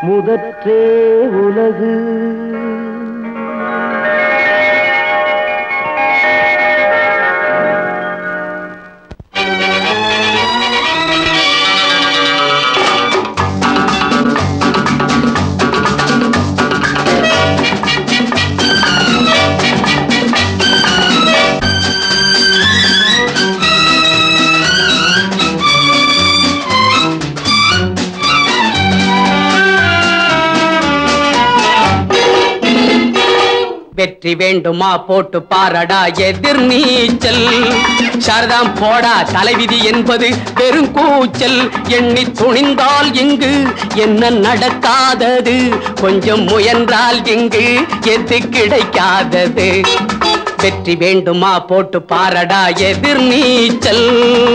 முதற்றே உலகு வெற்றி வேண்டுமா போட்டு பாரடா எதிர் நீச்சல் சாரதாம் போடா தலைவிதி என்பது பெரும் கூச்சல் எண்ணி துணிந்தால் இங்கு என்ன நடக்காதது கொஞ்சம் முயன்றால் இங்கு எது கிடைக்காதது வெற்றி வேண்டுமா போட்டு பாரடா எதிர் நீச்சல்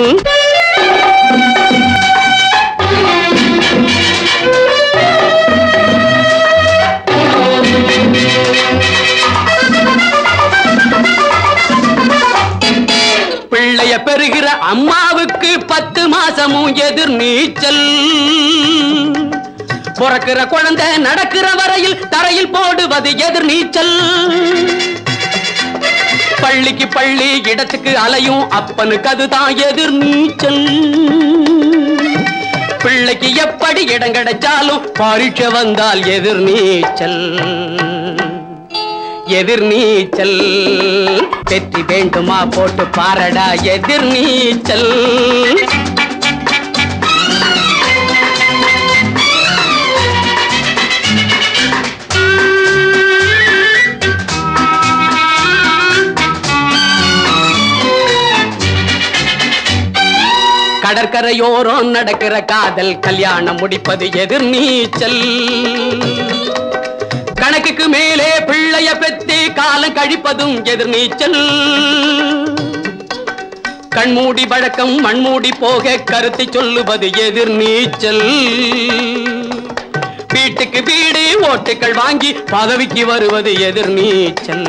பிள்ளைய பெறுகிற அம்மாவுக்கு பத்து மாசமும் எதிர் நீச்சல் பிறக்கிற குழந்தை நடக்கிற வரையில் தரையில் போடுவது எதிர் நீச்சல் பள்ளிக்கு பள்ளி இடத்துக்கு அலையும் அப்பனுக்கு அதுதான் எதிர் நீச்சல் பிள்ளைக்கு எப்படி இடம் கிடைச்சாலும் பரீட்சை வந்தால் எதிர் நீச்சல் எதிர் நீச்சல் வெற்றி வேண்டுமா போட்டு பாரடா எதிர் நீச்சல் கடற்கரையோரம் நடக்கிற காதல் கல்யாணம் முடிப்பது எதிர் நீச்சல் கணக்குக்கு மேலே பிள்ளைய பெத்து காலம் கழிப்பதும் எதிர் நீச்சல் கண்மூடி வழக்கம் மண்மூடி போக கருத்தை சொல்லுவது எதிர் நீச்சல் வீட்டுக்கு வீடு ஓட்டுக்கள் வாங்கி பதவிக்கு வருவது எதிர் நீச்சல்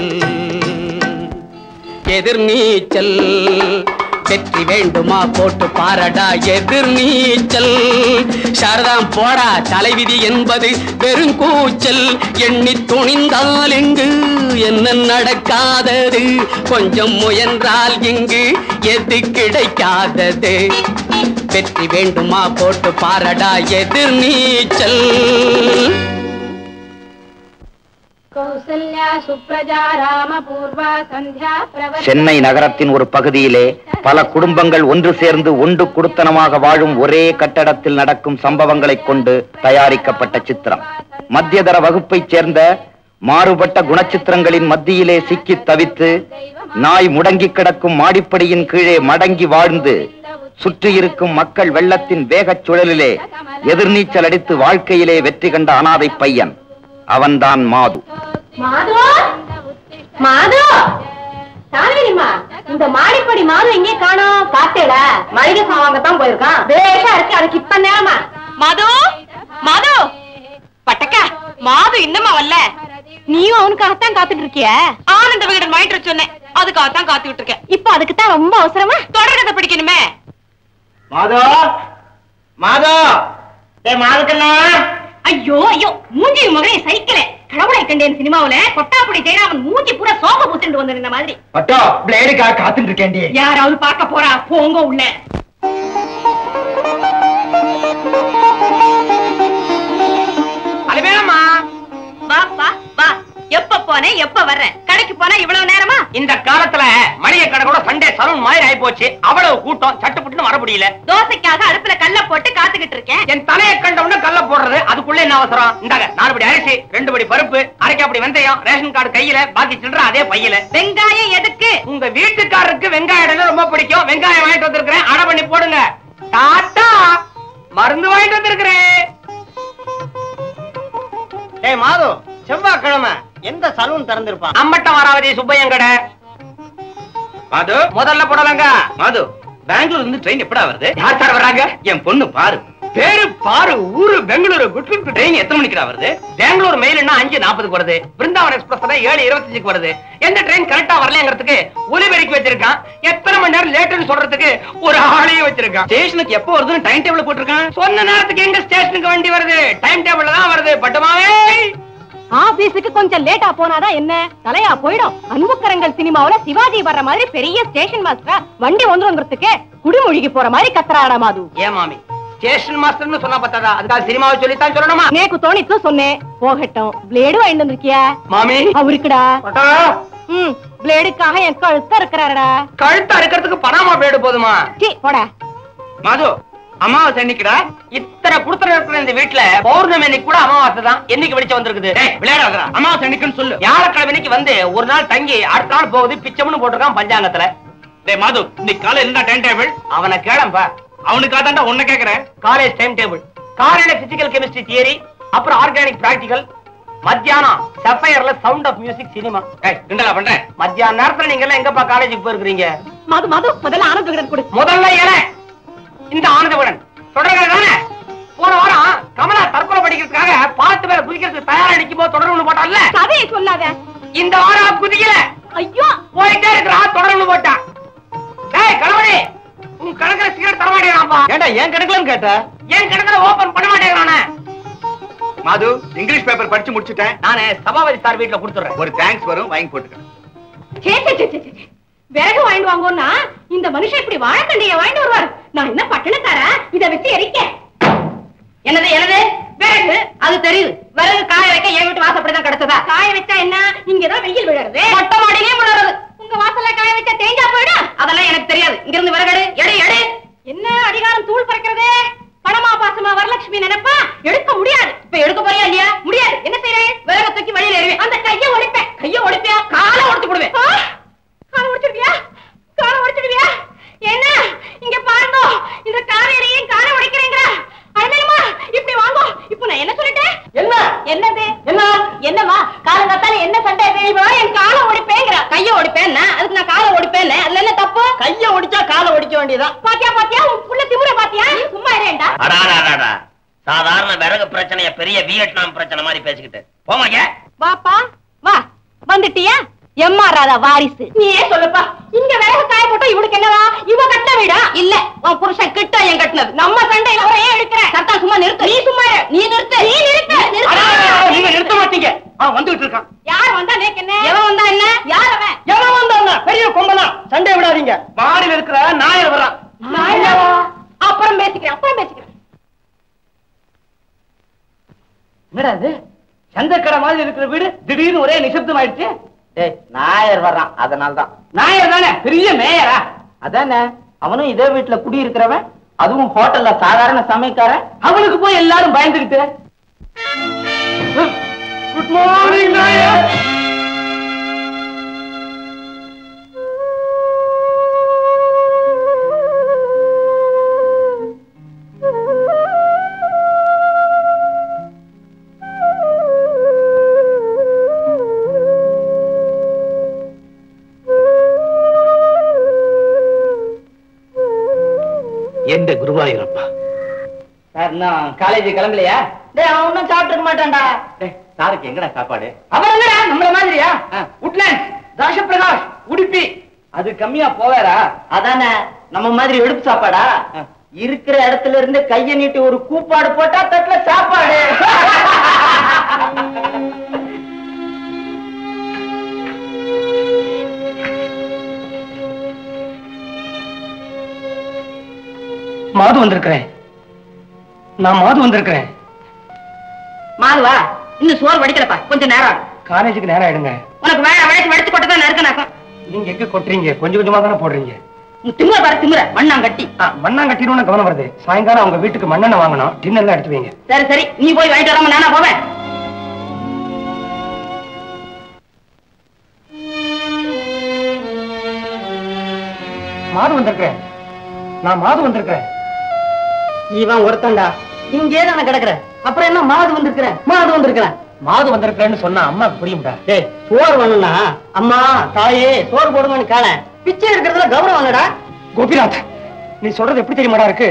எதிர் நீச்சல் வெற்றி வேண்டுமா போட்டு பாரடா எதிர் நீச்சல் சாரதாம் போடா தலைவிதி என்பது வெறும் கூச்சல் எண்ணி துணிந்தால் இங்கு என்ன நடக்காதது கொஞ்சம் முயன்றால் இங்கு எது கிடைக்காதது வெற்றி வேண்டுமா போட்டு பாரடா எதிர் நீச்சல் கௌசல்யா சுப்ரஜா ராம பூர்வா சந்தியா பிரவர்த்தன சென்னை நகரத்தின் ஒரு பகுதியிலே பல குடும்பங்கள் ஒன்று சேர்ந்து ஒன்று குடுத்தனமாக வாழும் ஒரே கட்டடத்தில் நடக்கும் சம்பவங்களைக் கொண்டு தயாரிக்கப்பட்ட சித்திரம் மத்தியதர வகுப்பைச் சேர்ந்த மாறுபட்ட குணச்சித்திரங்களின் மத்தியிலே சிக்கித் தவித்து நாய் முடங்கி கிடக்கும் மாடிப்படியின் கீழே மடங்கி வாழ்ந்து சுற்றியிருக்கும் மக்கள் வெள்ளத்தின் வேகச் சுழலிலே எதிர்நீச்சல் அடித்து வாழ்க்கையிலே வெற்றி கண்ட அனாதை பையன் அவன்தான் மாது மாது மாது சாலினிமா இந்த மாடிப்படி மாது எங்கே காணோம் பாத்தேல மளிகை சாவாங்கத்தான் போயிருக்கான் பேஷா இருக்கு அதுக்கு இப்ப நேரமா மாது மாது பட்டக்கா மாது இன்னமா வரல நீயும் அவனுக்காகத்தான் காத்துட்டு இருக்கிய ஆனந்த விகடன் வாங்கிட்டு சொன்னேன் அதுக்காகத்தான் காத்துக்கிட்டு இருக்கேன் இப்ப அதுக்கு தான் ரொம்ப அவசரமா தொடர்கதை படிக்கணுமே மாதோ மாதோ ஏ மாதுக்கண்ணா ஐயோ ஐயோ மூஞ்சி மகனே சைக்கிளே கடவுளை கண்டேன் சினிமாவுல கொட்டாப்புடி ஜெயராமன் மூஞ்சி பூரா சோப்ப பூசிட்டு வந்திருந்த மாதிரி பட்டோ பிளேடுக்காக காத்துட்டு இருக்கேன்டி யாராவது பார்க்க போறா போங்க உள்ள அலுவேலம்மா வா வா வா எப்ப போனேன் எப்ப வர்றேன் கடைக்கு போனா இவ்வளவு நேரமா இந்த காலத்துல மளிகை கடை கூட சண்டே சலூன் மாதிரி ஆயி போச்சு அவ்வளவு கூட்டம் சட்டுப்புட்டுன்னு வர முடியல தோசைக்காக அடுப்புல கல்ல போட்டு காத்துக்கிட்டு இருக்கேன் என் தலையை கண்டவுடனே கல்ல போடுறது அதுக்குள்ள என்ன அவசரம் இந்தாங்க நாலு படி அரிசி ரெண்டு படி பருப்பு அரைக்காப்படி வெந்தயம் ரேஷன் கார்டு கையில பாக்கி சில்லற அதே பையில வெங்காயம் எதுக்கு உங்க வீட்டுக்காரருக்கு வெங்காயம் ரொம்ப பிடிக்கும் வெங்காயம் வாங்கிட்டு வந்திருக்கிறேன் அடை பண்ணி போடுங்க டாட்டா மருந்து வாங்கிட்டு வந்திருக்கிறேன் ஏய் மாது செவ்வாய்க்கிழமை எந்த சலூன் திறந்திருப்பான் அம்மட்டம் வராவதி சுப்பையன் கடை மாது முதல்ல போடலங்க மாது பெங்களூர்ல இருந்து ட்ரெயின் எப்படா வருது யார் சார் வர்றாங்க என் பொண்ணு பாரு பேரு பாரு ஊரு பெங்களூரு குட் ட்ரெயின் எத்தனை மணிக்குடா வருது பெங்களூர் மெயில்னா அஞ்சு நாற்பதுக்கு வருது பிருந்தாவன் எக்ஸ்பிரஸ் ஏழு இருபத்தஞ்சுக்கு வருது எந்த ட்ரெயின் கரெக்டா வரலங்கிறதுக்கு ஒலிபெருக்கி வச்சிருக்கான் எத்தனை மணி நேரம் லேட்டுன்னு சொல்றதுக்கு ஒரு ஆளையும் வச்சிருக்கான் ஸ்டேஷனுக்கு எப்போ வருதுன்னு டைம் டேபிள் போட்டிருக்கான் சொன்ன நேரத்துக்கு எங்க ஸ்டேஷனுக்கு வண்டி வருது டைம் டேபிள்ல தான் வருது பட்டுமாவே ஆபீஸுக்கு கொஞ்சம் லேட்டா போனாதான் என்ன தலையா போயிடும் அன்புக்கரங்கள் சினிமாவுல சிவாஜி வர்ற மாதிரி பெரிய ஸ்டேஷன் மாஸ்டரா வண்டி வந்துருங்கிறதுக்கு குடிமொழிக்கு போற மாதிரி கத்துறாடா மாது ஏன் மாமி ஸ்டேஷன் மாஸ்டர்னு சொன்னா பத்தாதா அதுக்காக சினிமாவை சொல்லித்தான் சொல்லணுமா நேக்கு தோணித்து சொன்னேன் போகட்டும் பிளேடு வாங்கிட்டு வந்திருக்கியா மாமி அவருக்குடா பட்டா, ம் பிளேடுக்காக என் கழுத்த இருக்கிறாரடா கழுத்து அறுக்கிறதுக்கு பணமா பேடு போதுமா சீ போடா மது அமாவாசை என்னைக்குடா இத்தனை குடுத்தன இருக்கிற இந்த வீட்டுல பௌர்ணமி அன்னைக்கு கூட அமாவாசை தான் என்னைக்கு வெளிச்சம் வந்திருக்குது டேய், விளையாடாதடா அமாவாசை அன்னைக்குன்னு சொல்லு வியாழக்கிழமை அன்னைக்கு வந்து ஒரு நாள் தங்கி அடுத்த நாள் போகுது பிச்சம்னு போட்டிருக்கான் பஞ்சாங்கத்துல டேய் மாது இன்னைக்கு காலை என்ன டைம் டேபிள் அவனை கேளம்பா அவனுக்காக தான்டா உன்னை கேக்குறேன் காலேஜ் டைம் டேபிள் காலையில பிசிக்கல் கெமிஸ்ட்ரி தியரி அப்புறம் ஆர்கானிக் பிராக்டிகல் மத்தியானம் சஃபயர்ல சவுண்ட் ஆஃப் மியூசிக் சினிமா கிண்டலா பண்றேன் மத்தியான நேரத்துல நீங்க எல்லாம் எங்கப்பா காலேஜுக்கு போயிருக்கீங்க மது மது முதல்ல ஆனந்த விகடன் கொடு முதல்ல ஏன இந்த ஆனந்தவுடன் தொடர்கிறது தானே போன வாரம் கமலா தற்கொலை படிக்கிறதுக்காக பாத்து பேரை குதிக்கிறதுக்கு தயாரா நிக்கும் போது தொடர்பு போட்டான்ல கதையை சொல்லாத இந்த வாரம் குதிக்கல ஐயோ போயிட்டே இருக்கிறா தொடர்பு போட்டா டேய் கணவனே உன் கணக்குல சிகரெட் தர மாட்டேங்கிறான்ப்பா ஏண்டா ஏன் கணக்குலன்னு கேட்ட என் கணக்குல ஓபன் பண்ண மாட்டேங்கிறானே மாது இங்கிலீஷ் பேப்பர் படிச்சு முடிச்சிட்டேன் நானே சபாபதி சார் வீட்டுல கொடுத்துறேன் ஒரு தேங்க்ஸ் வரும் வாங்கி போட்டுக்க சே, சே, சே, சே, சே. விறகு வாங்கிட்டு வாங்கோன்னா இந்த மனுஷன் இப்படி வாழைத்தண்டைய வாங்கிட்டு வருவார் நான் என்ன பட்டணத்தாரா இத வச்சு எரிக்க என்னது என்னது விறகு அது தெரியுது விறகு காய வைக்க என் வீட்டு வாசப்படிதான் கிடைச்சதா காய வச்சா என்ன இங்கதான் வெயில் விழறது மொட்டை மாடியிலே விழறது உங்க வாசல்ல காய வச்சா தேஞ்சா போயிடும் அதெல்லாம் எனக்கு தெரியாது இங்க இருந்து விறகு எடு, எடு எடு என்ன அதிகாரம் தூள் பறக்கிறதே பணமா பாசமா வரலட்சுமி நினைப்பா எடுக்க முடியாது இப்ப எடுக்க போறியா இல்லையா முடியாது என்ன செய்யறேன் விறக தூக்கி வழியில எறிவேன் அந்த கைய ஒடிப்பேன் கைய ஒடிப்பியா காலை ஒடிச்சு போடுவேன் காலை ஒடிச்சிடுவியா காலை ஒடிச்சிடுவியா என்ன இங்க பாருங்க இந்த காரையரையும் காலை உடைக்கிறேங்கிற அண்ணனுமா இப்படி வாங்கோ இப்போ நான் என்ன சொல்லிட்டேன் என்ன என்னது என்ன என்னமா காலங்காத்தால என்ன சண்டை தெரியுமா என் காலை ஒடிப்பேங்கிற கைய ஒடிப்பேன் அதுக்கு நான் காலை ஒடிப்பேன் அதுல என்ன தப்பு கைய ஒடிச்சா காலை ஒடிக்க வேண்டியதான் பாத்தியா பாத்தியா உன் புள்ள திமுற பாத்தியா நீ சும்மா இருடா அடாடாடாடா சாதாரண விறகு பிரச்சனைய பெரிய வியட்நாம் பிரச்சனை மாதிரி பேசிக்கிட்டு போமாங்க வாப்பா வா வந்துட்டியா எம்மா ராதா வாரிசு நீ ஏன் சொல்லுப்பா இங்க விறகு காய போட்டா இவனுக்கு என்னவா இவ கட்டின வீடா இல்ல உன் புருஷன் கிட்ட என் கட்டினது நம்ம சண்டையில அவரை ஏன் எடுக்கிற சத்தா சும்மா நிறுத்து நீ சும்மா இரு. நீ நிறுத்து நீ நிறுத்து அடாடாடா, நீங்க நிறுத்த மாட்டீங்க அவன் வந்துட்டு இருக்கான் யார் வந்தா நேக்கு என்ன எவன் வந்தா என்ன யார் அவன் எவன் வந்தாங்க பெரிய கொம்பனா சண்டை விடாதீங்க மாடியில் இருக்கிற நாயர் வர்றான் நாயனா? அப்புறம் பேசிக்கிறேன் அப்புறம் பேசிக்கிறேன் என்னடா இது சந்தக்கடை மாதிரி இருக்கிற வீடு திடீர்னு ஒரே நிசப்தம் ஆயிடுச்சு டேய் நாயர் வர்றான் அதனால்தான் நாயர் தானே பெரிய மேயரா அதானே அவனும் இதே வீட்டுல குடியிருக்கிறவன் அதுவும் ஹோட்டல்ல சாதாரண சமைக்காரன் அவனுக்கு போய் எல்லாரும் பயந்துகிட்டு குட் மார்னிங் நாயர் எந்த குருவாயூரப்பா சார் இன்னும் காலேஜ் கிளம்பலையா டேய் அவன் ஒன்னும் சாப்பிட்டு மாட்டான்டா டேய், சாருக்கு எங்கடா சாப்பாடு அவர் என்னடா நம்மள மாதிரியா உட்லாண்ட் தாஷ பிரகாஷ் உடுப்பி அது கம்மியா போவாரா அதானே நம்ம மாதிரி எடுப்பு சாப்பாடா இருக்கிற இடத்துல இருந்து கைய நீட்டி ஒரு கூப்பாடு போட்டா தட்டுல சாப்பாடு மாது வந்திருக்கிறேன் நான் மாது வந்திருக்கிறேன் மாதுவா இன்னும் சோறு வடிக்கலப்பா கொஞ்சம் நேரம் ஆகும். காலேஜுக்கு நேரம் ஆயிடுங்க உனக்கு வேலை வளைச்சு வடிச்சு கொட்டு தான் நறுக்கனாக்கும் நீங்க எங்க கொட்டுறீங்க கொஞ்சம் கொஞ்சமா தானே போடுறீங்க திமுற பாரு திமுற மண்ணாங்கட்டி ஆ, மண்ணாங்கட்டின்னு கவனம் வருது சாயங்காலம் அவங்க வீட்டுக்கு மண்ணெண்ணெய் வாங்கணும் டின்னர்லாம் எடுத்து வைங்க சரி சரி நீ போய் வாங்கிட்டு வராம நானா போவேன் மாது வந்திருக்கிறேன் நான் மாது வந்திருக்கிறேன் இவன் ஒருத்தன்டா இங்கே தானே கிடக்குற அப்புறம் என்ன மாது வந்திருக்கிற மாது வந்திருக்கிறேன் மாது வந்திருக்கிறேன்னு சொன்னா அம்மாக்கு புரியும்டா டேய் சோறு வேணும்னா அம்மா தாயே சோறு போடுங்கன்னு காண பிச்சை எடுக்கிறதுல கௌரவம் இல்லடா கோபிநாத் நீ சொல்றது எப்படி தெரியுமாடா இருக்கு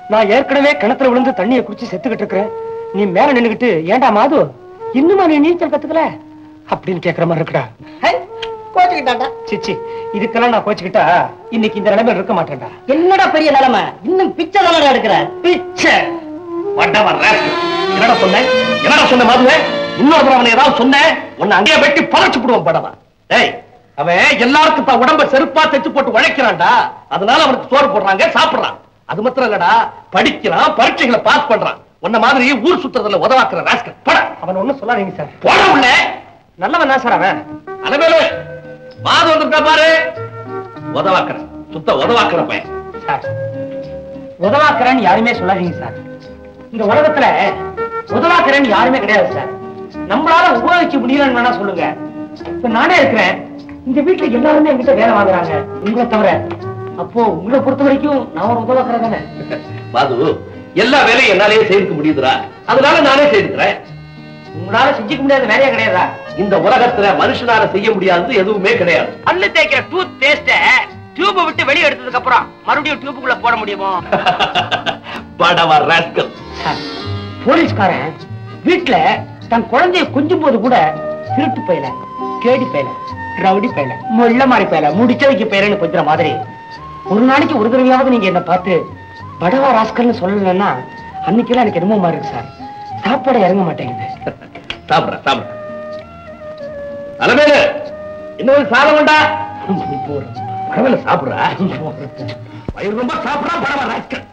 நான் ஏற்கனவே கிணத்துல விழுந்து தண்ணியை குடிச்சு செத்துக்கிட்டு இருக்கிறேன் நீ மேல நின்னுகிட்டு ஏன்டா மாது இன்னுமா நீ நீச்சல் கத்துக்கல அப்படின்னு கேக்குற மாதிரி இருக்குடா கோச்சுக்கிட்டாண்டா சிச்சி இதுக்கெல்லாம் நான் கோச்சுக்கிட்டா இன்னைக்கு இந்த நிலைமையில இருக்க மாட்டேன்டா என்னடா பெரிய நிலைமை இன்னும் பிச்சை தானடா எடுக்கிற பிச்சை வண்டவன் rascal. என்னடா சொன்னேன் என்னடா சொன்ன மாதுவே இன்னொரு தடவை அவனை ஏதாவது சொன்னேன் உன்னை அங்கேயே வெட்டி பறச்சு போடுவான் படவா ஏய் அவன் எல்லாருக்கும் தான் உடம்ப செருப்பா தைச்சு போட்டு உழைக்கிறான்டா அதனால அவனுக்கு சோறு போடுறாங்க சாப்பிடுறான் அது மாத்திரம் இல்லடா படிக்கிறான் பரீட்சைகளை பாஸ் பண்றான் உன்ன மாதிரி ஊர் சுத்துறதுல உதவாக்குற ராஸ்கல் பட அவன் ஒண்ணும் சொல்லாதீங்க சார் போட உள்ள நல்லவன் தான் சார் அவன் அலமேலு மாது வந்திருக்கா பாரு உதவாக்குற சுத்த உதவாக்குற பையன் சார் உதவாக்குறேன்னு யாருமே சொல்லாதீங்க சார் இந்த உலகத்துல உதவாக்குறேன்னு யாருமே கிடையாது சார் நம்மளால உபயோகிக்க முடியலன்னு வேணா சொல்லுங்க இப்ப நானே இருக்கிறேன் இந்த வீட்டுல எல்லாருமே என்கிட்ட வேலை வாங்குறாங்க உங்களை தவிர அப்போ உங்களை பொறுத்த வரைக்கும் நான் ஒரு உதவாக்குறேன் தானே மாது எல்லா வேலையும் என்னாலேயே செய்துக்க முடியுதுடா அதனால நானே செய்துக்கிறேன் உங்களால செஞ்சுக்க முடியாத வேலையா கிடையாதா இந்த உலகத்துல மனுஷனால செய்ய முடியாதது எதுவுமே கிடையாது பல்லு தேய்க்கிற டூத் பேஸ்ட டியூப விட்டு வெளிய எடுத்ததுக்கு அப்புறம் மறுபடியும் டியூபுக்குள்ள போட முடியுமோ படவா ராஸ்கல் போலீஸ்காரன் வீட்டுல தன் குழந்தைய கொஞ்சும் போது கூட திருட்டு பையல கேடி பையல ரவுடி பையல முள்ள மாதிரி பையல முடிச்சவைக்கு பையலன்னு கொஞ்சற மாதிரி ஒரு நாளைக்கு ஒரு தடவையாவது நீங்க என்ன பார்த்து படவா ராஸ்கல்னு சொல்லலைன்னா அன்னைக்கெல்லாம் எனக்கு என்னமோ மாதிரி இருக்கு சார் சாப்பாடு இறங்க மாட்டேங்குது சாப்பிடுறேன் சாப்பிடுறேன் அலமேலு இன்னொரு சாதம் உண்டா பரவாயில்ல சாப்பிடுறா வயிறு ரொம்ப சாப்பிடா படவா ராஸ்கல்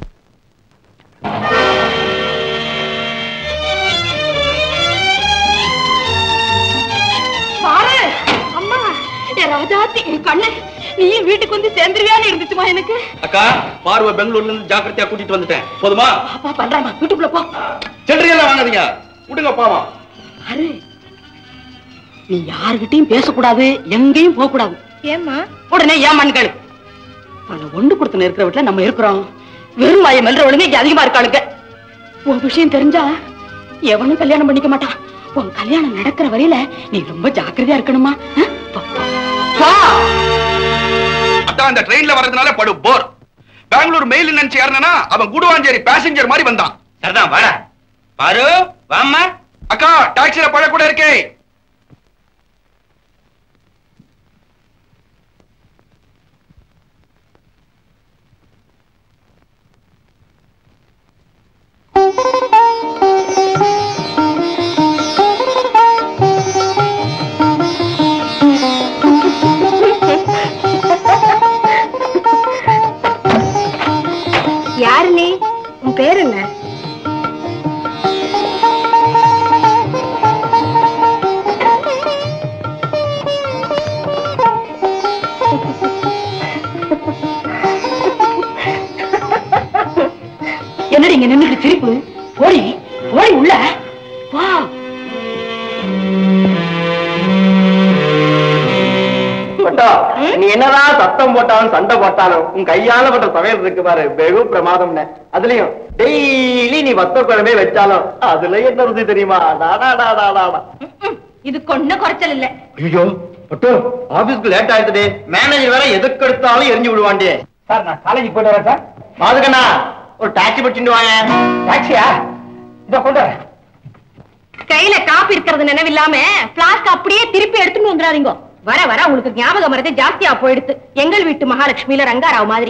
பாரு அம்மா என் ராஜாத்தி என் கண்ணு நீயும் வீட்டுக்கு வந்து சேர்ந்துருவியான்னு இருந்துச்சுமா எனக்கு அக்கா பார்வை பெங்களூர்ல இருந்து ஜாக்கிரதையா கூட்டிட்டு வந்துட்டேன் போதுமா அப்பா பண்றாமா வீட்டுக்குள்ள போ சில்லறையெல்லாம் வாங்காதீங்க விடுங்க பாவம் பாரு நீ யாருகிட்டயும் பேசக்கூடாது எங்கேயும் போக கூடாது ஏம்மா உடனே ஏன் கேளு பல ஒண்ணு கொடுத்து இருக்கிற வீட்டுல நம்ம இருக்கிறோம் வெறும் வாயை மெல்றவளுங்க இங்க அதிகமா இருக்காளுங்க உன் விஷயம் தெரிஞ்சா எவனும் கல்யாணம் பண்ணிக்க மாட்டான் உன் கல்யாணம் நடக்கிற வரையில நீ ரொம்ப ஜாக்கிரதையா இருக்கணுமா ஆ? போ, போ. போ. அதான் அந்த ட்ரெயின்ல வர்றதுனால படு போர் பெங்களூர் மெயில் நினைச்சு ஏறினா அவன் குடுவாஞ்சேரி பேசஞ்சர் மாதிரி வந்தான் சரிதான் வாடா பாரு வாம்மா அக்கா டாக்ஸில பழ கூட இருக்கே யாரு நீ உன் பேர் என்ன என்னடி இங்க நின்னுட்டு சிரிப்பு போடி போடி உள்ள வா நீ என்னதான் சத்தம் போட்டாலும் சண்டை போட்டாலும் உன் கையால பண்ற சமையல் இருக்கு பாரு வெகு பிரமாதம்னு அதுலயும் டெய்லி நீ வத்த குழம்பே வச்சாலும் அதுல என்ன ருசி தெரியுமா டாடா டாடா டாடா இது கொன்ன குறைச்சல் இல்ல ஐயோ பட்டு ஆபீஸ்க்கு லேட் ஆயிடுது மேனேஜர் வேற எதுக்கு எடுத்தாலும் எரிஞ்சு விடுவாண்டே சார் நான் காலேஜ் போயிட்டு வரேன் சார் பாதுகண்ணா ஒரு டாக்ஸி பிடிச்சிட்டு வாங்க டாக்ஸியா இத கொண்டு வரேன் கையில காப்பி இருக்கிறது நினைவில்லாம பிளாஸ்க் அப்படியே திருப்பி எடுத்துட்டு வந்துடாதீங்க வர வர உங்களுக்கு ஞாபகம் மறதி ஜாஸ்தியா போயிடுத்து எங்கள் வீட்டு மகாலட்சுமியில ரங்காராவ் மாதிரி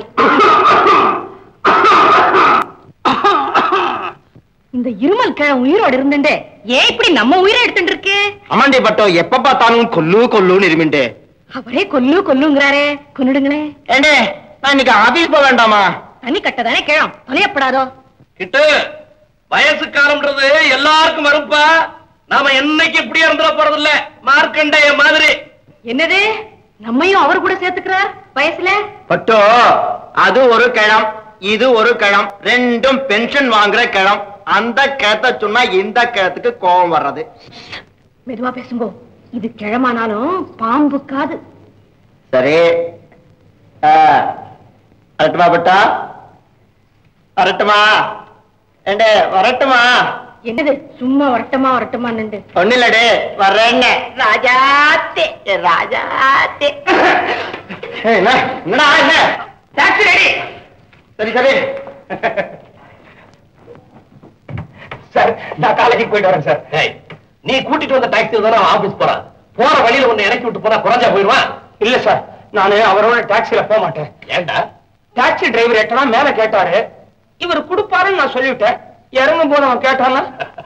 இந்த இருமல் கிழ உயிரோடு இருந்துட்டு ஏன் இப்படி நம்ம உயிரை எடுத்துட்டு இருக்கு அம்மாண்டி பட்டோ எப்ப பார்த்தாலும் கொல்லு கொல்லுன்னு இருமிண்டே அவரே கொல்லு கொல்லுங்கிறாரே கொன்னுடுங்களே ஏண்டே நான் இன்னைக்கு ஆபீஸ் போக வேண்டாமா தனி கட்டதானே கிழம் தொலையப்படாதோ கிட்டு வயசு காலம்ன்றது எல்லாருக்கும் வரும்பா நாம என்னைக்கு இப்படியே இருந்துட போறது இல்ல மார்க்கண்டைய மாதிரி என்னது நம்மையும் அவர் கூட சேர்த்துக்கிறார் வயசுல பட்டோ அது ஒரு கிழம் இது ஒரு கிழம் ரெண்டும் பென்ஷன் வாங்குற கிழம் அந்த கிழத்த சொன்னா இந்த கிழத்துக்கு கோபம் வர்றது மெதுவா பேசுங்கோ இது கிழமானாலும் பாம்பு காது சரி ஆ, வரட்டுமா பட்டா வரட்டுமா ஏண்டே வரட்டுமா என்னது சும்மா வரட்டுமா வரட்டுமா நின்று ஒண்ணு இல்லடே வர்றேன்னு ராஜாத்தே ராஜாத்தே ஏய், என்ன என்னடா என்ன டாக்ஸி ரெடி சரி சரி சார் நான் காலேஜுக்கு போயிட்டு வரேன் சார் நீ கூட்டிட்டு வந்த டாக்ஸி தானே ஆபீஸ் போறான் போற வழியில உன்னை இறக்கி விட்டு போனா குறைஞ்சா போயிடுவான் இல்ல சார் நானு அவரோட டாக்ஸில போக மாட்டேன் ஏண்டா டாக்ஸி டிரைவர் எட்டனா மேல கேட்டாரு இவர் கொடுப்பாருன்னு நான் சொல்லிவிட்டேன் இறங்கும் போது அவன் கேட்டானா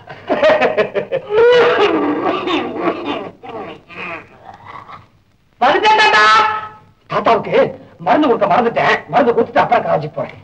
வந்துட்டேன்டா தாத்தாவுக்கு மருந்து கொடுக்க மறந்துட்டேன் மருந்து கொடுத்துட்டு அப்புறம் காலேஜுக்கு போறேன்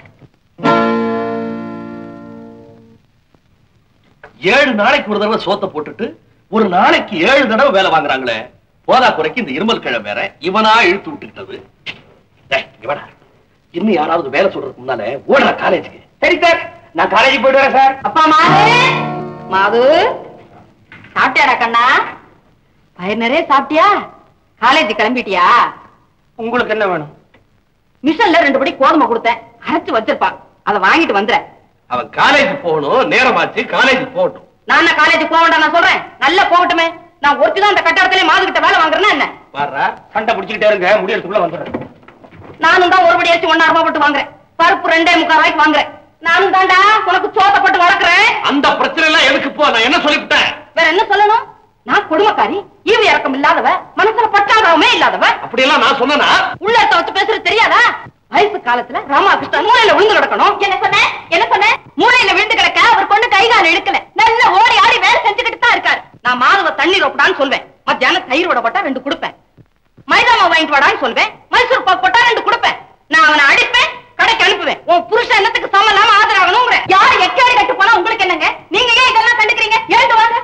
ஏழு நாளைக்கு ஒரு தடவை சோத்த போட்டுட்டு ஒரு நாளைக்கு ஏழு தடவை வேலை வாங்குறாங்களே போதா குறைக்கு இந்த இருமல் கிழமை வேற இவனா இழுத்து விட்டுக்கிட்டது டேய், இவனா இன்னும் யாராவது வேலை சொல்றதுக்கு முன்னால ஓடுற காலேஜுக்கு சரி சார் நான் காலேஜுக்கு போயிட்டு வரேன் சார் அப்பா மாது மாது சாப்பிட்டியாடா கண்ணா பயிர் நிறைய சாப்பிட்டியா காலேஜ் கிளம்பிட்டியா உங்களுக்கு என்ன வேணும் மிஷன்ல ரெண்டு படி கோதுமை கொடுத்தேன் அரைச்சு வச்சிருப்பா அதை வாங்கிட்டு வந்துறேன் அவன் காலேஜ் போகணும் நேரமாச்சு காலேஜ் போகட்டும் நான் என்ன காலேஜ் போக வேண்டாம் நான் சொல்றேன் நல்லா போகட்டுமே நான் ஒருத்தி தான் அந்த கட்டடத்திலே மாது கிட்ட வேலை வாங்குறேன்னா என்ன வர்றா சண்டை பிடிச்சிக்கிட்டே இருங்க முடியறதுக்குள்ள வந்துடுறேன் நானும் தான் ஒரு படி அரிசி ஒன்னா ரூபாய் போட்டு வாங்குறேன் பருப்பு ரெண்டே முக்கால் ரூபாய்க்கு வாங்குறேன் நானும் தாண்டா உனக்கு சோத்த போட்டு வளர்க்குறேன் அந்த பிரச்சனை எல்லாம் எதுக்கு போ நான் என்ன சொல்லிவிட்டேன் வேற என்ன சொல்லணும் நான் கொடுமைக்காரி ஈவு இறக்கம் இல்லாதவ மனசுல பட்டாதாவுமே இல்லாதவ அப்படியெல்லாம் நான் சொன்னனா உள்ளத்த வச்சு பேசுறது தெரியாதா வயசு காலத்துல ராமகிருஷ்ணன் மூளையில விழுந்து கிடக்கணும் என்ன சொன்ன என்ன சொன்ன மூளையில விழுந்து கிடக்க அவர் கொண்டு கை கால் இழுக்கல நல்ல ஓடி ஆடி வேலை செஞ்சுக்கிட்டு தான் இருக்காரு நான் மாதவ தண்ணீர் ஒப்படான்னு சொல்வேன் மத்தியானம் தயிர் விட போட்டா ரெண்டு கொடுப்பேன் மைதா மாவு வாங்கிட்டு வாடான்னு சொல்வேன் மைசூர் பாக்கு போட்டா ரெண்டு கொடுப்பேன் நான் அவனை அடிப்பேன் கடைக்கு அனுப்புவேன் உன் புருஷன் என்னத்துக்கு சமம் இல்லாம ஆதரவாகணுங்கிற யார் எக்கேடு கட்டு போனா உங்களுக்கு என்னங்க நீங்க ஏன் இதெல்லாம் கண்டுக்கிறீங்க எழுந்து வாங்க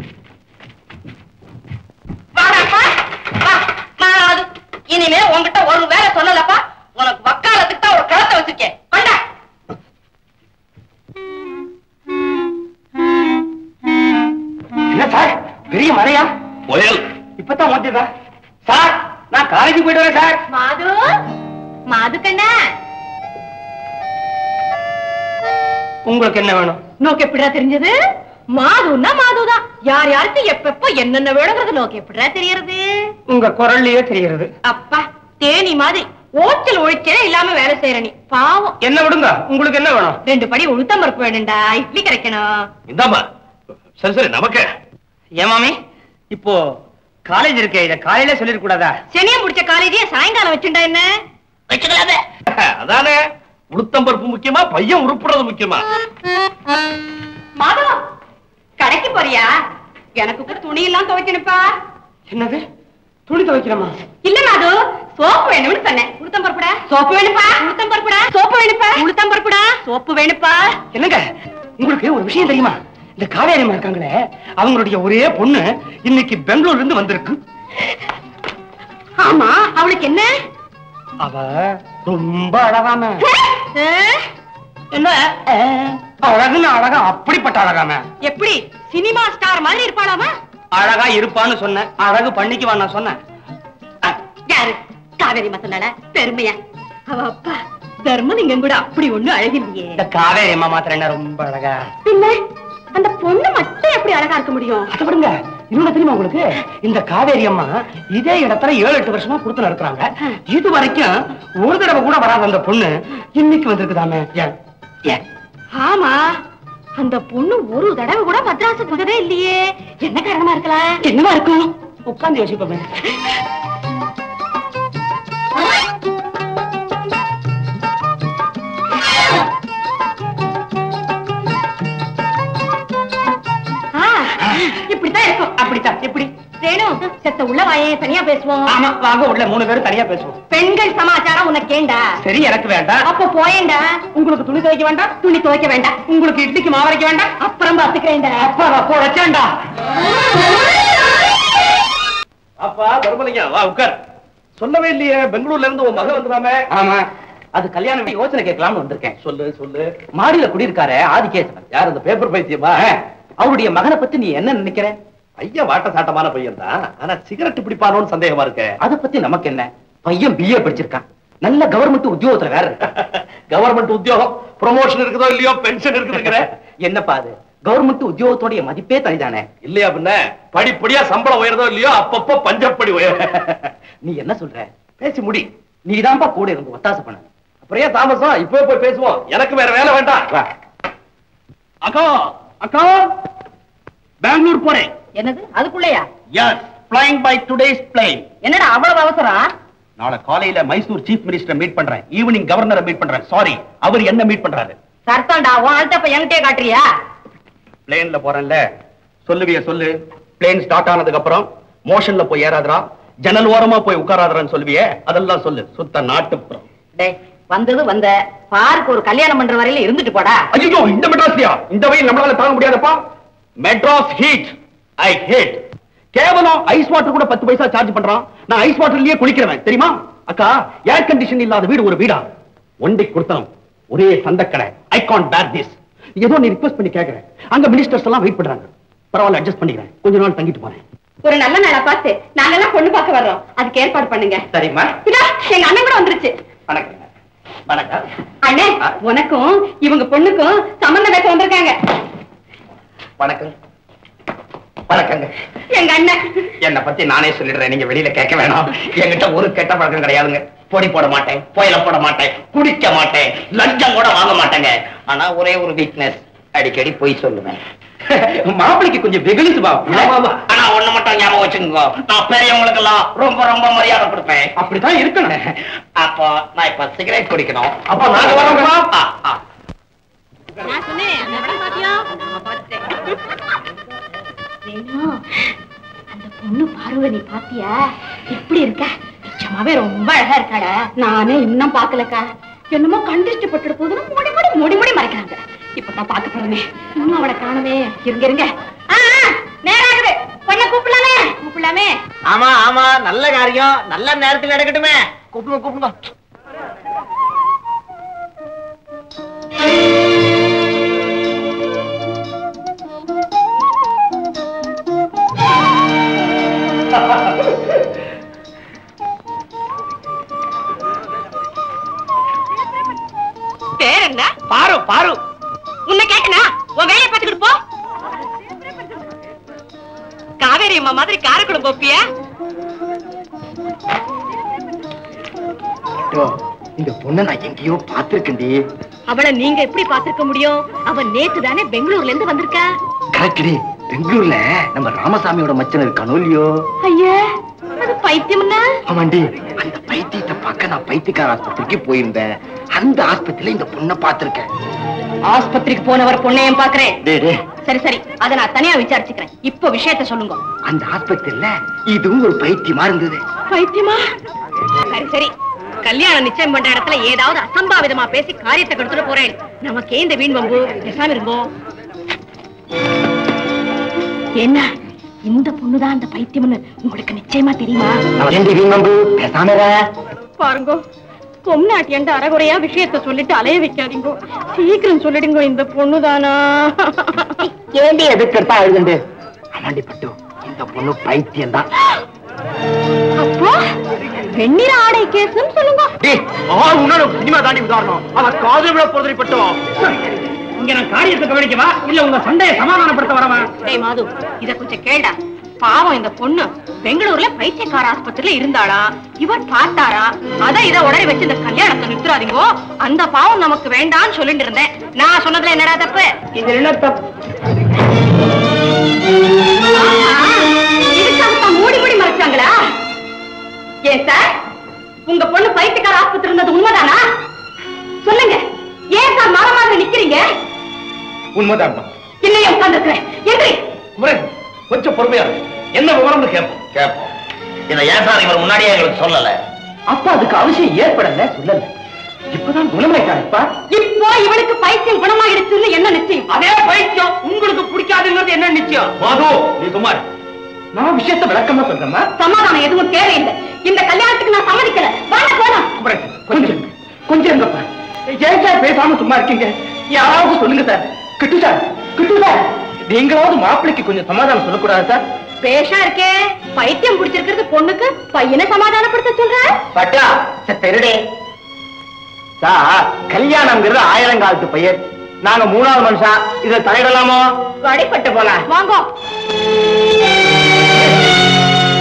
வாடாப்பா வா நான் அது இனிமே உன்கிட்ட ஒரு வேலை சொல்லலப்பா உனக்கு வக்காலத்துக்கு தான் ஒரு கழுத்தை வச்சிருக்கேன் கொண்டா என்ன சார் பெரிய மழையா புயல் இப்பதான் வந்துதா சார் நான் காலேஜுக்கு போயிட்டு வரேன் சார் மாது மாது கண்ணா உங்களுக்கு என்ன வேணும் நோக்கு எப்படிடா தெரிஞ்சது மாதுன்னா மாதுதான் யார் யாருக்கு எப்பப்போ என்னென்ன வேணுங்கிறது நோக்கு எப்படிடா தெரியறது உங்க குரல்லையே தெரிகிறது அப்பா தேனி மாதிரி ஓச்சல் ஒழிச்சே இல்லாம வேலை செய்யற நீ பாவம் என்ன விடுங்க உங்களுக்கு என்ன வேணும் ரெண்டு படி உளுத்தம் பருப்பு வேணும்டா இட்லி கிடைக்கணும் இந்தாம்மா சரி சரி நமக்கு ஏன் மாமி இப்போ காலேஜ் இருக்கே இத காலையில சொல்லிருக்க கூடாதா சனியம் முடிச்ச காலேஜே சாயங்காலம் வச்சுண்டா என்ன வச்சுக்கலாமே அதானே உளுத்தம்பருப்பு முக்கியமா பையன் உருப்புறது முக்கியமா மாதவா கடைக்கு போறியா எனக்கு கூட துணி எல்லாம் துவைக்கணுப்பா என்னது துணி துவைக்கிறோமா இல்ல மாது சோப்பு வேணும்னு சொன்னேன் உளுத்தம் பருப்புடா சோப்பு வேணுப்பா உளுத்தம் பருப்புடா சோப்பு வேணுப்பா உளுத்தம் பருப்புடா சோப்பு வேணுப்பா என்னங்க உங்களுக்கு ஒரு விஷயம் தெரியுமா இந்த காவேரியம்மா இருக்காங்களே அவங்களுடைய ஒரே பொண்ணு இன்னைக்கு பெங்களூர்ல இருந்து வந்திருக்கு ஆமா அவளுக்கு என்ன அவ ரொம்ப அழகாம ஆ? என்ன அழகுன்னு அழகா அப்படிப்பட்ட அழகாம எப்படி சினிமா ஸ்டார் மாதிரி இருப்பாளாமா அழகா இருப்பான்னு சொன்னேன் அழகு பண்ணிக்குவா நான் சொன்னேன் யாரு காவேரி மசனால பெருமையா அவ அப்பா தர்மலிங்கம் கூட அப்படி ஒண்ணு அழகில்லையே இந்த காவேரி அம்மா மாத்திரம் என்ன ரொம்ப அழகா பின்ன அந்த பொண்ணு மட்டும் எப்படி அழகா இருக்க முடியும் அதை விடுங்க இன்னொன்னு தெரியுமா உங்களுக்கு இந்த காவேரி அம்மா இதே இடத்துல ஏழு எட்டு வருஷமா கொடுத்து நடத்துறாங்க இது வரைக்கும் ஒரு தடவை கூட வராத அந்த பொண்ணு இன்னைக்கு வந்திருக்குதாமே ஏன் ஏன் ஆமா அந்த பொண்ணு ஒரு தடவை கூட மദ്രാസ് வந்ததே இல்லையே என்ன காரணமா இருக்கலாம் என்னவா இருக்கும் உட்கார்ந்து யோசிப்போமே ஆ, இப்படித்தான் இருக்கும் அப்படித்தான் எப்படி ரேணு செத்த உள்ள வாயே தனியா பேசுவோம் ஆமா வாங்க உள்ள மூணு பேரும் தனியா பேசுவோம் பெண்கள் சமாச்சாரம் உனக்கு ஏண்டா சரி எனக்கு வேண்டாம் அப்ப போயேண்டா உங்களுக்கு துணி துவைக்க வேண்டாம் துணி துவைக்க வேண்டாம் உங்களுக்கு இட்லிக்கு மாவரைக்க வேண்டாம் அப்புறம் பாத்துக்கிறேன்டா அப்பா அப்போ வச்சேன்டா அப்பா தர்மலிங்கம் வா உட்கார் சொல்லவே இல்லையே பெங்களூர்ல இருந்து உன் மகன் வந்துடாமே ஆமா அது கல்யாணம் யோசனை கேட்கலாம்னு வந்திருக்கேன் சொல்லு சொல்லு மாடியில குடியிருக்காரு ஆதிகேசவன் யார் இந்த பேப்பர் பைத்தியமா அவருடைய மகனை பத்தி நீ என்ன நினைக்கிற பையன் வாட்ட சாட்டமான பையன் தான் ஆனா சிகரெட் பிடிப்பானோன்னு சந்தேகமா இருக்கு அத பத்தி நமக்கு என்ன பையன் பிஏ படிச்சிருக்கான் நல்ல கவர்மெண்ட் உத்தியோகத்துல வேற இருக்கான் கவர்மெண்ட் உத்தியோகம் ப்ரொமோஷன் இருக்குதோ இல்லையோ பென்ஷன் இருக்குதுங்கிற என்னப்பா அது கவர்மெண்ட் உத்தியோகத்தோடைய மதிப்பே தனிதானே இல்லையா பின்ன படிப்படியா சம்பளம் உயர்தோ இல்லையோ அப்பப்போ பஞ்சப்படி உயர் நீ என்ன சொல்ற பேசி முடி நீதான்ப்பா கூட இருந்து ஒத்தாசை பண்ண அப்ப பிரியா தாமசம் இப்போ போய் பேசுவோம் எனக்கு வேற வேலை வேண்டாம் அக்கா அக்கா பெங்களூர் போறேன் என்னது அதுக்குள்ளயா yes flying by today's plane என்னடா அவ்வளவு அவசரம் நாளை காலையில மைசூர் சீஃப் மினிஸ்டர் மீட் பண்றேன் ஈவினிங் கவர்னரை மீட் பண்றேன் சாரி அவர் என்ன மீட் பண்றாரு சர்த்தம்டா உன் ஆள்கிட்ட இப்ப என்கிட்டயே காட்டுறியா பிளேன்ல போறேன்ல சொல்லுவிய சொல்லு பிளேன் ஸ்டார்ட் ஆனதுக்கு அப்புறம் மோஷன்ல போய் ஏறாதரா ஜன்னல் ஓரமா போய் உட்காராதரான்னு சொல்லுவியே அதெல்லாம் சொல்லு சுத்த நாட்டுப்புறம் டேய் வந்தது வந்த பாருக்கு ஒரு கல்யாணம் பண்ற வரையில இருந்துட்டு போடா ஐயோ இந்த மெட்ராஸ்லயா இந்த வெயில் நம்மளால தாங்க முடியாதப்பா மெட்ராஸ் ஹீட் ஐ ஹேட் கேவலம் ஐஸ் வாட்டர் கூட பத்து பைசா சார்ஜ் பண்றான் நான் ஐஸ் வாட்டர்லயே குளிக்கிறவன் தெரியுமா அக்கா ஏர் கண்டிஷன் இல்லாத வீடு ஒரு வீடா ஒண்டி கொடுத்தனும் ஒரே சந்தக்கடை ஐ கான் பேர் திஸ் ஏதோ நீ ரிக்வெஸ்ட் பண்ணி கேக்குறேன் அங்க மினிஸ்டர்ஸ் எல்லாம் வெயிட் பண்றாங்க பரவாயில்ல அட்ஜஸ்ட் பண்ணிக்கிறேன் கொஞ்ச நாள் தங்கிட்டு போறேன் ஒரு நல்ல நாளா பார்த்து நாங்கெல்லாம் பொண்ணு பார்க்க வர்றோம் அதுக்கு ஏற்பாடு பண்ணுங்க சரிம்மா இதோ, எங்க அண்ணன் கூட வந்துருச்சு வணக்கம் வணக்கம் அண்ணே உனக்கும் இவங்க பொண்ணுக்கும் சம்பந்தம் பேச வந்திருக்காங்க வணக்கம் வணக்கங்க எங்க அண்ணன் என்னை பத்தி நானே சொல்லிடுறேன் நீங்க வெளியில கேட்க வேணாம் என்கிட்ட ஒரு கெட்ட பழக்கம் கிடையாதுங்க பொடி போட மாட்டேன் புயல போட மாட்டேன் குடிக்க மாட்டேன் லஞ்சம் கூட வாங்க மாட்டேங்க ஆனா ஒரே ஒரு வீக்னஸ் அடிக்கடி பொய் சொல்லுவேன் மாப்பிளைக்கு கொஞ்சம் வெகுலிசு ஆனா ஒண்ணு மட்டும் ஞாபகம் வச்சுக்கோங்க நான் பெரியவங்களுக்கு எல்லாம் ரொம்ப ரொம்ப மரியாதை கொடுப்பேன் அப்படிதான் இருக்கணும் அப்போ நான் இப்ப சிகரெட் குடிக்கணும் அப்போ நாங்க வரோங்களா ஆ, ஆ. நான் சொன்னேன் அந்த இடம் பாத்தியா நான் பார்த்துட்டேன் வேணு அந்த பொண்ணு பார்வை நீ பாத்தியா எப்படி இருக்க நிஜமாவே ரொம்ப அழகா இருக்காடா நானே இன்னும் பாக்கலக்கா என்னமோ கண்டிஷ்ட பட்டுட போதுன்னு மூடி மூடி மூடி மூடி மறைக்கிறாங்க இப்பதான் பாக்க போறேனே இன்னும் அவளை காணவே இருங்க இருங்க ஆ, ஆ, நேரம் ஆகுது பொண்ணை கூப்பிடலாமே கூப்பிடலாமே ஆமா ஆமா நல்ல காரியம் நல்ல நேரத்தில் நடக்கட்டுமே கூப்பிடுங்க கூப்பிடுங்க பேர் என்ன பாரு பாரு உன்னை கேட்டனா உன் வேலையை பார்த்துக்கிட்டு போ காவேரி அம்மா மாதிரி காரக்குளம் போப்பியா இந்த பொண்ணை நான் எங்கேயோ பாத்திருக்கேன்டி அவளை நீங்க எப்படி பார்த்திருக்க முடியும் அவ நேத்து தானே பெங்களூர்ல இருந்து வந்திருக்கா கரெக்டி பெங்களூர்ல நம்ம ராமசாமியோட மச்சன் இருக்கானோ இல்லையோ ஐயா அது பைத்தியம்னா ஆமாண்டி அந்த பைத்தியத்தை பார்க்க நான் பைத்தியக்கார ஆஸ்பத்திரிக்கு போயிருந்தேன் அந்த ஆஸ்பத்திரியில இந்த பொண்ணை பார்த்திருக்கேன் ஆஸ்பத்திரிக்கு போனவர் பொண்ணையும் பாக்குறேன் டேய் டேய், சரி சரி அத நான் தனியா விசாரிச்சுக்கிறேன் இப்ப விஷயத்த சொல்லுங்க அந்த ஆஸ்பத்திரியில இதுவும் ஒரு பைத்தியமா இருந்தது பைத்தியமா சரி சரி கல்யாணம் நிச்சயம் பண்ற இடத்துல ஏதாவது அசம்பாவிதமா பேசி காரியத்தை கெடுத்துட்டு போறேன் நமக்கே இந்த வீண் வம்பு பேசாம இருங்கோ என்ன இந்த பொண்ணுதான் அந்த பைத்தியம்னு உங்களுக்கு நிச்சயமா தெரியுமா ஏண்டி வீண் வம்பு பேசாம இரு. பாருங்க பொம்நாட்டியண்ட அறகுறையா விஷயத்த சொல்லிட்டு அலைய வைக்காதீங்க சீக்கிரம் சொல்லிடுங்க இந்த பொண்ணுதானா ஏண்டி எதுக்கு எடுத்தா அழுதுண்டு ஆமாண்டி பட்டு இந்த பொண்ணு பைத்தியம் தான் அப்போ வெண்ணிற ஆடை கேஸ்னு சொல்லுங்க சினிமா தாண்டி உதாரணம் அவன் காதல் விட பொறுத்தப்பட்டோம் இங்க நான் காரியத்தை கவனிக்கவா இல்ல உங்க சண்டையை சமாதானப்படுத்த வரவா டேய் மாது இத கொஞ்சம் கேளுடா பாவம் இந்த பொண்ணு பெங்களூர்ல பைத்தியக்கார ஆஸ்பத்திரியில இருந்தாளா இவர் பார்த்தாரா அத இத உடனே வச்சு இந்த கல்யாணத்தை நிறுத்துறாதீங்கோ அந்த பாவம் நமக்கு வேண்டாம்னு சொல்லிட்டு இருந்தேன் நான் சொன்னதுல என்னடா தப்பு இது என்ன தப்பு இதுக்காகத்தான் மூடி மூடி மறைச்சாங்களா ஏன் சார் உங்க பொண்ணு பைத்தியக்கார ஆஸ்பத்திரி இருந்தது உண்மைதானா சொல்லுங்க ஏன் சார் மர மாதிரி நிக்கிறீங்க உண்மைதான் இல்லையே உட்கார்ந்துருக்கிறேன் என்று குமரேசன், கொஞ்சம் பொறுமையா இரு. என்ன விவரம்னு கேட்போம் கேட்போம் இதை ஏன் சார் இவர் முன்னாடியே எங்களுக்கு சொல்லல அப்ப அதுக்கு அவசியம் ஏற்படல சொல்லல இப்பதான் குணமாயிட்டாருப்பா இப்போ இவனுக்கு பைத்தியம் குணமாயிடுச்சுன்னு என்ன நிச்சயம் அதே பைத்தியம் உங்களுக்கு பிடிக்காதுங்கிறது என்ன நிச்சயம் மாது நீ சுமார் நான் விஷயத்தை விளக்கமா சொல்றேம்மா சமாதானம் எதுவும் தேவையில்லை இந்த கல்யாணத்துக்கு நான் சம்மதிக்கல வாங்க போலாம் குமரேசன், கொஞ்சம் இருங்க. கொஞ்சம் இருங்கப்பா ஏன் சார் பேசாம சும்மா இருக்கீங்க யாராவது சொல்லுங்க sir Kittu sir Kittu sir நீங்களாவது மாப்பிளைக்கு கொஞ்சம் சமாதானம் சொல்லக்கூடாது சார் பேஷா இருக்கே பைத்தியம் பிடிச்சிருக்கிறது பொண்ணுக்கு பையனை சமாதானப்படுத்த சொல்ற பட்டா திருடே சார் கல்யாணம்ங்கிறது ஆயிரங்காலத்து பையன் நாங்க மூணாவது மனுஷன் இதை தலையிடலாமோ வழிபட்டு போலாம் வாங்க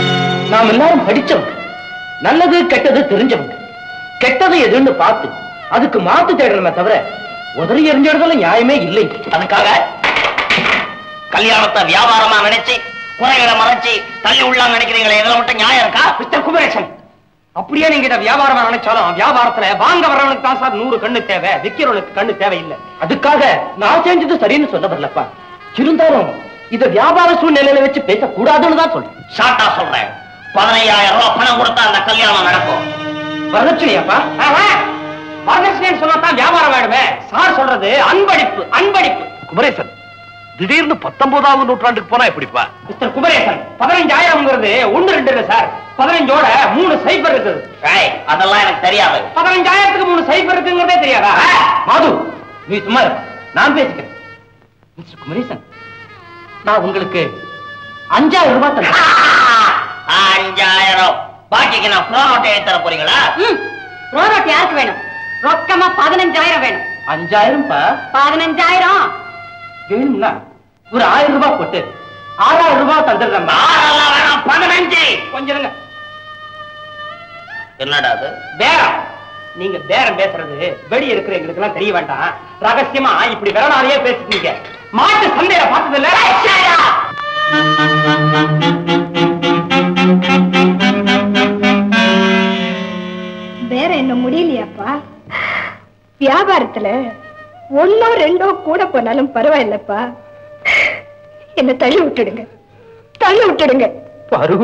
நாம் எல்லாரும் படிச்சவங்க நல்லது கெட்டது தெரிஞ்சவங்க கெட்டது எதுன்னு பார்த்து அதுக்கு மாத்து தேடணுமே தவிர உதறி எறிஞ்சிடுறதுல நியாயமே இல்லை அதுக்காக கல்யாணத்தை வியாபாரமா நினைச்சு குறைகளை மறைச்சு தள்ளி உள்ளான்னு நினைக்கிறீங்களே இதுல மட்டும் நியாயம் இருக்கா மிஸ்டர் குமரேசன் அப்படியே நீங்க இதை வியாபாரமா நினைச்சாலும் வியாபாரத்துல வாங்க வர்றவனுக்கு தான் சார் நூறு கண்ணு தேவை விக்கிறவனுக்கு கண்ணு தேவையில்லை அதுக்காக நான் செஞ்சது சரின்னு சொல்ல வரலப்பா இருந்தாலும் இத வியாபார சூழ்நிலையில வச்சு பேசக்கூடாதுன்னு தான் சொல்றேன் ஷார்ட்டா சொல்றேன் பதினையாயிரம் ரூபாய் பணம் கொடுத்தா அந்த கல்யாணம் நடக்கும் வரதட்சணையாப்பா வரதட்சணைன்னு சொன்னா வியாபாரம் ஆயிடுமே சார் சொல்றது அன்பளிப்பு அன்பளிப்பு குமரேசன் திடீர்னு பத்தொன்பதாவது நூற்றாண்டுக்கு போனா எப்படிப்பா மிஸ்டர் குமரேசன் பதினஞ்சாயிரம்ங்கிறது ஒண்ணு ரெண்டு இல்ல சார் பதினஞ்சோட மூணு சைபர் இருக்குது ஏய், அதெல்லாம் எனக்கு தெரியாது பதினஞ்சாயிரத்துக்கு மூணு சைபர் இருக்குங்கிறதே தெரியாதா மாது நீ சும்மா இரு. நான் பேசிக்கிறேன் மிஸ்டர் குமரேசன் நான் உங்களுக்கு அஞ்சாயிரம் ரூபாய் தரேன் அஞ்சாயிரம் பாக்கிக்கு நான் புறா நோட்டை எழுதி தர போறீங்களா ம் ரோரோட் யாருக்கு வேணும் ரொக்கமா பதினஞ்சாயிரம் வேணும் அஞ்சாயிரம் பா பதினஞ்சாயிரம் வேணும்னா ஒரு ஆயிரம் ரூபாய் போட்டு ஆறாயிரம் ரூபாய் தந்துடுறேன் ஆறெல்லாம் வேணாம் பதினஞ்சு கொஞ்சம் இருங்க. என்னடா அது பேரம் நீங்க பேரம் பேசுறது வெளிய இருக்கிற எங்களுக்கு எல்லாம் தெரிய வேண்டாம் ரகசியமா இப்படி விரலாலேயே பேசிட்டீங்க மாட்டு சந்தையில பார்த்தது இல்ல வேற என்ன முடியலையாப்பா வியாபாரத்துல ஒன்னோ ரெண்டோ கூட போனாலும் பரவாயில்லப்பா என்ன தள்ளி விட்டுடுங்க தள்ளி விட்டுடுங்க பரு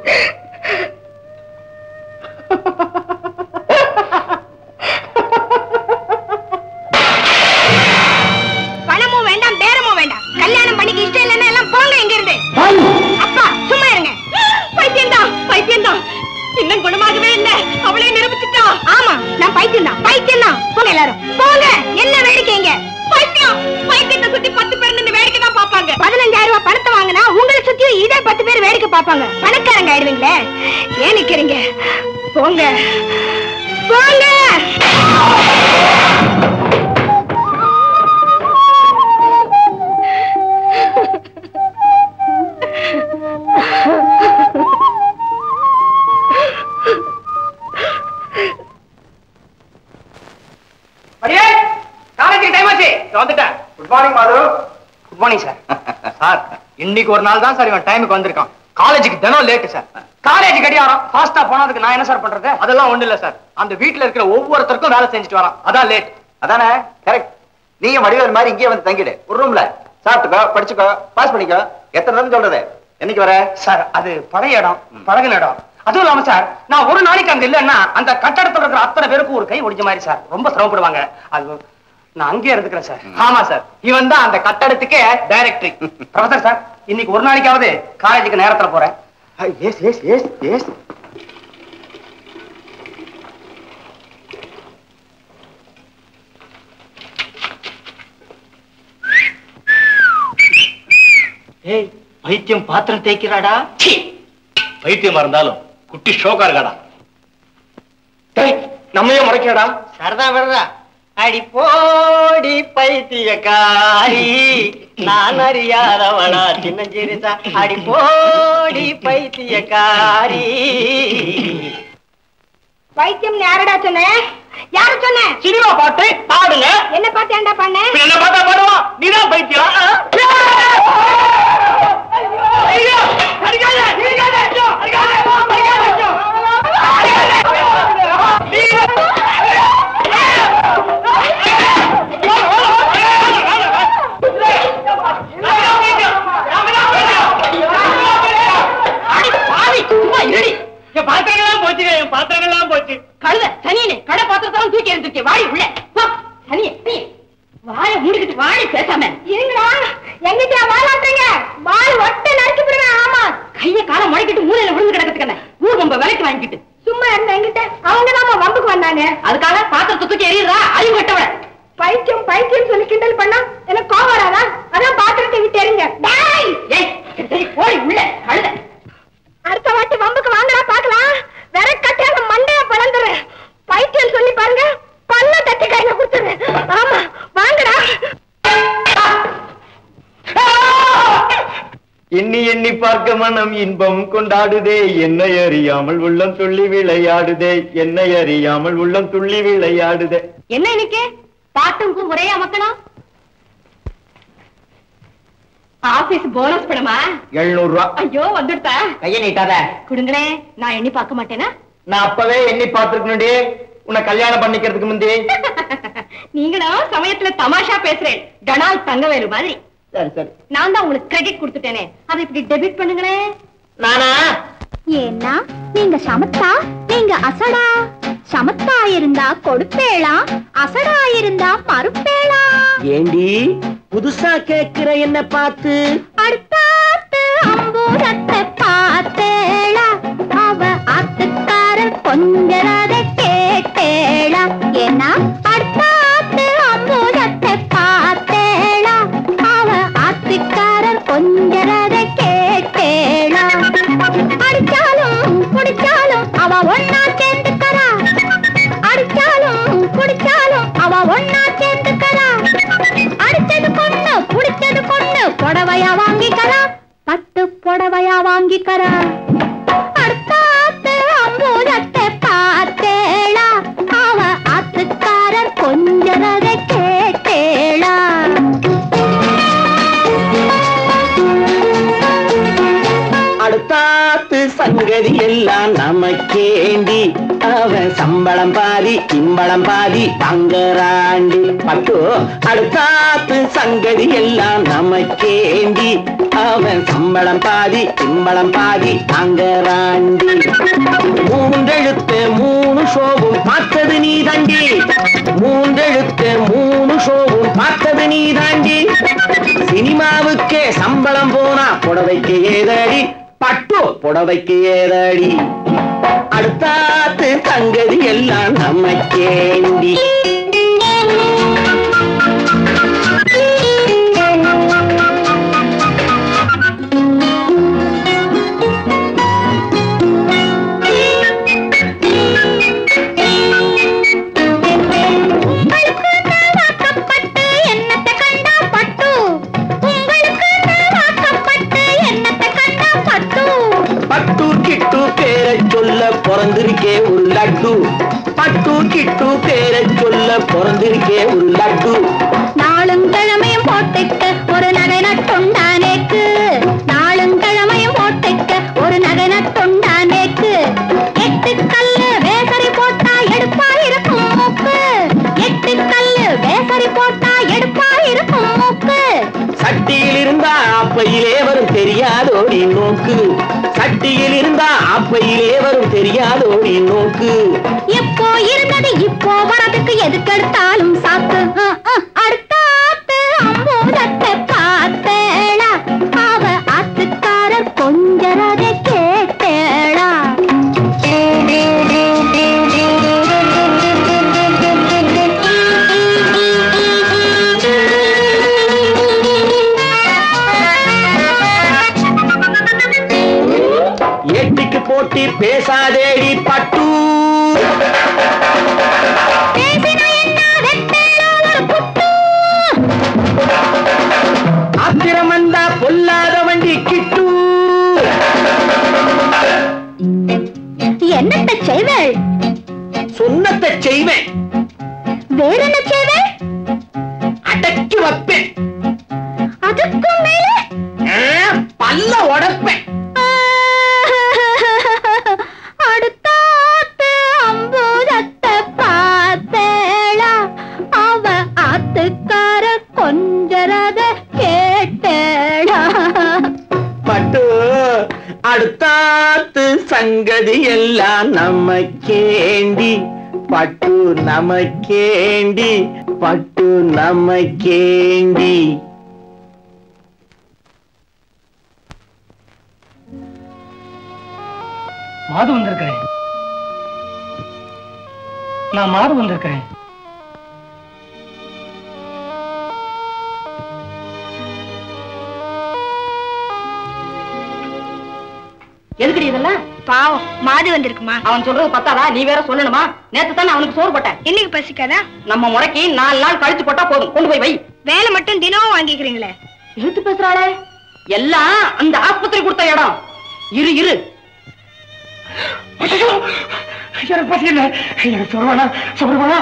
பணமும் வேண்டாம் பேரமும் வேண்டாம் கல்யாணம் பண்ணிக்க இஷ்டம் இல்லைன்னா எல்லாம் போங்க இங்க இருந்து அப்பா சும்மா இருங்க பைத்தியம் தான் பைத்தியம் தான் இன்னும் குணமாகவே இல்ல அவளே நிரூபிச்சுட்டா ஆமா நான் பைத்தியம் தான் பைத்தியம் தான் போங்க எல்லாரும் போங்க என்ன வேடிக்கைங்க பைத்தியம் பைத்தியத்தை சுத்தி பத்து பேர் நின்று வேடிக்கை தான் பாப்பாங்க பதினஞ்சாயிரம் ரூபாய் பணத்தை வாங்கினா உங்களை சுத்தியும் இதே பத்து பேர் வேடிக்கை பாப்பாங்க பணக்காரங்க ஆயிடுவீங்களே ஏன் நிக்கிறீங்க போங்க போங்க அடியே காலேஜுக்கு டைம் ஆச்சு இதோ வந்துட்டேன் good morning Madhu good morning sir sir இன்னைக்கு ஒரு நாள் தான் சார் இவன் டைமுக்கு வந்திருக்கான் காலேஜுக்கு தினம் லேட்டு சார் காலேஜ் கடியாரம் ஃபாஸ்டா போனதுக்கு நான் என்ன சார் பண்றது அதெல்லாம் ஒண்ணு இல்ல சார் அந்த வீட்ல இருக்கிற ஒவ்வொருத்தருக்கும் வேலை செஞ்சுட்டு வரான் அதான் லேட் அதானே கரெக்ட் நீங்க வடிவேல் மாதிரி இங்கே வந்து தங்கிடு ஒரு ரூம்ல சாப்பிட்டுக்கோ படிச்சுக்கோ பாஸ் பண்ணிக்கோ எத்தனை தடவை சொல்றது என்னைக்கு வர சார் அது பழைய இடம் பழகின இடம் அதுவும் இல்லாம சார் நான் ஒரு நாளைக்கு அங்க இல்லைன்னா அந்த கட்டடத்துல இருக்கிற அத்தனை பேருக்கும் ஒரு கை ஒடிஞ்ச மாதிரி சார் ரொம்ப சிரமப்படுவாங்க அது நான் அங்கேயே இருந்துக்கிறேன் சார் ஆமா சார் இவன் தான் அந்த கட்டடத்துக்கே டைரக்டர் ப்ரொஃபசர் சார் இன்னைக்கு ஒரு நாளைக்காவது காலேஜுக்கு நேரத்துல போறேன் எஸ் எஸ் எஸ் எஸ் ஏய் பைத்தியம் பாத்திரம் தேய்க்கிறாடா பைத்தியமா இருந்தாலும் குட்டி ஷோக்கா இருக்காடா டேய் நம்மையே முறைக்கிறடா சரதா விரதா அடி போடி பைத்தியக்காரி நான் அறியாதவளா சின்னஞ்சிரிசா அடி போடி பைத்தியக்காரி வைத்தியம் யாரடா சொன்ன யார சொன்ன சினிமா பாட்டு பாடுங்க என்ன பார்த்து ஏன்டா பண்ண இப்ப என்ன பார்த்தா பாடுவான் நீதான் பைத்தியம் ஆ? ஐயோ! அடிக்காத! அடிக்காத! ஐயோ! அடிக்காத! அடிக்காத! ஐயோ! அடி பாவி! சும்மா இருடி. என் பாத்திரங்கள்லாம் போச்சுங்க என் பாத்திரங்கள்லாம் போச்சு கழுத சனியனே கடை பாத்திரத்தெல்லாம் தூக்கி எடுத்துருக்கே வாடி உள்ள போ, சனியே சனியே. வாய மூடிக்கிட்டு வாடி பேசாம இருங்கடா எங்கிட்ட வாழாட்டுறீங்க வால் ஒட்ட நறுக்கி விடுவேன் ஆமா கைய காலை முளைக்கிட்டு மூலையில விழுந்து கிடக்குதுக்கண்ண ஊர் பொம்ப விலைக்கு வாங்கிக்கிட்டு சும்மா இருந்த எங்கிட்ட அவங்க தான் வம்புக்கு வந்தாங்க அதுக்காக பாத்திரத்தை தூக்கி எறியறா அறிவு கட்டவள பைத்தியம் பைத்தியம் சொல்லி கிண்டல் பண்ணா எனக்கு கோவம் வராதா அதான் பாத்திரத்தை விட்டு எறிங்க டேய் ஏய் சரி போடி உள்ள கழுத அடுத்த வாட்டி வம்புக்கு வாங்கடா பாக்கலாம் வேற கட்டியால மண்டைய பழந்துறேன் பைத்தியம் சொல்லி பாருங்க பல்ல தட்டிக்க பார்க்க மனம் இன்பம் கொண்டாடுதே என்னை அறியாமல் உள்ளம் துள்ளி விளையாடுதே என்னை அறியாமல் உள்ளம் துள்ளி விளையாடுதே என்ன இன்னைக்கு பாட்டும் ஒரே அமக்கணும் ஆபீஸ் போனஸ் பணமா எழுநூறு ரூபா ஐயோ வந்துட்டா கையை நீட்டாத குடுங்களே நான் எண்ணி பார்க்க மாட்டேனா நான் அப்பவே எண்ணி பார்த்திருக்கணும்டி உன்னை கல்யாணம் பண்ணிக்கிறதுக்கு முந்தி நீங்களும் சமயத்துல தமாஷா பேசுறேன் டனால் தங்கவேலு மாதிரி சரி சரி நான் தான் உங்களுக்கு கிரெடிட் கொடுத்துட்டேனே அதை இப்படி டெபிட் பண்ணுங்களேன் நானா ஏன்னா நீங்க சமத்தா நீங்க அசடா சமத்தா இருந்தா கொடுப்பேளா அசடா இருந்தா மறுப்பேளா ஏண்டி புதுசா கேக்குற என்ன பார்த்து அடுத்தாத்து அம்பூரத்தை பார்த்தேளா அவ ஆத்துக்காரர் கொஞ்சரத கேட்டேளா ஏன்னா அடுத்தாத்து அம்பூரத்தை பார்த்தேளா அவ ஆத்துக்காரர் கொஞ்சரத கேட்டேளா அடிச்சாலும் குடிச்சாலும் அவ ஒன்னா சேர்ந்துக்கறா அடிச்சாலும் குடிச்சாலும் அவ ஒன்னா சேர்ந்துக்கறா அடிச்சது பொண்ணு புடிச்சது பொண்ணு புடவையா வாங்கிக்கறா பட்டு புடவையா வாங்கிக்கறா அடுத்தாத்து அம்பூரத்தை பார்த்தேளா அவ ஆத்துக்காரர் கொஞ்சரத கேட்டேளா அடுத்தாத்து சங்கதி எல்லாம் நமக்கேண்டி அவன் சம்பளம் பாதி சிம்பளம் பாதி வாங்கறாண்டி பட்டு அடுத்தாத்து சங்கதி எல்லாம் நமக்கேண்டி அவன் சம்பளம் பாதி சிம்பளம் பாதி வாங்கறாண்டி மூன்றெழுத்து மூணு ஷோவும் பார்த்தது நீ தாண்டி மூன்றெழுத்து மூணு ஷோவும் பார்த்தது நீ தாண்டி சினிமாவுக்கே சம்பளம் போனா புடவைக்கு ஏதடி பட்டு புடவைக்கு ஏதடி அடுத்தாத்து தங்கதி எல்லாம் நமக்கேண்டி உங்களுக்கு நான் வாக்கப்பட்டு என்னத்தை கண்டா பட்டு உங்களுக்கு நான் வாக்கப்பட்டு என்னத்தை கண்டா பட்டு பட்டு கிட்டு பேரை சொல்ல பிறந்திருக்கே ஒரு லட்டு பட்டு கிட்டு பேரை சொல்ல பிறந்திருக்கே ஒரு லட்டு நாளும் கிழமையும் போட்டுக்க ஒரு நகை நட்டுண்டானேக்கு நாளும் கிழமையும் போட்டுக்க ஒரு நகை நட்டுண்டானேக்கு எட்டு கல்லு வேசரி போட்டா எடுப்பா இருக்கும் மூக்கு எட்டு கல்லு வேசரி போட்டா எடுப்பா இருக்கும் மூக்கு சட்டியில் இருந்தா அப்பையிலே வரும் தெரியாதோடி நோக்கு சட்டியில் இருந்தா அப்பையிலே வரும் தெரியாதோடி நோக்கு எப்போ இருந்தது இப்போ வரதுக்கு எதுக்கெடுத்தாலும் சாக்கு அஹ், அஹ், அடுத்தாத்து அம்பூதத்தை பார்த்தேளா அவ ஆத்துக்காரர் கொஞ்சரத கேட்டேளா எட்டிக்கு போட்டி பேசாதேடி பட்டு பேசினா என்ன வெட்டேளா ஒரு குத்து ஆத்திரம் வந்தா பொல்லாத வண்டி கிட்டு என்னத்த செய்வேள் சொன்னத்தை செய்வேன் வேற என்ன செய்வேள் அடக்கி வைப்பேன் அதுக்கும் மேல ஆ, பல்ல உடைப்பேன் அடுத்தாத்து அம்பூதத்தை பார்த்தேளா அவ ஆத்துக்கார கொஞ்சரத கேட்டேளா பட்டு அடுத்தாத்து சங்கதி எல்லாம் நமக்கேண்டி பட்டு நமக்கேண்டி பட்டு நமக்கேண்டி மாது வந்திருக்கிறேன் நான் மாது வந்திருக்கிறேன் எதுக்குடி இதெல்லாம் பாவம் மாது வந்திருக்குமா அவன் சொல்றது பத்தாதா நீ வேற சொல்லணுமா நேத்து தானே அவனுக்கு சோறு போட்டேன் இன்னைக்கு பசிக்காதா நம்ம முறைக்கு நாலு நாள் கழிச்சு போட்டா போதும் கொண்டு போய் வை வேலை மட்டும் தினமும் வாங்கிக்கிறீங்களே இழுத்து பேசுறாளே எல்லாம் அந்த ஆஸ்பத்திரி கொடுத்த இடம் இரு இரு ஐயோ, எனக்கு பசி இல்லை எனக்கு சொல்லுவானா சொல்லுவானா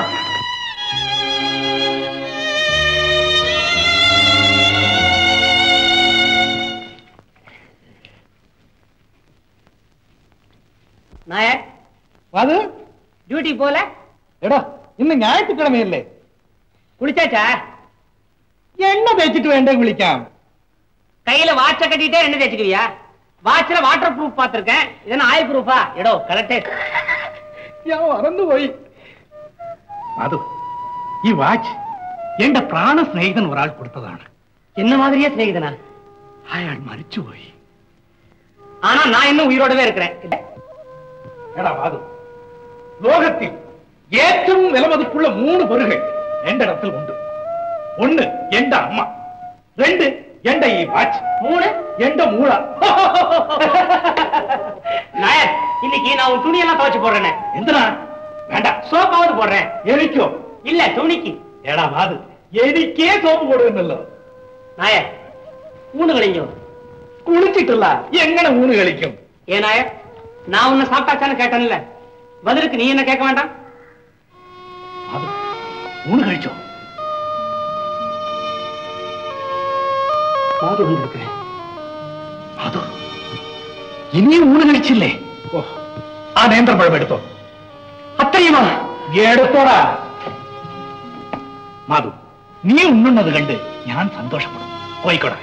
நாயர் அது டியூட்டி போல எடா இன்னும் ஞாயிற்றுக்கிழமை இல்லை குளிச்சாச்சா என்ன தேய்ச்சிட்டு வேண்டாம் விழிக்காம கையில வாட்ச கட்டிட்டே என்ன தேய்ச்சுக்குவியா வாட்ச்ல வாட்டர் ப்ரூஃப் பார்த்திருக்கேன் இதென்ன ஆயில் ப்ரூஃபா எடோ கரெக்ட் ഞാൻ മറന്നുപോയി അത് ഈ വാച്ച് എന്റെ പ്രാണ സ്നേഹിതൻ ഒരാൾ കൊടുത്തതാണ് என்ன மாதிரியே சிநேகிதனா അയാൾ മരിച്ചുപോയി ஆனா நான் இன்னும் உயிரோடவே இருக்கிறேன் இல்ல എടാ വാതു ലോകത്തിൽ ഏറ്റവും വിലമതിപ്പുള്ള മൂന്ന് പൊരുകൾ എന്റെ ഇടത്തിൽ ഉണ്ട് ഒന്ന് എന്റെ അമ്മ രണ്ട് എന്റെ ഈ വാച്ച് மூணு എന്റെ മൂള நாயர் இன்னைக்கு நான் உன் துணியெல்லாம் துவைச்சு போடுறேனே എന്തിനാ വേണ്ട சோப்பாவது போடுறேன் എനിക്കോ இல்ல துணிக்கு എടാ വാതു എനിക്കേ സോപ്പ് കൊടുക്കുന്നല്ലോ நாயர் மூணு கழிஞ்சோ കുളിച്ചിട്ടില്ല എങ്ങനെ ഊണ് കളിക്കും ஏ நாயர் நான் உன்னை சாப்பிட்டாச்சான்னு கேட்டேன்ல பதிலுக்கு நீ என்ன கேட்க வேண்டாம் അത് ഊണ് കഴിച്ചോ மாது வந்திருக்கிறேன் അത് ഇനിയും ഊണ് കഴിച്ചില്ലേ ഓ ആ നേന്ത്രപ്പഴം എടുത്തോ அத்தையுமா എടുത്തോടാ മാധു നീ ഉണ്ണുന്നത് കണ്ട് ഞാൻ സന്തോഷപ്പെടും പോയിക്കോടാ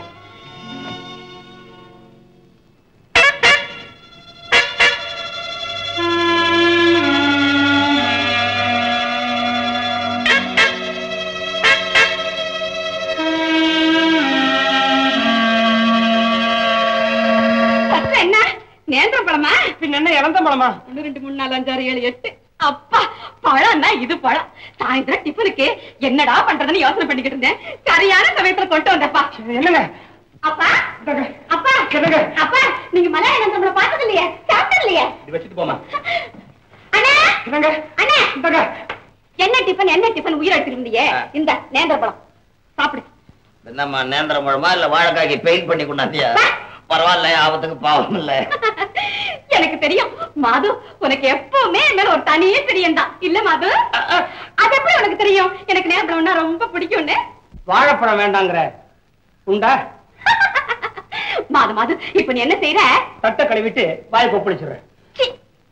ஃபர்ஸ்ட் என்ன நேந்திர பழமா பின்ன என்ன இறந்த பழமா ஒன்னு ரெண்டு மூணு நாலு அஞ்சு ஆறு ஏழு எட்டு அப்பா பழம்னா இது பழம் சாயந்தரம் டிஃபனுக்கு என்னடா பண்றதுன்னு யோசனை பண்ணிக்கிட்டு இருந்தேன் சரியான சமயத்துல கொண்டு வந்தப்பா என்னங்க அப்பா அப்பா அப்பா நீங்க மலையாள நம்மள பார்த்தது இல்லையே சாப்பிட்டது இல்லையே ഇത് വെച്ചിട്ട് പോമാ அண்ணா என்னங்க அண்ணா என்ன டிஃபன் என்ன டிஃபன் உயிர் எடுத்துருந்தியே இந்த நேந்திர பழம் சாப்பிடு என்னம்மா நேந்திர பழமா இல்ல வாழைக்காய்க்கு பெயிண்ட் பண்ணி கொண்டாந்தியா பரவாயில்ல ஆபத்துக்கு பாவம் இல்ல எனக்கு தெரியும் மாது உனக்கு எப்பவுமே என் மேல ஒரு தனி பிரியம் தான் இல்ல மாது அது எப்படி உனக்கு தெரியும் எனக்கு நேந்திரம்னா ரொம்ப பிடிக்கும்னு வாழைப்பழம் வேண்டாங்கிற உண்டா மாது மாது இப்ப நீ என்ன செய்யற தட்டை கழுவிட்டு வாய் கொப்பளிச்சிடுறேன் சீ.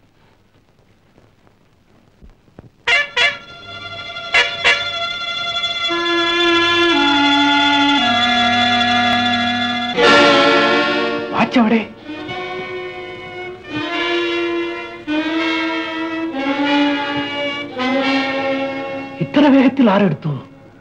വാച്ച് എവിടെ ഇത്ര വേഗത്തിൽ ആരെടുത്തു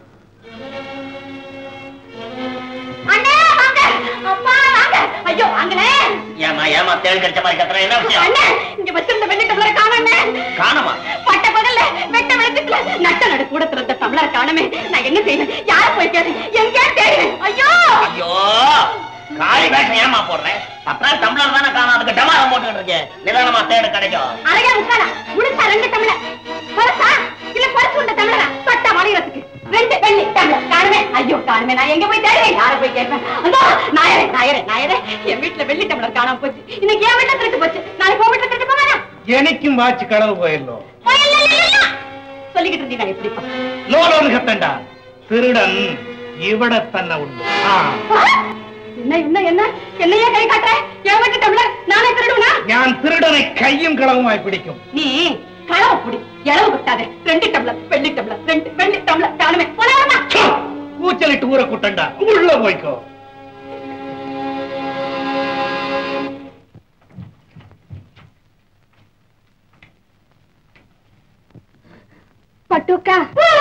அண்ணே வாங்க அப்பா வாங்க ஐயோ வாங்களே ஏமா ஏமா தேள் கடிச்ச மாதிரி கத்துற என்ன விஷயம் அண்ணே இங்க வச்சிருந்த வெள்ளி டம்ளர் காணோண்ணே காணமா பட்ட பகல்ல வெட்ட வெளிச்சத்துல நட்ட நடு கூட திறந்த டம்ளர் காணமே நான் என்ன செய்வேன் யார போய் கேளு எங்கே தேடு ஐயோ ஐயோ காலி வேஷம் ஏமா போடுறேன் பத்தா டம்ளர் தானே காணும் அதுக்கு டமாரம் போட்டுக்கிட்டு இருக்கேன் நிதானமா தேடு கிடைக்கும் அழகா முக்காலா முழுசா ரெண்டு டம்ளர் பரசா இல்ல பரிசு உண்ட டம்ளரா தொட்டா மலையறதுக்கு ரெண்டு வெள்ளி டம்ளர் காணுமே ஐயோ காணுமே நான் எங்க போய் தேடுவேன் யார போய் கேட்பேன் அந்த நாயரே நாயரே நாயரே என் வீட்டுல வெள்ளி டம்ளர் காணாம போச்சு இன்னைக்கு என் வீட்டுல திருட்டு போச்சு நாளைக்கு உன் வீட்டுல திருட்டு போவானா എനിക്കും വാച്ച് കളവ് പോയല്ലോ சொல்லிக்கிட்டு இருந்தீங்க எப்படிப்பா ലോലോന്ന് കത്തണ്ട திருடன் ഇവിടെ തന്നെ ഉണ്ട് ആ ஆ? என்ன என்ன என்ன என்னையே கை காட்டுற என் வீட்டு டம்ளர் நானே திருடுவனா ഞാൻ திருடனை കയ്യും കളവുമായി പിടിക്കും நீ களவு புடி இளவு குட்டாதே ரெண்டு டம்ளர் வெள்ளி டம்ளர் ரெண்டு வெள்ளி டம்ளர் காணுமே போலாமா ഛോ, കൂച്ചലിട്ട് ഊര കുട്ടണ്ട ഉള്ള പോയിക്കോ பட்டுக்கா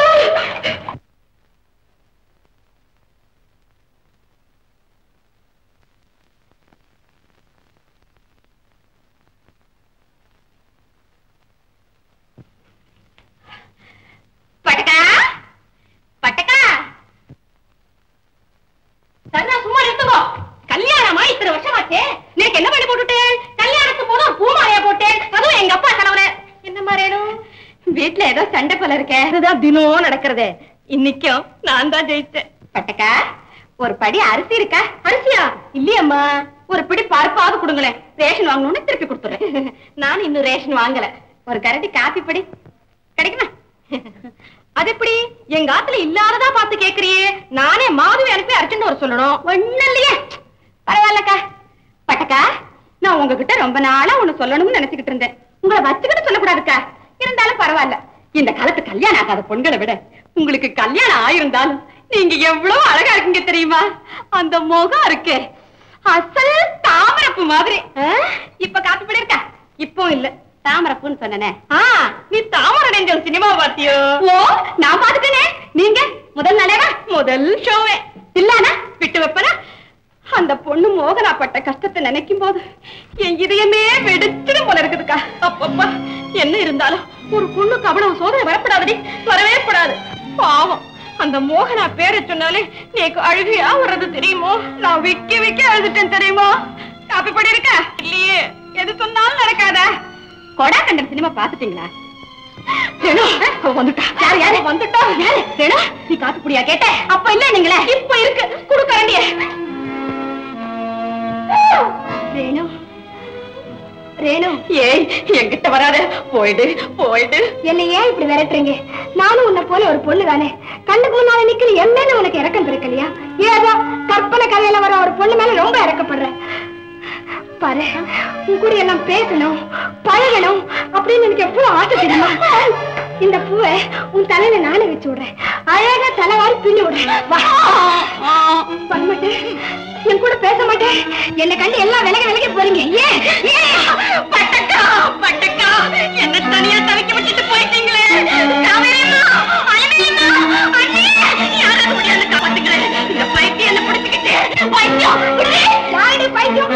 பட்டக்கா பட்டக்கா சன்னா சும்மா நிறுத்துக்கோ கல்யாணமா இத்தனை வருஷமாச்சே நேக்கு என்ன பண்ணி போட்டுட்டேன் கல்யாணத்துக்கு போதும் பூமாலையா போட்டேன் அதுவும் எங்க அப்பா கணவர என்ன மாறேனும் வீட்டுல ஏதோ சண்டை போல இருக்கே அதுதான் தினம் நடக்கிறதே இன்னைக்கும் நான் தான் ஜெயிச்சேன் பட்டக்கா ஒரு படி அரிசி இருக்கா அரிசியா இல்லையம்மா ஒரு பிடி பருப்பாவது கொடுங்களேன் ரேஷன் வாங்கணும்னு திருப்பி கொடுத்துறேன் நான் இன்னும் ரேஷன் வாங்கல ஒரு கரண்டி காப்பி படி கிடைக்குமா அது எப்படி எங்க ஆத்துல இல்லாததா பார்த்து கேக்குறியே நானே மாதுவை அனுப்பி அரைச்சுட்டு வர சொல்லணும் ஒண்ணும் இல்லையே பரவாயில்லக்கா பட்டக்கா நான் உங்ககிட்ட ரொம்ப நாளா ஒண்ணு சொல்லணும்னு நினைச்சுக்கிட்டு இருந்தேன் உங்களை வச்சுக்கிட்டு சொல்லக்கூடாதுக்கா இருந்தாலும் பரவாயில்ல இந்த காலத்து கல்யாணம் ஆகாத பொண்களை விட உங்களுக்கு கல்யாணம் ஆயிருந்தாலும் நீங்க எவ்வளவு அழகா இருக்கீங்க தெரியுமா அந்த முகம் இருக்கே அசல் தாமரப்பு மாதிரி ஆ? இப்ப காப்பி படி இருக்கா இப்போ இல்ல தாமரப்புன்னு சொன்னனே ஆ நீ தாமரை நெஞ்சல் சினிமா பாத்தியோ ஓ நான் பாத்துட்டேனே நீங்க முதல் நாளேவா முதல் ஷோவே இல்லானா விட்டு வைப்பனா அந்த பொண்ணு மோகனா பட்ட கஷ்டத்தை நினைக்கும் போது என் இதயமே வெடிச்சிடும் போல இருக்குதுக்கா அப்பப்பா என்ன இருந்தாலும் ஒரு பொண்ணுக்கு அவ்வளவு சோதனை வரப்படாதடி வரவே கூடாது பாவம் அந்த மோகனா பேரை சொன்னாலே நீக்கு அழுகையா வர்றது தெரியுமோ நான் விக்க விக்க அழுதுட்டேன் தெரியுமா காப்பி படி இருக்கா இல்லையே எது சொன்னாலும் நடக்காத கொடா கண்டன் சினிமா பாத்துட்டீங்களா ரேணு, அவ வந்துட்டா. யாரு, யாரு? வந்துட்டா. யாரு? ரேணு, நீ காப்பி குடியா கேட்ட? அப்ப இல்ல நீங்களே. இப்ப இருக்கு. குடு கரண்டிய. ரேணு ரேணு ஏய் என்கிட்ட வராத போயிடு போயிடு என்ன ஏன் இப்படி விரட்டுறீங்க நானும் உன்னை போல ஒரு பொண்ணு தானே கண்ணுக்கு முன்னால நிக்கிற என் மேல உனக்கு இறக்கம் இருக்கலையா ஏதோ கற்பனை கதையில வர ஒரு பொண்ணு மேல ரொம்ப இறக்கப்படுறேன் பாரு உன் கூட எல்லாம் பேசணும் பழகணும் அப்படின்னு எனக்கு எவ்வளவு ஆசை தெரியுமா இந்த பூவை உன் தலையில நானே வச்சு விடுறேன் அழகா தலைவாரி பின்னி விடுறேன் வா. வர மாட்டேன் என் கூட பேச மாட்டேன் என்னை கண்டு எல்லாம் விலகி விலகி போறீங்க ஏன் ஏன் பட்டக்கா பட்டக்கா என்ன தனியா தவிக்க விட்டுட்டு போயிட்டீங்களே காவேரியம்மா, அலமேலம்மா, அண்ணே, யாராவது முடியாது காப்பாத்துங்களேன். இந்த பைத்தியம் என்ன பிடிச்சுக்கிட்டு, பைத்தியம், விடு. யாரடி பைத்தியம்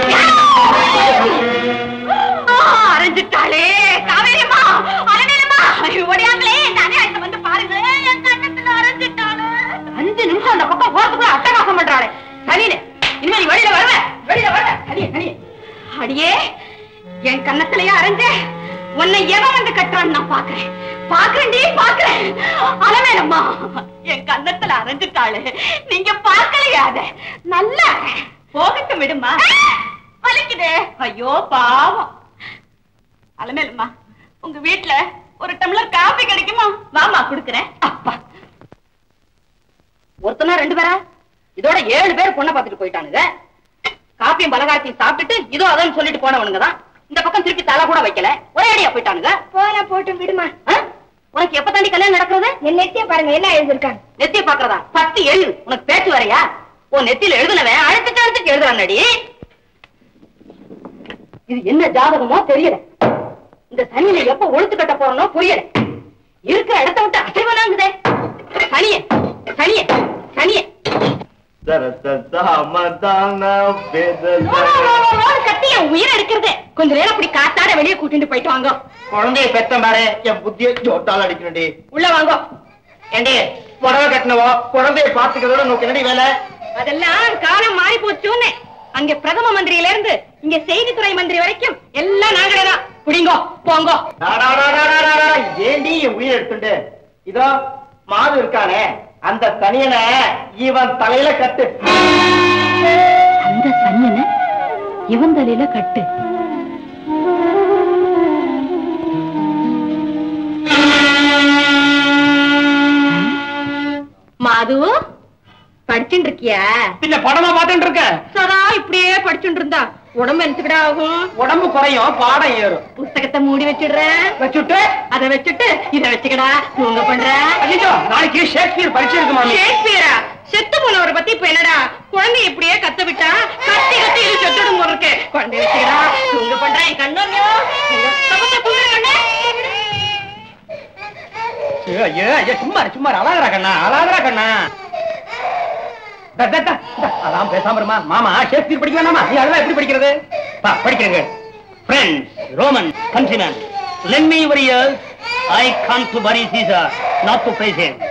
ஆ, அரைஞ்சிட்டாளே காவேரியம்மா, அலமேலம்மா, ஐயோ, ஓடியாங்களே, இந்த அநியாயத்தை வந்து பாருங்களேன், என் கண்ணத்துல அரைஞ்சிட்டாளே. அஞ்சு நிமிஷம் அந்த பக்கம் போறதுக்குள்ள அட்டகாசம் பண்றாளே சனினே இனிமே நீ வெளியில வருவ வெளியில வருவ சனியே சனியே அடியே என் கண்ணத்திலேயே அரைஞ்ச உன்னை எவன் வந்து கட்டுறான்னு நான் பாக்குறேன் பாக்குறேன்டி பாக்குறேன் அலமேலம்மா என் கண்ணத்துல அரைஞ்சிட்டாளு நீங்க பார்க்கலையா அத நல்லா போகட்டும் விடுமா வலிக்குதே ஐயோ பாவம் அலமேலம்மா உங்க வீட்ல ஒரு டம்ளர் காபி கிடைக்குமா வாமா குடுக்குறேன் அப்பா ஒருத்தனா ரெண்டு பேரா இதோட ஏழு பேர் பொண்ணை பார்த்துட்டு போயிட்டானுங்க காப்பியும் பலகாரத்தையும் சாப்பிட்டுட்டு இதோ அதோன்னு சொல்லிட்டு போனவனுங்க தான் இந்த பக்கம் திருப்பி தலை கூட வைக்கல ஒரே அடியா போயிட்டானுங்க போனா போட்டும் விடுமா ஆ? உனக்கு எப்ப தாண்டி கல்யாணம் நடக்கிறது என் நெத்திய பாருங்க என்ன எழுதிருக்காங்க நெத்திய பாக்குறதா பத்து எழுது உனக்கு பேச்சு வரையா உன் நெத்தியில எழுதுனவன் அழுத்துட்டு அழுத்துட்டு எழுதுறானடி இது என்ன ஜாதகமோ தெரியல இந்த சனியில எப்ப ஒழுத்து கட்ட போறனோ புரியல இருக்கிற இடத்த விட்டு அசைவனாங்குதே சனிய சனிய சனிய கட்டி என் உயிரை எடுக்கிறது கொஞ்ச நேரம் அப்படி காத்தாட வெளியே கூட்டிட்டு போயிட்டு வாங்க குழந்தைய பெத்த பாரு என் புத்திய ஜோட்டால் அடிக்கணும்டி உள்ள வாங்க ஏண்டி புடவை கட்டினவோ குழந்தைய பாத்துக்கிறதோட உனக்கு என்னடி வேலை அதெல்லாம் காலம் மாறி போச்சுன்னு அங்க பிரதம மந்திரியில இருந்து இங்க செய்தித்துறை மந்திரி வரைக்கும் எல்லாம் நாங்களே தான் புடிங்கோ போங்கோ டாடாடாடாடாடா, ஏண்டி என் உயிர் எடுத்துட்டு இதோ மாது இருக்கானே அந்த சனியனை இவன் தலையில கட்டு அந்த சன்னனை இவன் தலையில கட்டு மாது படிச்சுட்டு இருக்கியா பின்ன படமா பாத்துட்டு இருக்க சதா இப்படியே படிச்சுட்டு இருந்தா உடம்பு எடுத்துக்கிட ஆகும் உடம்பு குறையும் பாடம் ஏறும் புஸ்தகத்தை மூடி வச்சிடுறேன் வச்சுட்டு அத வச்சுட்டு இத வச்சுக்கடா தூங்க பண்ற ஐயோ நாளைக்கு ஷேக்ஸ்பியர் பரிச்சை இருக்கு மாமி ஷேக்ஸ்பியரா செத்து போனவரை பத்தி இப்ப என்னடா குழந்தை இப்படியே கத்த விட்டா கத்தி கத்தி இது செத்துடும் போல இருக்கு குழந்தை வச்சுக்கடா தூங்க பண்றேன் கண்ணோமியோ ஐயோ ஐயோ சும்மா இரு, சும்மா இரு. அழாதடா கண்ணா அழாதடா கண்ணா த, த, த, த. அதான் பேசாம இருமா மாமா ஷேக்ஸ்பியர் படிக்க வேணாமா நீ அழகா எப்படி படிக்கிறது பா படிக்கிறேங்க friends Roman countryman let me your ears I come to bury Caesar not to praise him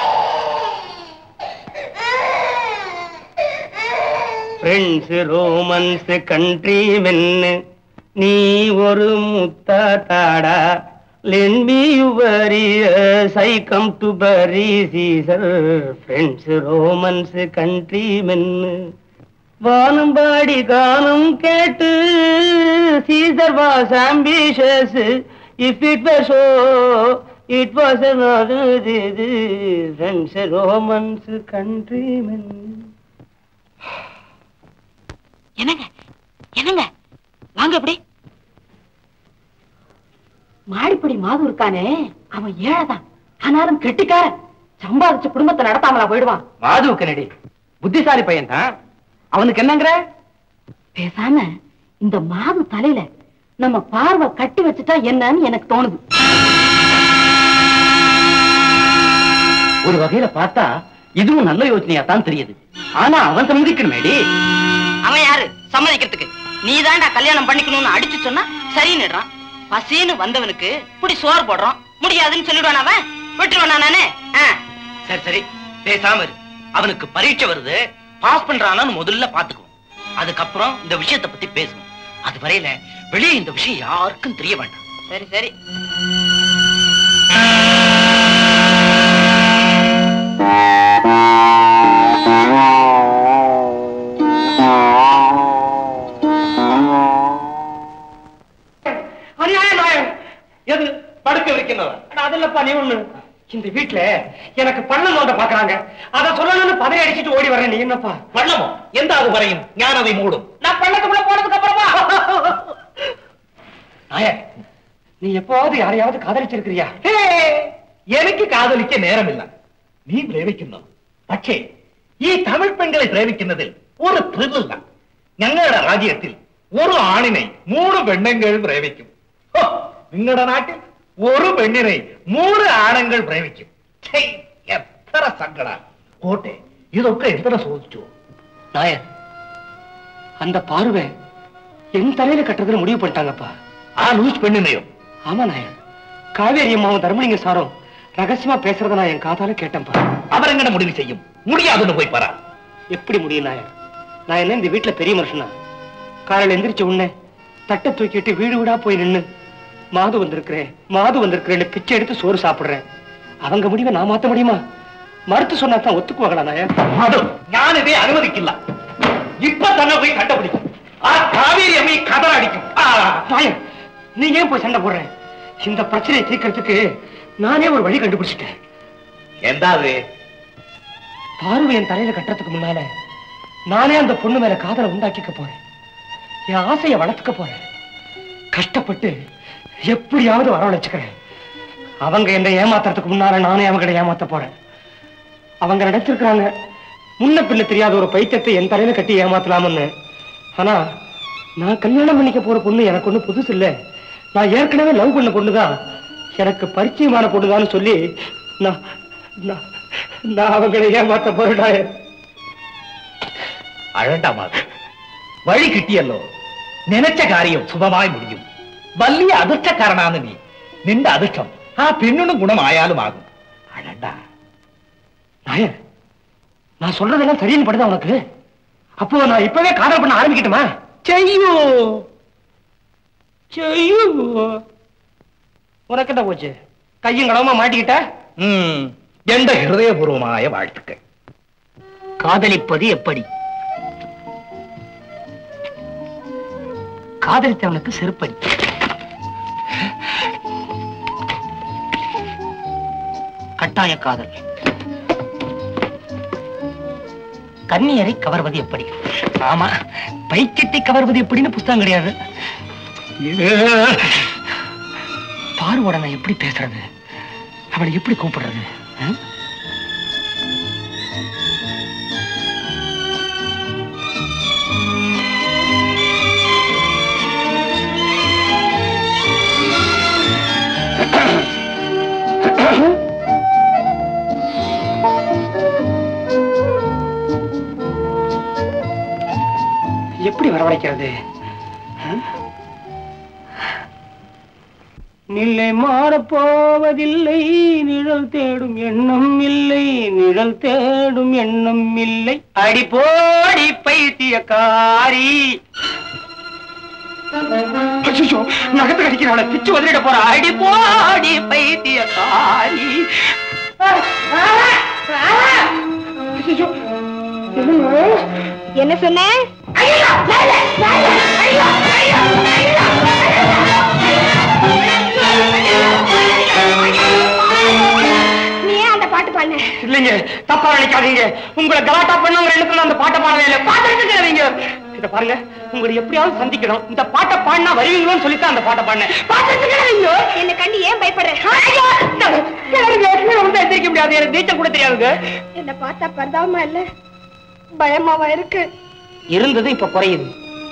friends Romans country மென்னு நீ ஒரு முத்த தாடா Lend me your ears, I come to bury Caesar, friends, Romans, countrymen. வானம்பாடி கானம் கேட்டு Caesar was ambitious if it were so it was another இது friends Romans countrymen என்னங்க என்னங்க வாங்க இப்படி மாடிப்படி மாது இருக்கானே அவன் ஏழைதான் ஆனாலும் கெட்டிக்காரன் சம்பாதிச்ச குடும்பத்தை நடத்தாமலா போயிடுவான் மாதுவுக்கு நடி புத்திசாலி பையன் தான் அவனுக்கு என்னங்கிற பேசாம இந்த மாது தலையில நம்ம பார்வை கட்டி வச்சுட்டா என்னன்னு எனக்கு தோணுது ஒரு வகையில பார்த்தா இதுவும் நல்ல யோசனையா தான் தெரியுது ஆனா அவன் சம்மதிக்கணுமேடி அவன் யாரு சம்மதிக்கிறதுக்கு நீ தாண்டா கல்யாணம் பண்ணிக்கணும்னு அடிச்சு சொன்னா சரின்னுறான் பசின்னு வந்தவனுக்கு இப்படி சோறு போடுறோம் முடியாதுன்னு சொல்லிடுவான் அவன் விட்டுருவானா நானே ஆ. சரி சரி பேசாம இரு அவனுக்கு பரீட்சை வருது பாஸ் பண்றானான்னு முதல்ல பாத்துக்குவோம் அதுக்கப்புறம் இந்த விஷயத்தை பத்தி பேசுவோம் அது வரையில வெளியே இந்த விஷயம் யாருக்கும் தெரிய வேண்டாம் சரி சரி அநியாயம் நியாயம். எது படுக்க வைக்கிறவன் அதில்லப்பா நீ ஒண்ணு இந்த வீட்டுல எனக்கு பள்ளம் நோண்ட பாக்குறாங்க அத சொல்லணும்னு பதவி அடிச்சிட்டு ஓடி வரேன் நீ என்னப்பா பள்ளமோ எந்த அது வரையும் ஞானவை மூடும் நான் பள்ளத்துக்குள்ள போனதுக்கு அப்புறமா நாயக் நீ எப்போது யாரையாவது காதலிச்சிருக்கிறியா ഹേ, എനിക്ക് കാതലിക്ക് നേരമില്ല നീ പ്രേമിക്കുന്നു പക്ഷേ ഈ തമിഴ് പെൺകളെ പ്രേമിക്കുന്നതിൽ ഒരു ത്രില്ലില്ല ഞങ്ങളുടെ രാജ്യത്തിൽ ഒരു ആണിനെ മൂന്ന് പെണ്ണുങ്ങൾ പ്രേമിക്കും ഹോ, നിങ്ങളുടെ നാട്ടിൽ ഒരു പെണ്ണിനെ മൂന്ന് ആണുങ്ങൾ പ്രേമിക്കും ഛേ, എത്ര സങ്കട കോട്ടെ ഇതൊക്കെ എത്ര സോദിച്ചു நாயர் அந்த பார்வை என் தலையில கட்டுறதுன்னு முடிவு பண்ணிட்டாங்கப்பா ആ ലൂസ് പെണ്ണിനെയോ ஆமா நாயர் காவேரி அம்மாவும் தர்மலிங்க சாரும் ரகசியமா பேசுறத நான் என் காதால கேட்டேன்ப்பா അവരെങ്ങനെ മുടിവ് ചെയ്യും മുടിയാതെന്ന് പോയി പറ எப்படி முடியும் நாயர் நான் என்ன இந்த வீட்டுல பெரிய மனுஷனா காலையில எந்திரிச்ச உடனே தட்டை தூக்கிட்டு வீடு வீடா போய் நின்னு மாது வந்திருக்கிறேன் மாது வந்திருக்கிறேன்னு பிச்சை எடுத்து சோறு சாப்பிடுறேன் அவங்க முடிவை நான் மாத்த முடியுமா மறுத்து சொன்னா தான் ஒத்துக்குவாங்களா நாயர் അത് ഞാനിതേ അനുവദിക്കില്ല ഇപ്പൊ തന്നെ പോയി കണ്ടുപിടിക്കും ആ കാവേരി അമ്മ ഈ കഥ അടിക്കും ആ நாயர் நீ ஏன் போய் சண்டை போடுற இந்த பிரச்சனையை தீர்க்கறதுக்கு நானே ஒரு வழி கண்டுபிடிச்சிட்டேன் എന്താ അത് பார்வை என் தலையில கட்டுறதுக்கு முன்னால நானே அந்த பொண்ணு மேல காதலை உண்டாக்கிக்க போறேன் என் ஆசையை வளர்த்துக்க போறேன் கஷ்டப்பட்டு எப்படியாவது வரவழைச்சுக்கிறேன் அவங்க என்னை ஏமாத்துறதுக்கு முன்னால நானே அவங்களை ஏமாத்த போறேன் அவங்க நினைச்சிருக்கிறாங்க முன்ன பின்ன தெரியாத ஒரு பைத்தியத்தை என் தலையில கட்டி ஏமாத்தலாம்னு ஆனா நான் கல்யாணம் பண்ணிக்க போற பொண்ணு எனக்கு ஒண்ணு புதுசு இல்ல நான் ஏற்கனவே லவ் பண்ண பொண்ணுதான் எனக்கு பரிச்சயமான பொண்ணுதான்னு சொல்லி நான் நான் நான் அவங்களை ஏமாத்த போறேன் അഴണ്ട മാത് വഴി കിട്ടിയല്ലോ നനച്ച കാര്യം സുഖമായി മുടിയും വലിയ അദൃഷ്ടക്കാരനാണ് നീ നിന്റെ അദൃഷ്ടം ആ പെണ്ണിന് ഗുണമായാലുമാകും അഴണ്ട நாயர் நான் சொல்றதெல்லாம் சரின்னு படுதா உனக்கு அப்போ நான் இப்பவே காதல் பண்ண ஆரம்பிக்கட்டுமா செய்யோ செய்யோ உனக்கு என்ன போச்சு கையும் கடவுமா மாட்டிக்கிட்ட ഉം, എന്റെ ഹൃദയപൂർവമായ വാഴ്ത്തുക്കൾ காதலிப்பது எப்படி காதலித்தவனுக்கு செருப்படி கட்டாய காதல் கன்னியரை கவர்வது எப்படி ஆமா பைத்தியத்தை கவர்வது எப்படின்னு புத்தகம் கிடையாது பாருவோட நான் எப்படி பேசுறது அவளை எப்படி கூப்பிடுறது ஆ? எப்படி வரவழைக்கிறது ஆ? நிலை மாறப்போவதில்லை நிழல் தேடும் எண்ணம் இல்லை நிழல் தேடும் எண்ணம் இல்லை அடி போடி பைத்தியக்காரி அச்சோ நகத்தை கடிக்கிறாள பிச்சு உதறிட போறா அடி போடி பைத்திய காரி என்ன சொன்ன நீ ஏன் அந்த பாட்டு பாடின இல்லைங்க தப்பா நினைக்காதீங்க உங்களை கலாட்டா பண்ணவங்க ரெண்டு பேரும் அந்த பாட்டை பாடவே இல்லை பாட்டை எடுத்துக்கிறீங்க இத பாருங்க உங்களை எப்படியாவது சந்திக்கணும் இந்த பாட்டை பாடினா வருவீங்களோன்னு சொல்லித்தான் அந்த பாட்டை பாடினேன் பாட்டை எடுத்துக்கிறீங்க என்ன கண்டு ஏன் பயப்படுற ரொம்ப எந்திரிக்க முடியாது எனக்கு நீச்சல் கூட தெரியாதுங்க என்ன பார்த்தா பரதாம இல்ல பயமாவா இருக்கு இருந்தது இப்ப குறையுது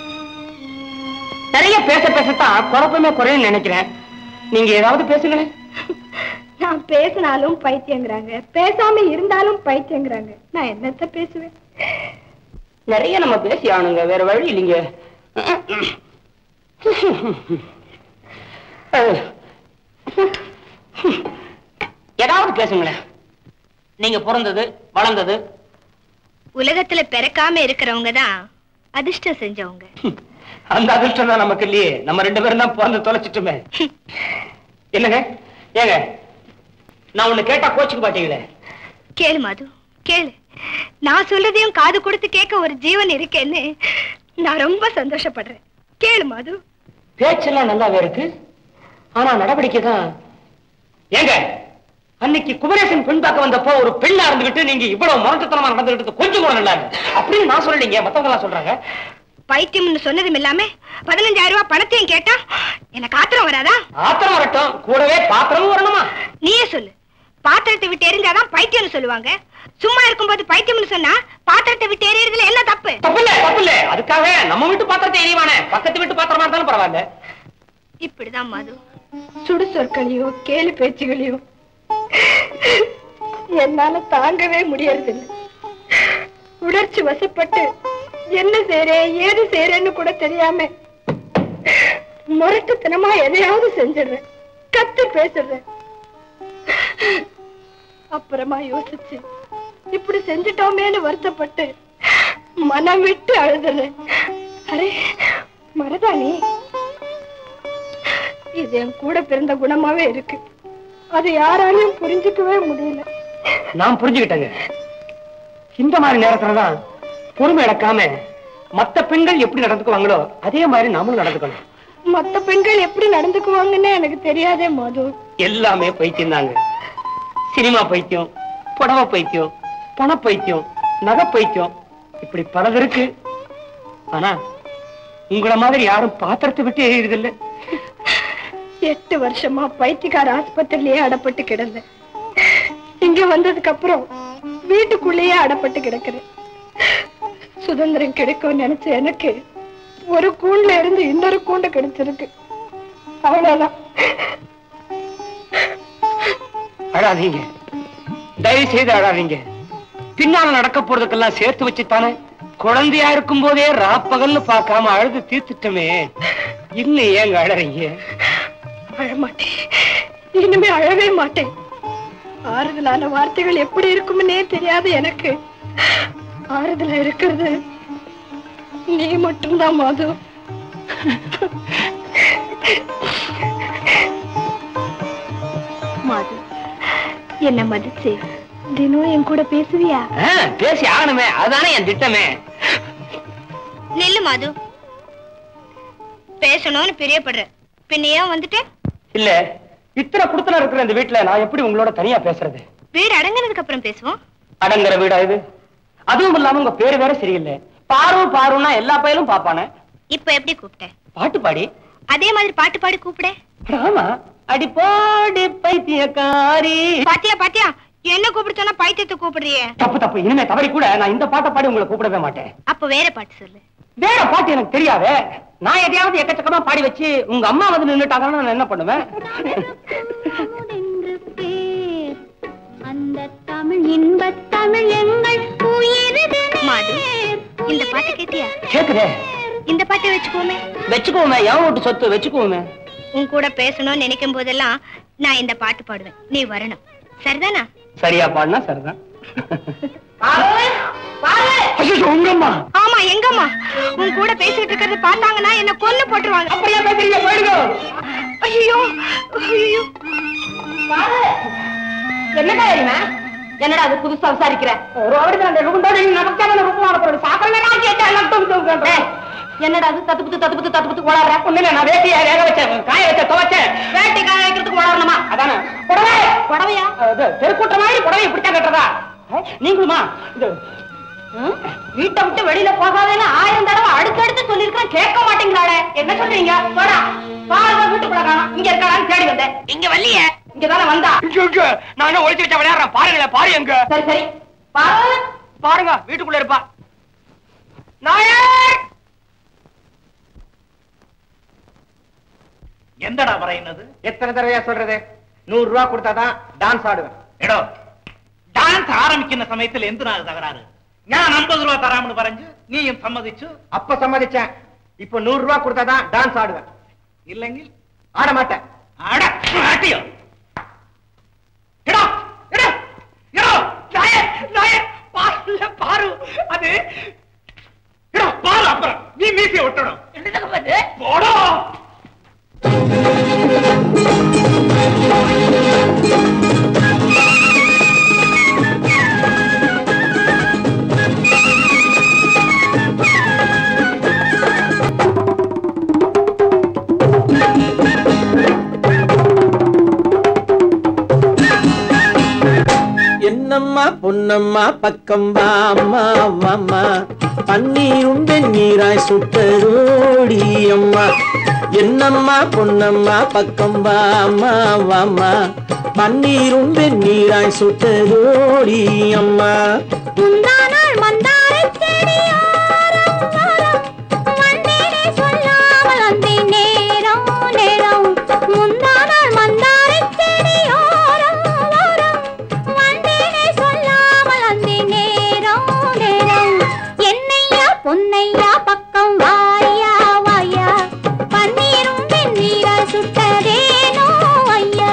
நிறைய பேச பேசத்தான் குழப்பமே குறையும் நினைக்கிறேன் நீங்க ஏதாவது பேசுங்களேன் நான் பேசினாலும் பைத்தியங்கிறாங்க பேசாம இருந்தாலும் பைத்தியங்கிறாங்க நான் என்னத்த பேசுவேன் நிறைய நம்ம பேசி ஆனுங்க வேற வழி இல்லைங்க ஏதாவது பேசுங்களேன் நீங்க பிறந்தது வளர்ந்தது உலகத்துல பிறக்காம இருக்கிறவங்க தான் அதிர்ஷ்டம் செஞ்சவங்க அந்த அதிர்ஷ்டம் தான் நமக்கு இல்லையே நம்ம ரெண்டு பேரும் தான் பிறந்து தொலைச்சிட்டுமே என்னங்க ஏங்க நான் ஒண்ணு கேட்டா கோச்சுக்க மாட்டீங்களே கேளு மது கேளு நான் சொல்றதையும் காது கொடுத்து கேட்க ஒரு ஜீவன் இருக்கேன்னு நான் ரொம்ப சந்தோஷப்படுறேன் கேளு மது பேச்செல்லாம் நல்லாவே இருக்கு ஆனா நடவடிக்கை தான் ஏங்க அன்னைக்கு குமரேசன் பெண் பார்க்க வந்தப்போ ஒரு பெண்ணா இருந்துகிட்டு நீங்க இவ்வளவு முரட்டுத்தனமா நடந்துகிட்டு கொஞ்சம் கூட நல்லா இருக்கு அப்படின்னு நான் சொல்லலைங்க மத்தவங்க எல்லாம் சொல்றாங்க பைத்தியம்னு சொன்னதும் இல்லாம பதினஞ்சாயிரம் ரூபாய் பணத்தையும் கேட்டா எனக்கு ஆத்திரம் வராதா ஆத்திரம் வரட்டும் கூடவே பாத்திரமும் வரணுமா நீயே சொல்லு பாத்திரத்தை விட்டு எரிஞ்சாதான் பைத்தியம்னு சொல்லுவாங்க சும்மா இருக்கும்போது பைத்தியம்னு சொன்னா பாத்திரத்தை விட்டு எரியறதுல என்ன தப்பு தப்பு இல்ல தப்பு இல்ல அதுக்காக நம்ம வீட்டு பாத்திரத்தை எரியவானே பக்கத்து வீட்டு பாத்திரமா இருந்தாலும் பரவாயில்ல இப்படிதான் மது சுடு சொற்களையோ கேலி பேச்சுகளையோ என்னால தாங்கவே முடியறதில்ல உணர்ச்சி வசப்பட்டு என்ன செய்றேன் ஏது செய்றேன்னு கூட தெரியாம முரட்டுத்தனமா எதையாவது செஞ்சிடுறேன் கத்து பேசுறேன் அப்புறமா யோசிச்சு இப்படி செஞ்சுட்டோமேன்னு வருத்தப்பட்டு மனம் விட்டு அழுதுறேன் அரே மருதாணி இது என் கூட பிறந்த குணமாவே இருக்கு அது யாராலையும் புரிஞ்சுக்கவே முடியல நான் புரிஞ்சுக்கிட்டேங்க இந்த மாதிரி நேரத்துலதான் பொறுமை இழக்காம மத்த பெண்கள் எப்படி நடந்துக்குவாங்களோ அதே மாதிரி நாமளும் நடந்துக்கணும் மத்த பெண்கள் எப்படி நடந்துக்குவாங்கன்னு எனக்கு தெரியாதே மது எல்லாமே பைத்தியம் தாங்க சினிமா பைத்தியம் புடவை பைத்தியம் பண பைத்தியம் நகை பைத்தியம் இப்படி பலது இருக்கு ஆனா உங்களை மாதிரி யாரும் பாத்திரத்தை விட்டு எறியறதில்ல எட்டு வருஷமா பைத்தியக்கார ஆஸ்பத்திரிலேயே அடப்பட்டு கிடந்தேன் இங்க வந்ததுக்கு அப்புறம் வீட்டுக்குள்ளேயே அடப்பட்டு கிடக்குறேன் சுதந்திரம் கிடைக்கும் நினைச்ச எனக்கு ஒரு கூண்டுல இருந்து இன்னொரு கூண்டு கிடைச்சிருக்கு அவ்வளவுதான் அழாதீங்க தயவு செய்து அழாதீங்க பின்னால நடக்க போறதுக்கெல்லாம் சேர்த்து வச்சுத்தானே குழந்தையா இருக்கும் போதே ராப்பகல்னு பார்க்காம அழுது தீர்த்துட்டோமே இன்னும் ஏங்க அழறீங்க அழமாட்டேன் இனிமே அழவே மாட்டேன் ஆறுதலான வார்த்தைகள் எப்படி இருக்கும்னே தெரியாது எனக்கு ஆறுதலா இருக்கிறது நீ மட்டும்தான் மாது மாது என்ன மதிச்சு தினம் என் கூட பேசுவியா ஆ, பேசி ஆகணுமே அதுதானே என் திட்டமே நெல்லு மாது பேசணும்னு பிரியப்படுற பின்ன ஏன் வந்துட்டு இல்ல இத்தனை குடுத்தன இருக்கிற இந்த வீட்டுல நான் எப்படி உங்களோட தனியா பேசுறது வீடு அடங்கினதுக்கு அப்புறம் பேசுவோம் அடங்குற வீடா இது அதுவும் இல்லாம உங்க பேரு வேற சரியில்லை பாரு பாருன்னா எல்லா பயிலும் பாப்பானே இப்ப எப்படி கூப்பிட்ட பாட்டு பாடி அதே மாதிரி பாட்டு பாடி கூப்பிட அட ஆமா அடி போடி பைத்தியக்காரி பாத்தியா பாத்தியா என்ன கூப்பிட சொன்னா பைத்தியத்தை கூப்பிடுறியே தப்பு தப்பு இனிமே தவறி கூட நான் இந்த பாட்டை பாடி உங்களை கூப்பிடவே மாட்டேன் அப்ப வேற பாட்டு சொல்லு வேற பாட்டு எனக்கு தெரியாதே நான் எதையாவது எக்கச்சக்கமா பாடி வச்சு உங்க அம்மா வந்து நின்னுட்டாங்கன்னா நான் என்ன பண்ணுவேன் அந்த தமிழ் இன்பத் தமிழ் எங்கள் உயிரிது மாது இந்த பாட்டு கேட்டியா கேக்குதே இந்த பாட்டை வச்சுக்கோமே வச்சுக்கோமே எவன் வீட்டு சொத்து வச்சுக்கோமே உன் கூட பேசணும்னு நினைக்கும் போதெல்லாம் நான் இந்த பாட்டு பாடுவேன் நீ வரணும் சரிதானா சரியா பாடினா சரிதான் ஐயோ, உங்க அம்மா ஆமா எங்கம்மா உன் கூட பேசிட்டு இருக்கிறத பார்த்தாங்கன்னா என்ன கொன்னு போட்டுருவாங்க அப்படியா பேசுறீங்க போயிடுங்க ஐயோ ஐயோ என்னடா இவன் என்னடா அது புதுசா விசாரிக்கிற ரோடு அந்த ருகுண்டோட நமக்கான ருக்குமான பொருள் சாப்பிடலாம் கேட்டேன் என்னடா அது தத்து புத்து தத்து புத்து தத்து புத்து ஓடாடுற ஒண்ணு இல்ல நான் வேட்டியை வேக வச்சேன் காய வச்ச துவச்சேன் வேட்டி காய வைக்கிறதுக்கு ஓடாடணுமா அதானே புடவை புடவையா தெருக்கூட்ட மாதிரி புடவை இப்படித்தான் கட்டுறதா நீங்களுமா இது வீட்டை விட்டு வெளியில போகாதேன்னு ஆயிரம் தடவை அடுத்தடுத்து சொல்லிருக்கேன் கேட்க மாட்டீங்களாடே என்ன சொல்றீங்க போடா பாருங்க வீட்டுக்குள்ள காணோம் இங்க இருக்காளான்னு தேடி வந்தேன் இங்க வரலையே இங்க தானே வந்தா நான் ஒழிச்சு வச்ச விளையாடுறேன் பாருங்களேன் பாரு எங்க சரி சரி பாரு பாருங்க வீட்டுக்குள்ள இருப்பா நாயர் எந்தடா வரையினது எத்தனை தடவையா சொல்றது நூறு ரூபா கொடுத்தாதான் டான்ஸ் ஆடுவேன் எடோ டான்ஸ் ஆரம்பிக்கிற சமயத்துல எந்த நாள் தகராறு ഞാൻ അമ്പത് രൂപ തരാമെന്ന് പറഞ്ഞു നീയും സമ്മതിച്ചു அப்ப சம்மதிச்சேன் இப்ப நூறு ரூபா கொடுத்தாதான் டான்ஸ் ஆடுவேன் ഇല്ലെങ്കിൽ ஆட மாட்டேன் ആട മാറ്റിയോ എടോ എടോ എടോ നായ നായ പാറില്ല പാറു അത് എടോ പാറു അപ്പുറം നീ മീസിയ ഒട്ടണം പോടോ என்னம்மா பொன்னம்மா பக்கம் வாம்மா வாம்மா பன்னீரும் வெந்நீராய் சுட்டரோடி அம்மா என்னம்மா பொன்னம்மா பக்கம் வாம்மா வாம்மா பன்னீரும் வெந்நீராய் சுட்டரோடி அம்மா முந்தானாள் மந்தாரச் செடியோரம் ஓரம் வந்தேனே சொல்லாமல் வந்தேன் நேரம் நேரம் முந்தானாள் மந்தாரச் செடியோரம் ஓரம் வந்தேனே சொல்லாமல் வந்தேன் நேரம் நேரம் என்னையா பொன்னையா பக்கம் வாயா வாயா பன்னீரும் வெந்நீரா சுட்டதேனோ ஐயா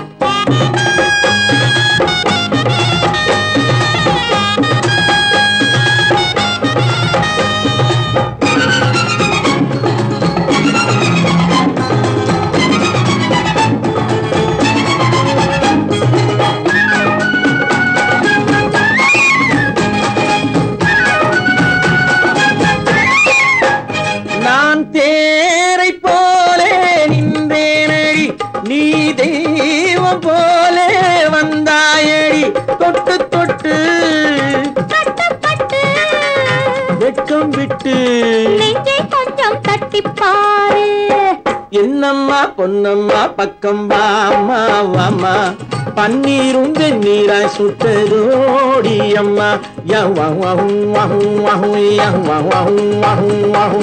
நான் தேரை போலே நின்றேனடி நீ தெய்வம் போலே வந்தாயடி தொட்டு தொட்டு கட்டுப்பட்டு வெட்கம் விட்டு நெஞ்சை கொஞ்சம் தட்டிப்பாரு என்னம்மா பொன்னம்மா பக்கம் வாமா வாமா பன்னீரும் வெந்நீராய் சுட்டதோடி அம்மா யா வா வாஹு வாஹு வாஹு யா வா வாஹு வாஹு வாஹு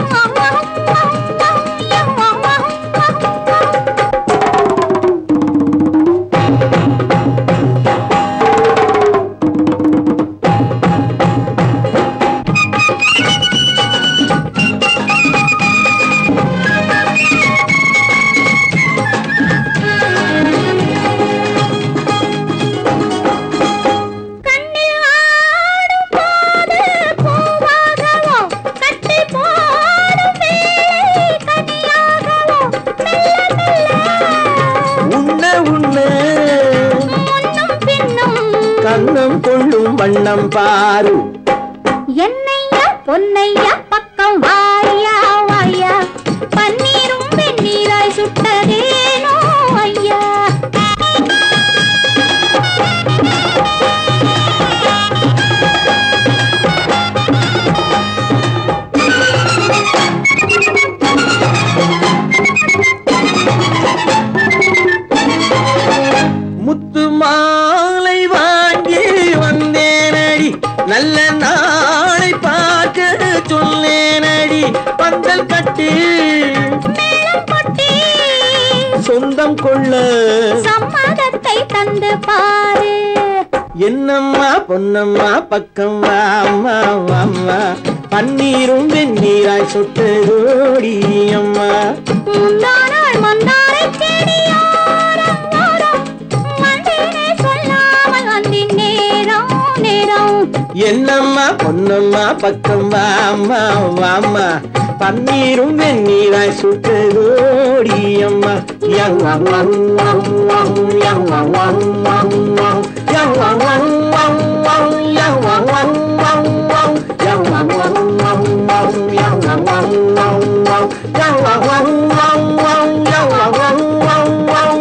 கண்ணில் ஆடும் போது பூவாகவோ கட்டி போடும் வேளை கனியாகவோ மெல்ல மெல்ல உன்ன உன்ன முன்னும் பின்னும் கண்ணம் கொள்ளும் வண்ணம் பாரு என்னையா பொன்னையா பக்கம் வாயா வாயா பன்னீரும் வெந்நீராய் சுட்டதேனோ ஐயா முத்து மாலை வாங்கி வந்தேனடி நல்ல நாளை பார்க்க சொன்னேனடி பந்தல் கட்டி மேளம் கொட்டி சொந்தம் கொள்ள சம்மதத்தை தந்து பாரு என்னம்மா பொன்னம்மா பக்கம் வாம்மா வாம்மா பன்னீரும் வெந்நீராய் சொட்டதோடி அம்மா முந்தானாள் மந்தாரை செடியோரம் ஓரம் வந்தேனே சொல்லாமல் வந்தேன் நேரம் நேரம் என்னம்மா பொன்னம்மா பக்கம் வாம்மா வாம்மா பன்னீரும் வெந்நீராய் சுட்டதோடி அம்மா யவ்வா வம் வம் வம் யவ்வா வம் வம் வம் யவ்வா வம் வம் வம் யவ்வா வம் வம் வம் யவ்வா வம் வம் வம் யவ்வா வம் வம் வம் யவ்வா வம் வம் வம் யவ்வா வம் வம் வம்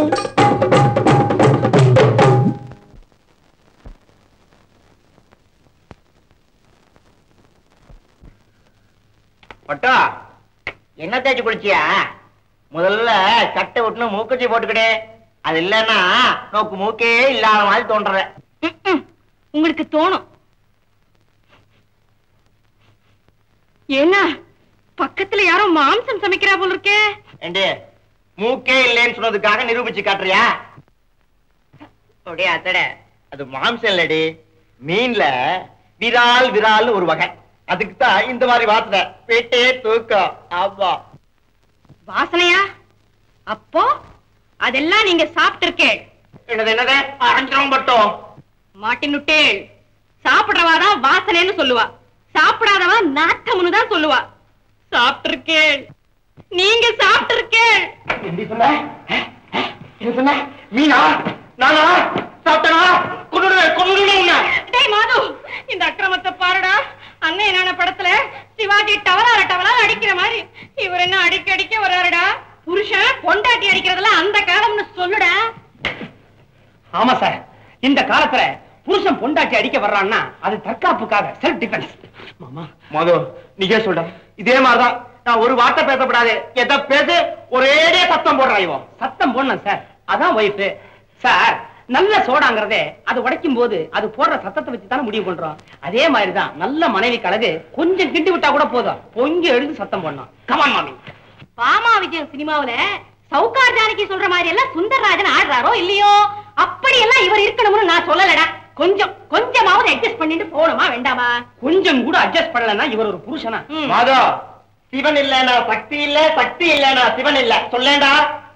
பட்டா என்ன தேய்ச்சி குளிச்சியா முதல்ல சட்டை விட்டுன்னு மூக்குச்சி போட்டுக்கிடு அது இல்லைன்னா நோக்கு மூக்கே இல்லாத மாதிரி தோன்ற ம்ம். உங்களுக்கு தோணும் என்ன பக்கத்துல யாரோ மாம்சம் சமைக்கிறா போல இருக்கே ஏண்டி மூக்கே இல்லைன்னு சொன்னதுக்காக நிரூபிச்சு காட்டுறியா அப்படியே அத்தட அது மாம்சம் இல்லடி மீன்ல விரால் விரால்னு ஒரு வகை அதுக்கு தான் இந்த மாதிரி வார்த்தை பேட்டே தூக்கம் ஆமா வாசனையா அப்போ அதெல்லாம் நீங்க சாப்பிட்டிருக்கேள் என்னது என்னது அரைஞ்சிரும் பட்டும் மாட்டினுட்டேள் சாப்பிடுறவா தான் வாசனைன்னு சொல்லுவா சாப்பிடாதவா நாட்டம்னு தான் சொல்லுவா சாப்பிட்டிருக்கேள் நீங்க சாப்பிட்டிருக்கேள் எப்படி சொன்ன அஹ், அஹ், என்ன சொன்ன மீனா நானா சாப்பிட்டனா கொண்டுடுவேன் கொண்டுடுவேன் உன்னை டேய் மாது இந்த அக்கிரமத்தை பாருடா அண்ணன் என்னென்ன படத்துல சிவாஜி டவலார டவலார அடிக்கிற மாதிரி இவர் என்ன அடிக்க அடிக்க வர்றாருடா புருஷன் பொண்டாட்டி அடிக்கிறதுல அந்த காலம்னு சொல்லுடா ஆமா சார் இந்த காலத்துல புருஷன் பொண்டாட்டி அடிக்க வர்றான்னா அது தற்காப்புக்காக செல்ஃப் டிஃபென்ஸ் மாமா மது நீயே சொல்ற இதே மாதிரிதான் நான் ஒரு வார்த்தை பேசப்படாது எதை பேசு ஒரேடியே சத்தம் போடுறான் இவன் சத்தம் போடணும் சார் அதான் ஒய்ஃப் சார் நல்ல சோடாங்கிறதே அது உடைக்கும் போது அது போடுற சத்தத்தை வச்சு தானே முடிவு பண்றோம் அதே மாதிரிதான் நல்ல மனைவி கழகு கொஞ்சம் கிண்டி விட்டா கூட போதும் பொங்கி எழுந்து சத்தம் போடணும் கமான் மாமி பாமா விஜயம் சினிமாவுல சவுகார் ஜானகி சொல்ற மாதிரி எல்லாம் சுந்தரராஜன் ஆடுறாரோ இல்லையோ அப்படி எல்லாம் இவர் இருக்கணும்னு நான் சொல்லலடா கொஞ்சம் கொஞ்சமாவது அட்ஜஸ்ட் பண்ணிட்டு போகணுமா வேண்டாமா கொஞ்சம் கூட அட்ஜஸ்ட் பண்ணலன்னா இவர் ஒரு புருஷனா ம். மாதா சிவன் இல்லனா சக்தி இல்ல சக்தி இல்லனா சிவன் இல்ல சொல்லேண்டா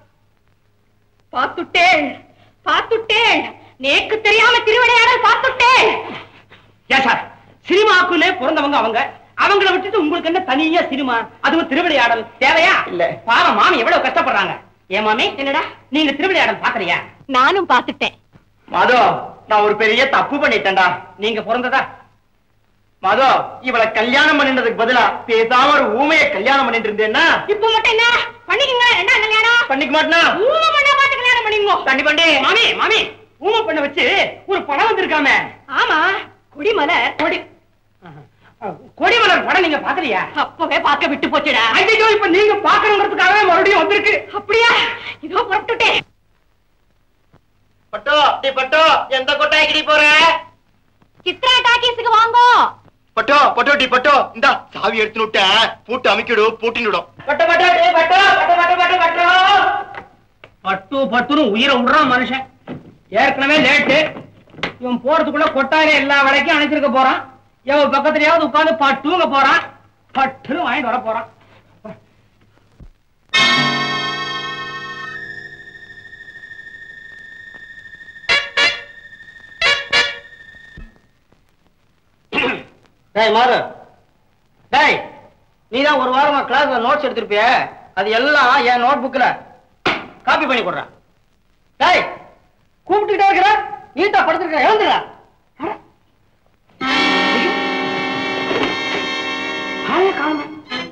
பாத்துட்டேன் பாத்துட்டேன் நேக்கு தெரியாம திருவிளையாடல் பாத்துட்டேன் ஏன் சார் சினிமாக்குள்ளே பிறந்தவங்க அவங்க அவங்கள விட்டுட்டு உங்களுக்கு என்ன தனியா சினிமா அதுவும் திருவிளையாடல் தேவையா இல்ல பாவம் மாமி எவ்வளவு கஷ்டப்படுறாங்க ஏன் மாமி என்னடா நீங்க திருவிளையாடல் பாக்குறியா நானும் பாத்துட்டேன் மாதோ நான் ஒரு பெரிய தப்பு பண்ணிட்டேன்டா நீங்க பிறந்ததா மாதோ இவளை கல்யாணம் பண்ணினதுக்கு பதிலா பேசாம ஒரு ஊமைய கல்யாணம் பண்ணிட்டு இருந்தேன்னா இப்ப மட்டும் என்ன பண்ணிக்கங்க என்ன கல்யாணம் பண்ணிக்க மாட்டேனா ஊமை பண்ணா பாத்து கல்யாணம் பண்ணிக்கோ தண்ணி பண்ணி மாமி மாமி ஊமை பண்ண வச்சு ஒரு படம் வந்திருக்காமே ஆமா குடிமலை கொடி கொடிமலர் படம் நீங்க பாக்கலையா அப்பவே பார்க்க விட்டு போச்சுடா ஐயோ இப்ப நீங்க பாக்கணுங்கிறதுக்காகவே மறுபடியும் வந்திருக்கு அப்படியா இதோ புறப்பட்டுட்டேன் பட்டோ டி பட்டோ எந்த கொட்டாய்க்கு போற சித்ரா டாக்கீஸுக்கு வாங்கோ பட்டோ பட்டோ டி பட்டோ இந்தா சாவி எடுத்து விட்ட பூட்டு அமைக்கிடு பூட்டினுடும் பட்டு பட்டு டேய் பட்டு பட்டு பட்டு பட்டு பட்டு பட்டு பட்டுன்னு உயிரை விடுறான் மனுஷன் ஏற்கனவே லேட்டு இவன் போறதுக்குள்ள கொட்டாயில எல்லா வேலைக்கும் அணைச்சிருக்க போறான் எவன் பக்கத்துலயாவது உட்கார்ந்து பட்டுங்க போறான் பட்டுன்னு வாங்கிட்டு வர போறான் டேய் மாறு டேய் நீ தான் ஒரு வாரமா கிளாஸ்ல நோட்ஸ் எடுத்திருப்பிய அது எல்லாம் என் நோட் புக்ல காப்பி பண்ணி கொடுறேன் டேய் கூப்பிட்டுக்கிட்டே இருக்கிற நீட்டா படுத்துருக்க எழுந்துடா ஆளே காணும்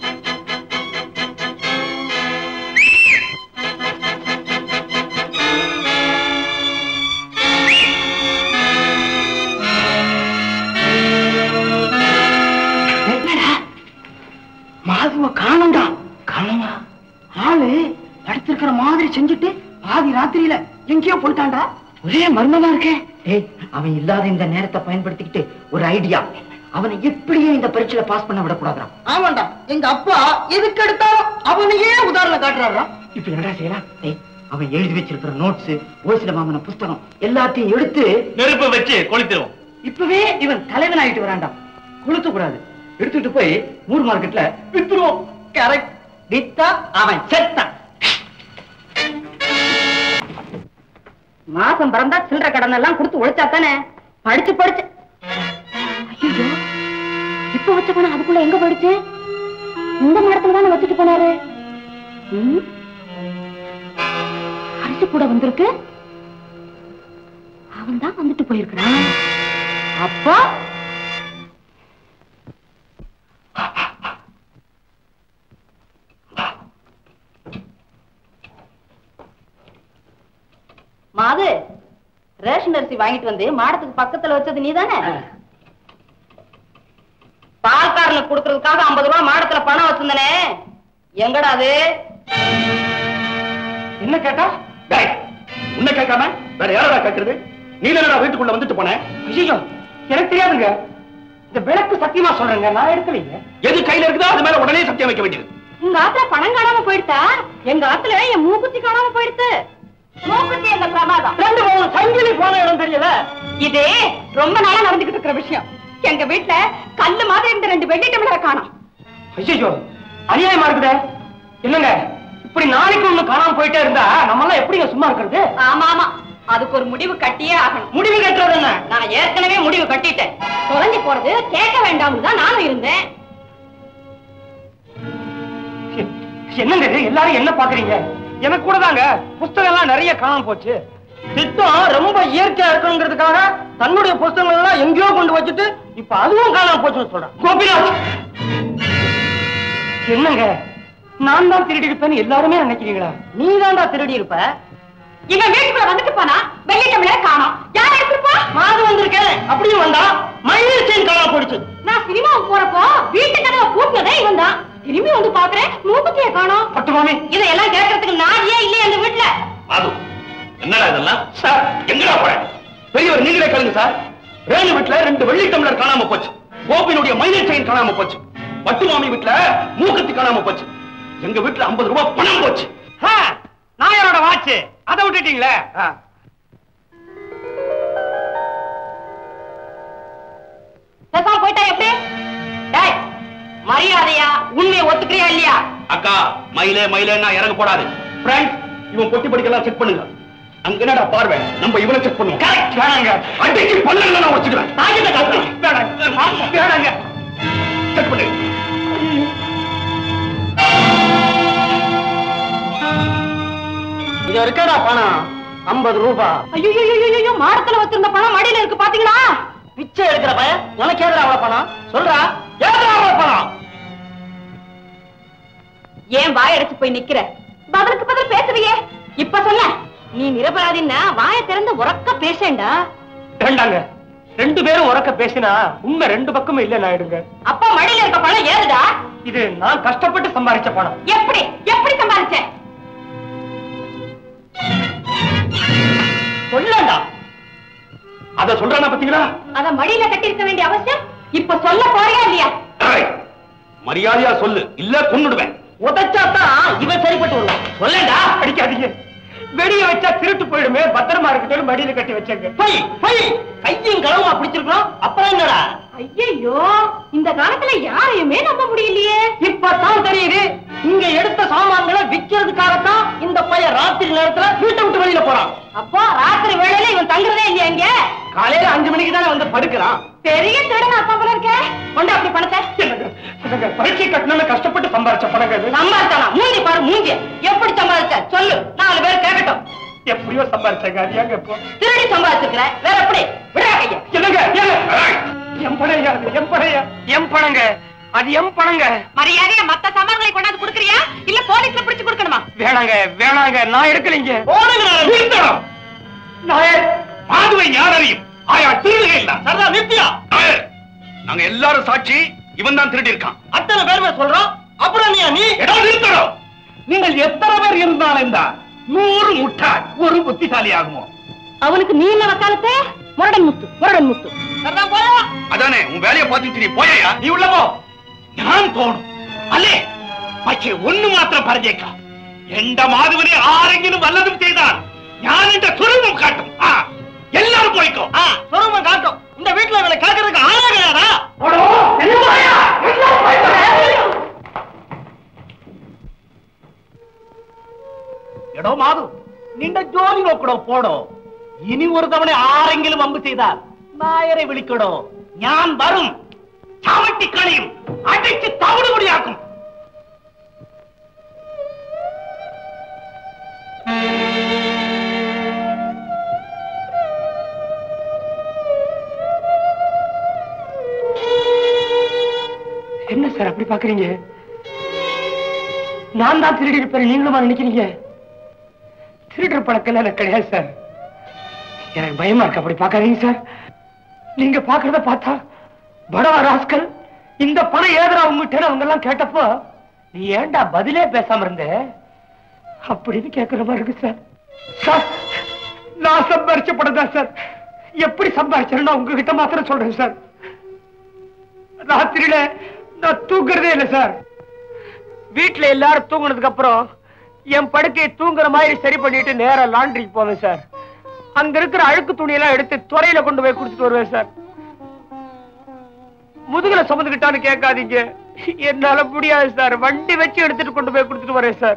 மாதுவ காணும்டா காணுமா ஆளு படுத்திருக்கிற மாதிரி செஞ்சுட்டு பாதி ராத்திரியில எங்கேயோ போயிட்டான்டா ஒரே மர்மமா இருக்கே ஏய் அவன் இல்லாத இந்த நேரத்தை பயன்படுத்திக்கிட்டு ஒரு ஐடியா அவனை எப்படியே இந்த பரீட்சையில பாஸ் பண்ண விடக்கூடாதுடா ஆமாண்டா எங்க அப்பா எதுக்கு எடுத்தாலும் அவனையே உதாரணம் காட்டுறாரா இப்ப என்னடா செய்யலாம் ஏய் அவன் எழுதி வச்சிருக்கிற நோட்ஸ் ஓசில மாமன புஸ்தகம் எல்லாத்தையும் எடுத்து நெருப்பு வச்சு கொளுத்திடுவோம் இப்பவே இவன் தலைவன் ஆயிட்டு வரான்டாம் கொளுத்த கூடாது எடுத்துட்டு போய் மூர் மார்க்கெட்ல வித்துருவோம் கரெக்ட் வித்தா அவன் செத்தான் மாசம் பிறந்தா சில்லற கடன் எல்லாம் கொடுத்து உழைச்சா தானே படிச்சு படிச்சு ஐயோ இப்ப வச்ச பணம் அதுக்குள்ள எங்க போயிடுச்சு இந்த மரத்துல தானே வச்சுட்டு போனாரு ம்? அரிசி கூட வந்திருக்கு அவன் தான் வந்துட்டு போயிருக்கிறான் அப்போ மாது ரேஷன் அரிசி வாங்கிட்டு வந்து மாடத்துக்கு பக்கத்துல வச்சது நீதானே பால்காரனுக்கு கொடுக்கறதுக்காக ஐம்பது ரூபாய் மாடத்துல பணம் வச்சிருந்தனே எங்கடா அது என்ன கேட்டா டேய் உன்னை கேட்காம வேற யாரடா கேட்கறது நீ தானடா வீட்டுக்குள்ள வந்துட்டு போன ஐயோ எனக்கு தெரியாதுங்க இந்த விளக்கு சத்தியமா சொல்றேங்க நான் எடுக்கலைங்க எது கையில இருக்குதோ அது மேல உடனே சத்தியம் வைக்க வேண்டியது உங்க ஆத்துல பணம் காணாம போயிடுதா எங்க ஆத்துல என் மூக்குத்தி காணாம போயிடுத்து மூக்குத்தி எங்க பிரமாதம் ரெண்டு மூணு சங்கிலி போன இடம் தெரியல இது ரொம்ப நாளா நடந்துகிட்டு இருக்கிற விஷயம் எங்க வீட்டுல கல்லு மாதிரி இருந்த ரெண்டு வெள்ளி டம்ளரை காணோம் ஐயோ அநியாயமா இருக்குதே என்னங்க இப்படி நாளைக்கு ஒண்ணு காணாம போயிட்டே இருந்தா நம்ம எல்லாம் எப்படிங்க சும்மா இருக்கிறது ஆமா ஆமா அதுக்கு ஒரு முடிவு கட்டியே ஆகணும் முடிவு கட்டுறது என்ன நான் ஏற்கனவே முடிவு கட்டிட்டேன் தொலைஞ்சு போறது கேட்க வேண்டாம்னு தான் நானும் இருந்தேன் என்னங்க இது எல்லாரும் என்ன பாக்குறீங்க எனக்கு கூட தாங்க புஸ்தகம் எல்லாம் நிறைய காணாம போச்சு திட்டம் ரொம்ப இயற்கையா இருக்கணுங்கிறதுக்காக தன்னுடைய புஸ்தகங்கள் எல்லாம் எங்கேயோ கொண்டு வச்சுட்டு இப்ப அதுவும் காணாம போச்சுன்னு சொல்றேன் கோபிநாத் என்னங்க நான் தான் திருடி இருப்பேன்னு எல்லாருமே நினைக்கிறீங்களா நீ தான்டா திருடி இருப்ப இவன் வீட்டுக்குள்ள வந்துட்டு போனா வெள்ளி டம்ளரை காணோம் யார் எடுத்துருப்பா மாது வந்திருக்கேன் அப்படியும் வந்தா மயில் செயின் காணாம போயிடுச்சு நான் சினிமாவுக்கு போறப்போ வீட்டு கதவை பூட்டினதே இவன் தான் திரும்பி வந்து பாக்குறேன் மூக்குத்திய காணோம் பட்டு மாமி இதையெல்லாம் கேட்கறதுக்கு நான் ஏன் இல்லையா அந்த வீட்டுல மாது என்னடா இதெல்லாம் சார் எங்கடா போற பெரியவர் நீங்களே கேளுங்க சார் ரேணு வீட்டுல ரெண்டு வெள்ளி டம்ளர் காணாம போச்சு கோபினுடைய மைனர் செயின் காணாம போச்சு பட்டு மாமி வீட்டுல மூக்கத்தி காணாம போச்சு எங்க வீட்டுல 50 ரூபாய் பணம் போச்சு நாயரோட வாட்ச் அதை விட்டுட்டீங்களே பேசாம போயிட்டா எப்படி டேய் மரியாதையா உண்மையை ஒத்துக்கிறியா இல்லையா அக்கா மயிலே மயிலே நான் இறங்க போடாது ஃப்ரெண்ட்ஸ் இவன் பொட்டி படிக்கலாம் செக் பண்ணுங்க அங்க என்னடா பார்வை நம்ம இவனை செக் பண்ணுவோம் கரெக்ட் வேணாங்க அடிச்சு பல்லல நான் வச்சுக்கிறேன் தாயத்தை காட்டுறேன் வேணாங்க வேணாங்க செக் பண்ணு இது இருக்கடா பணம் ஐம்பது ரூபாய் ஐயோ ஐயோ மாடத்துல வச்சிருந்த பணம் மடியில இருக்கு பாத்தீங்களா பிச்சை எடுக்கிற பையன் உனக்கு எதிர அவ்வளவு பணம் சொல்றா எதிர அவ்வளவு பணம் ஏன் வாய் அடைச்சு போய் நிக்கிற பதிலுக்கு பதில் பேசுறியே இப்ப சொல்ல நீ நிரபராதின்னா வாயை திறந்து உறக்க பேசேண்டா வேண்டாங்க ரெண்டு பேரும் உறக்க பேசினா உண்மை ரெண்டு பக்கமும் இல்ல நாயிடுங்க அப்பா மடியில இருக்க பணம் ஏறுதா இது நான் கஷ்டப்பட்டு சம்பாதிச்ச பணம் எப்படி எப்படி சம்பாதிச்ச சொல்லண்டா அத சொல்றானா பாத்தீங்களா அத மடியில கட்டி இருக்க வேண்டிய அவசியம் இப்ப சொல்ல போறியா இல்லையா ஏய், மரியாதையா சொல்லு இல்ல கொன்னுடுவேன் உதைச்சாதான் இவன் சரிப்பட்டு வருவான் சொல்லண்டா அடிக்காதீங்க வெடிய வச்சா திருட்டு போயிடுமே பத்திரமா இருக்கட்டும் மடியில கட்டி வச்சேங்க போய் போய் கையும் களவுமா பிடிச்சிருக்கோம் அப்புறம் என்னடா ஐயோ இந்த காலத்துல யாரையுமே நம்ப முடியலையே இப்பதான் தெரியுது இங்க எடுத்த சாமான்களை விக்கிறதுக்காகத்தான் இந்த பையன் ராத்திரி நேரத்துல வீட்டை விட்டு வெளியில போறான் அப்போ ராத்திரி வேளையில இவன் தங்குறதே இல்லையா இங்க காலையில அஞ்சு மணிக்கு தானே வந்து படுக்கிறான் பெரிய திருடன் அப்பா போல இருக்க கொண்டு அப்படி பணத்தை என்னங்க, என்னங்க, பரீட்சை கட்டணும்னு கஷ்டப்பட்டு சம்பாரிச்ச பணங்க இது. சம்பாதிச்சானா மூஞ்சி பாரு மூஞ்சி எப்படி சம்பாதிச்ச சொல்லு நாலு பேர் கேட்கட்டும் எப்படியோ சம்பாரிச்சாங்க அது ஏங்க இப்போ திருடி சம்பாதிச்சிருக்கிற வேற எப்படி விடா கைய என்னங்க ஏங்க? என் பணையா அது, என் பணையா என் பணங்க அது என் பணங்க மரியாதையா மத்த சாமான்களை கொண்டாந்து குடுக்கறியா இல்ல போலீஸ்ல பிடிச்சு கொடுக்கணுமா வேணாங்க வேணாங்க நான் எடுக்கலைங்க நிறுத்தணும். நாயர் மாதுவை யார் அறியும் ஆயா திருடுகை இல்ல சரதா நித்யா நாயர், நாங்க எல்லாரும் சாட்சி இவன் தான் திருடி இருக்கான் அத்தனை பேருமே சொல்றோம் அப்புறம் நீ நீ ஏடா நிறுத்தணும் நீங்கள் எத்தனை பேர் இருந்தாலும் தான் நூறு முட்டாள் ஒரு புத்திசாலி ஆகுமோ அவனுக்கு நீ என்ன வக்காலத்தே முரடன் முத்து முரடன் முத்து சரிதான் போயா அதானே உன் வேலையை பார்த்துட்டு நீ போயா நீ உள்ள போ ഞാൻ തോന്നും അല്ലേ പക്ഷെ ഒന്ന് മാത്രം പറഞ്ഞേക്കാം എന്റെ മാധവനെ ആരെങ്കിലും വല്ലതും ചെയ്താൽ ഞാൻ എന്റെ സ്വരൂപം കാട്ടും ആ എല്ലാരും പോയിക്കോ ஆ சொருமம் காட்டும் இந்த வீட்டுல இவனை கேட்கறதுக்கு ஆளே கிடையாதா എടോ മാധു നിന്റെ ജോലി നോക്കടോ പോടോ ഇനി ഒരു തവണ ആരെങ്കിലും അമ്പ് ചെയ്താൽ നായരെ വിളിക്കടോ ഞാൻ വരും சாவட்டிக்களையும் அடைச்சு தவிடுபடியாக்கும் என்ன சார் அப்படி பாக்குறீங்க நான் தான் திருடி இருப்பேன் நீங்களுமா நினைக்கிறீங்க திருடுற பழக்கம் எனக்கு கிடையாது சார் எனக்கு பயமா இருக்கு அப்படி பார்க்காதீங்க சார் நீங்க பாக்குறத பார்த்தா படவா ராஸ்கல் இந்த பணம் ஏதுரா உங்ககிட்ட அவங்க எல்லாம் கேட்டப்போ நீ ஏன்டா பதிலே பேசாம இருந்த அப்படின்னு கேட்கிற மாதிரி இருக்கு சார் சார் நான் சம்பாரிச்ச படம் தான் சார் எப்படி சம்பாரிச்சேன்னு உங்ககிட்ட மாத்திரம் சொல்றேன் சார் ராத்திரியில நான் தூங்குறதே இல்லை சார் வீட்டுல எல்லாரும் தூங்குனதுக்கு அப்புறம் என் படுக்கையை தூங்குற மாதிரி சரி பண்ணிட்டு நேரா லாண்டரிக்கு போவேன் சார் அங்க இருக்கிற அழுக்கு துணியெல்லாம் எடுத்து துறையில கொண்டு போய் கொடுத்துட்டு வருவேன் சார் முதுகுல சுமந்துக்கிட்டான்னு கேட்காதீங்க என்னால முடியாது சார் வண்டி வச்சு எடுத்துட்டு கொண்டு போய் கொடுத்துட்டு வரேன் சார்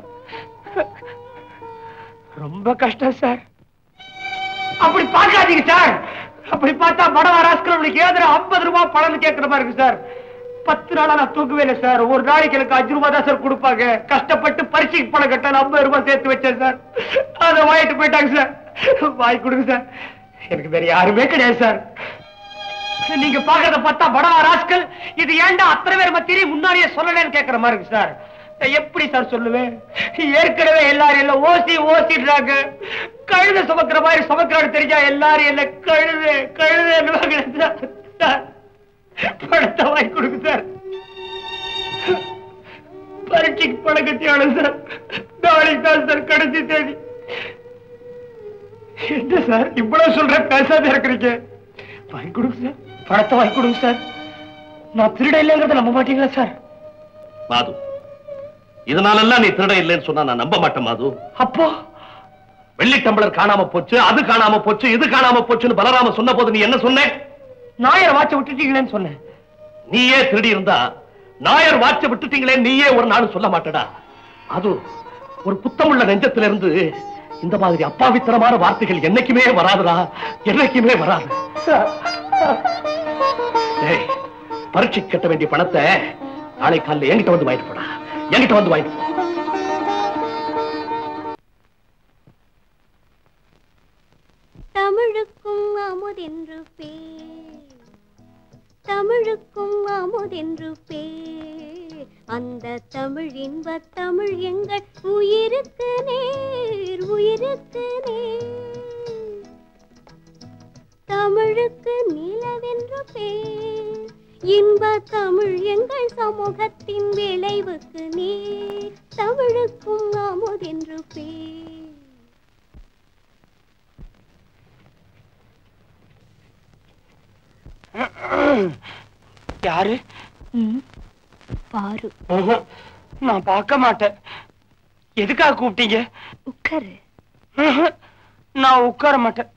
ரொம்ப கஷ்டம் சார் அப்படி பார்க்காதீங்க சார் அப்படி பார்த்தா படம் ராஸ்கல் உங்களுக்கு ஏதுற ஐம்பது ரூபாய் பணம் கேட்கிற மாதிரி இருக்கு சார் பத்து நாளா நான் தூக்கவே இல்லை சார் ஒரு நாளைக்கு எனக்கு அஞ்சு ரூபாய் தான் சார் கொடுப்பாங்க கஷ்டப்பட்டு பரீட்சைக்கு பணம் கட்ட ஐம்பது ரூபாய் சேர்த்து வச்சேன் சார் அதை வாங்கிட்டு போயிட்டாங்க சார் வாங்கி கொடுங்க சார் எனக்கு வேற யாருமே கிடையாது சார் நீங்க பாக்குறத பார்த்தா படவா ராஸ்கல் இது ஏன்டா அத்தனை பேர் மத்தியிலே முன்னாடியே சொல்லலன்னு கேக்குற மாதிரி இருக்கு சார் நான் எப்படி சார் சொல்லுவேன் ஏற்கனவே எல்லாரும் எல்லாம் ஓசி ஓசிடுறாங்க கழுத சுமக்கிற மாதிரி சுமக்கிறான்னு தெரிஞ்சா எல்லாரும் என்ன கழுது கழுது சார் பணத்தை வாங்கி கொடுங்க சார் பரீட்சைக்கு பணம் கட்டியானு சார் நாளைக்கு தான் சார் கடைசி தேதி என்ன சார் இவ்வளவு சொல்ற பேசாம இருக்கிறீங்க வாங்கி கொடுங்க சார் பணத்தை வாங்கி கொடுங்க சார் நான் திருட இல்லைங்கிறத நம்ப மாட்டீங்களா சார் மாது இதனாலெல்லாம் நீ திருட இல்லைன்னு சொன்னா நான் நம்ப மாட்டேன் மாது அப்போ வெள்ளி டம்ளர் காணாம போச்சு அது காணாம போச்சு இது காணாம போச்சுன்னு பலராம சொன்ன போது நீ என்ன சொன்ன நாயர் வாட்ச விட்டுட்டீங்களேன்னு சொன்னேன் நீயே திருடி இருந்தா நாயர் வாட்ச விட்டுட்டீங்களே நீயே ஒரு நாள் சொல்ல மாட்டடா அது ஒரு புத்தமுள்ள நெஞ்சத்துல இருந்து இந்த மாதிரி அப்பாவித்தனமான வார்த்தைகள் என்னைக்குமே வராதுடா என்னைக்குமே வராது ஏய், பரீட்சை கட்ட வேண்டிய பணத்தை நாளை காலையில என்கிட்ட வந்து வாங்கிட்டு போடா என்கிட்ட வந்து வாங்கிட்டு போ தமிழுக்கும் அமுதென்று பேர் தமிழுக்கும் அமுதென்று பேர் அந்த தமிழ் இன்ப தமிழ் எங்கள் உயிருக்கு நேர் உயிருக்கு நேர் தமிழுக்கு நிலவென்று பேர் இன்ப தமிழ் எங்கள் சமூகத்தின் விளைவுக்கு நேர் தமிழுக்கும் அமுதென்று பேர் யாரு பாரு ம்ஹும். நான் பார்க்க மாட்டேன் எதுக்காக கூப்பிட்டீங்க உட்காரு ம்ஹும். நான் உட்கார மாட்டேன்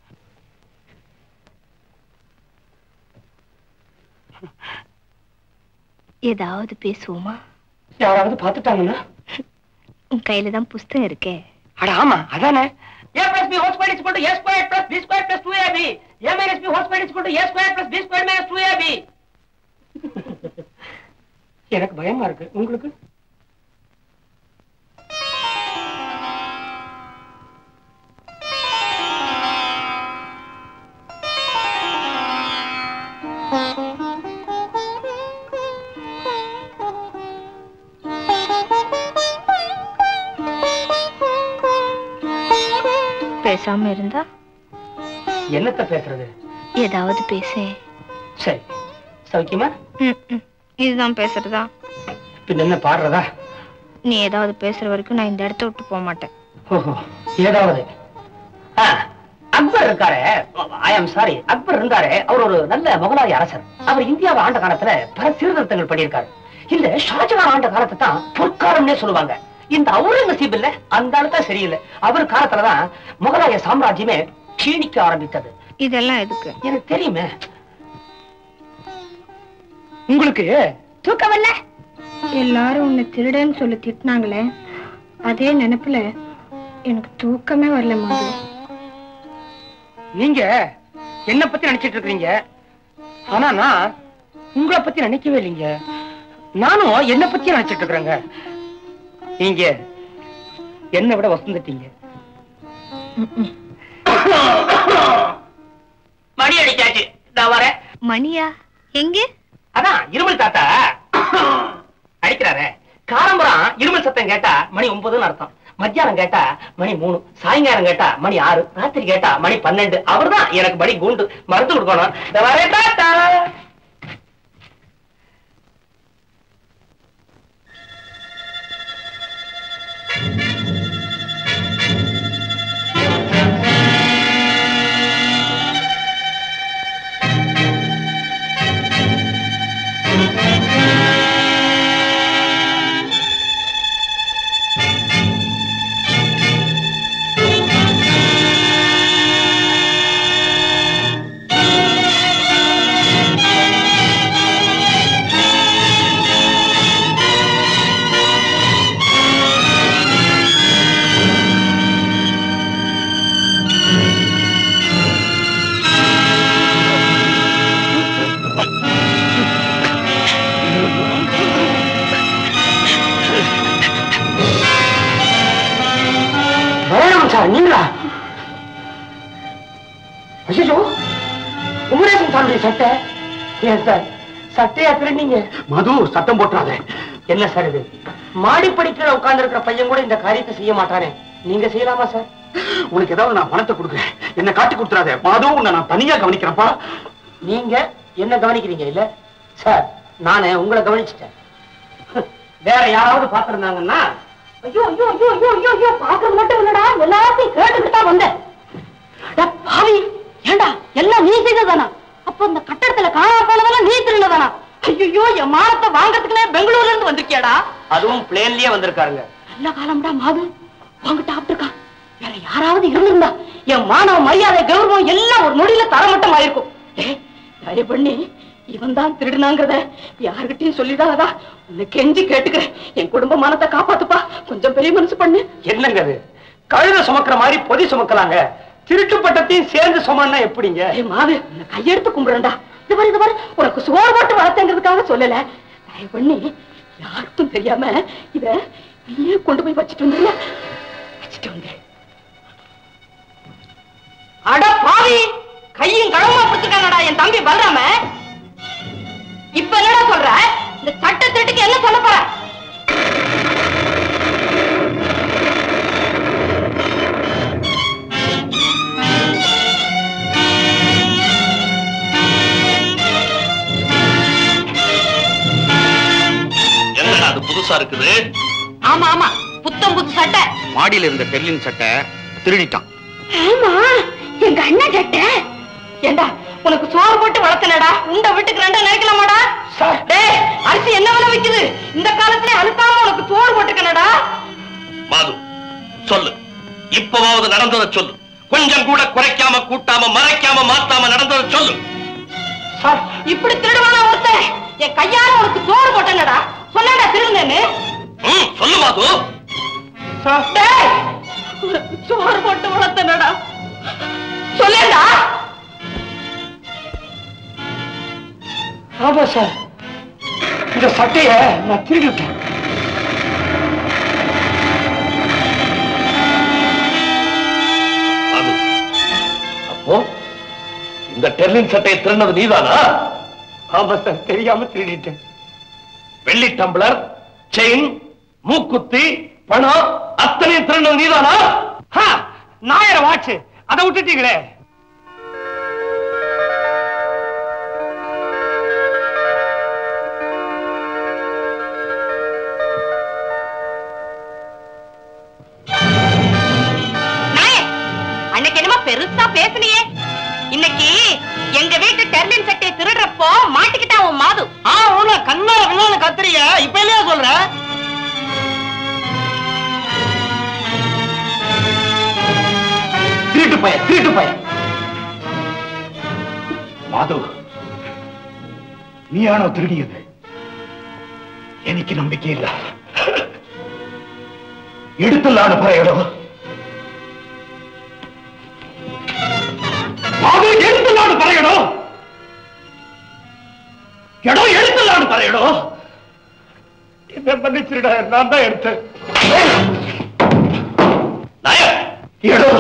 ஏதாவது பேசுவோமா யாராவது பார்த்துட்டாங்கன்னா உன் கையில தான் புஸ்தகம் இருக்கே அட ஆமா அதானே A plus B whole square is equal to A square plus B square plus 2AB. A minus B whole square is equal to A square plus B square minus 2AB. எனக்கு பயமா இருக்கு உங்களுக்கு பேசாம இருந்தா என்னத்த பேசுறது ஏதாவது பேசு சரி சௌக்கியமா இதுதான் பேசுறதா பின்ன என்ன பாடுறதா நீ ஏதாவது பேசுற வரைக்கும் நான் இந்த இடத்த விட்டு போக மாட்டேன் ஓஹோ ஏதாவது ஆ, அக்பர் இருக்காரு ஐ ஆம் சாரி அக்பர் இருந்தாரு அவர் ஒரு நல்ல முகலாய அரசர் அவர் இந்தியாவை ஆண்ட காலத்துல பல சீர்திருத்தங்கள் பண்ணியிருக்காரு இந்த ஷாஜகான் ஆண்ட காலத்தை தான் பொற்காலம்னே சொல்லுவாங்க இந்த அவுரங்கசீப் இல்ல அந்த ஆளு சரியில்லை அவர் காலத்துலதான் முகலாய சாம்ராஜ்யமே க்ஷீணிக்க ஆரம்பித்தது இதெல்லாம் எதுக்கு எனக்கு தெரியுமே உங்களுக்கு தூக்கம் வரல எல்லாரும் உன்னை திருடன்னு சொல்லி திட்டினாங்களே அதே நினைப்புல எனக்கு தூக்கமே வரல மாது நீங்க என்ன பத்தி நினைச்சிட்டு இருக்கீங்க ஆனா நான் உங்களை பத்தி நினைக்கவே இல்லைங்க நானும் என்ன பத்தி நினைச்சிட்டு இருக்கிறேங்க நீங்க என்னை விட வசந்துட்டீங்க மணி அடிச்சாச்சு நான் வரேன் மணியா எங்கே அதான் இருமல் தாத்தா அடிக்கிறாரே காரம்பரம் இருமல் சத்தம் கேட்டா மணி ஒன்பதுன்னு அர்த்தம் மத்தியானம் கேட்டா மணி மூணு சாயங்காலம் கேட்டா மணி ஆறு ராத்திரி கேட்டா மணி பன்னெண்டு அவர்தான் எனக்கு மணி கூண்டு மருந்து கொடுக்கணும் இந்த வரேன் தாத்தா வரணும் சார் நீங்களா ஐயோ குமரேசன் சாருடைய சட்டை ஏன் சார் சட்டையா திருநீங்க மது சத்தம் போட்டுறாதே என்ன சார் இது மாடிப்படிக்கல உட்கார்ந்து இருக்கிற பையன் கூட இந்த காரியத்தை செய்ய மாட்டானே நீங்க செய்யலாமா சார் உனக்கு ஏதாவது நான் பணத்தை கொடுக்குறேன் என்ன காட்டி கொடுத்துறாதே மது உன்னை நான் தனியா கவனிக்கிறேன்ப்பா நீங்க என்ன கவனிக்கிறீங்க இல்ல சார் நானு உங்களை கவனிச்சிட்டேன் வேற யாராவது பாத்திருந்தாங்கன்னா ஐயோ ஐயோ ஐயோ ஐயோ ஐயோ ஐயோ பாக்குறது மட்டும் இல்லடா எல்லாத்தையும் கேட்டுக்கிட்டு தான் வந்தேன் அட பாவி ஏண்டா எல்லாம் நீ செய்ததானா அப்ப இந்த கட்டடத்துல காணாம போனதெல்லாம் நீ திருநதானா ஐயோ என் மானத்தை வாங்கறதுக்குனே பெங்களூர்ல இருந்து வந்திருக்கியாடா அதுவும் பிளேன்லயே வந்திருக்காருங்க நல்ல காலம்டா மாது வாங்கிட்டு ஆப்பிட்டுருக்கான் வேற யாராவது இருந்திருந்தா என் மானவ மரியாதை கௌரவம் எல்லாம் ஒரு நொடியில தரமட்டம் ஆயிருக்கும் ஏய், தயவு பண்ணி இவன் தான் திருடுனாங்கிறத யாருகிட்டயும் சொல்லிடாதடா உன்னை கெஞ்சி கேட்டுக்கிறேன் என் குடும்ப மானத்தை காப்பாத்துப்பா கொஞ்சம் பெரிய மனசு பண்ணு என்னங்க அது கழுத சுமக்கிற மாதிரி பொதி சுமக்கலாங்க திருட்டு பட்டத்தையும் சேர்ந்து சுமன்னா எப்படிங்க ஏய் மாது உன்னை கையெடுத்து கும்பிடுறேன்டா இது பாரு இது பாரு உனக்கு சோறு போட்டு வளர்த்தங்கிறதுக்காக சொல்லல தயவு பண்ணி யாருக்கும் தெரியாம இத நீயே கொண்டு போய் வச்சுட்டு வந்துருல வச்சுட்டு வந்து அட பாவி கையும் களமா பிடிச்சிருக்காங்கடா என் தம்பி பல்ராம இப்ப என்னடா சொல்ற இந்த சட்ட திருட்டுக்கு என்ன சொல்ல போற என்னடா அது புதுசா இருக்குது ஆமா ஆமா புத்தம் புது சட்டை மாடியில இருந்த டெர்லின் சட்டை திருடிட்டான் ஆமா எங்க அண்ணன் சட்டை ஏண்டா உனக்கு சோறு போட்டு வளர்த்தனடா உண்ட வீட்டுக்கு ரெண்டா நினைக்கலாமாடா டேய் அரிசி என்ன விலை விக்குது இந்த காலத்துல அனுப்பாம உனக்கு சோறு போட்டுக்கனடா மாது சொல்லு இப்பவாவது நடந்ததை சொல்லு கொஞ்சம் கூட குறைக்காம கூட்டாம மறைக்காம மாத்தாம நடந்ததை சொல்லு சார் இப்படி திருடுவானா ஒருத்தன் என் கையால உனக்கு சோறு போட்டனடா சொன்னடா திருந்தேன்னு ம், சொல்லு மாது டேய் உனக்கு சோறு போட்டு வளர்த்தனடா சொல்லேடா ஆமா சார் இந்த சட்டைய நான் திருடிட்டேன் மாது அப்போ இந்த டெர்லின் சட்டையை திருநது நீதானா ஆமா சார் தெரியாம திருடிட்டேன் வெள்ளி டம்ளர் செயின் மூக்குத்தி பணம் அத்தனையும் திருநது நீதானா ஹா, நாயர வாட்ச் அதை விட்டுட்டீங்களே நாயே அன்னைக்கு என்னமோ பெருசா பேசுனியே இன்னைக்கு எங்க வீட்டு டெர்லின் சட்டையை திருடுறப்போ மாட்டிக்கிட்டான் உன் மாது ஆ உன கண்ணால கண்ணால கத்துறிய இப்ப இல்லையா சொல்ற திருட்டு பய திருட்டு பய மாது நீயானோ திருடியது எனக்கு நம்பிக்கை இல்ல எடுத்துள்ளான பறையடோ மாது எடுத்துள்ளான பறையடோ எடோ எடுத்துலான்னு பாரு எடோ என்ன மன்னிச்சிருடா நான் தான் எடுத்தேன் நாயர் எடோ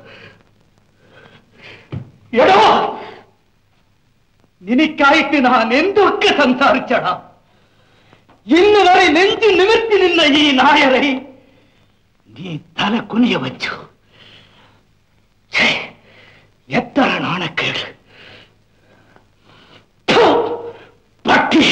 എടോ നിനക്കായിട്ട് ഞാൻ എന്തൊക്കെ സംസാരിച്ചടാ ഇന്ന് വരെ നെഞ്ചു നിവർത്തി നിന്ന ഈ നായരെ നീ തല കുനിയ വച്ചു ഛേ, എത്ര നാണക്കേട് ഥു, പട്ടി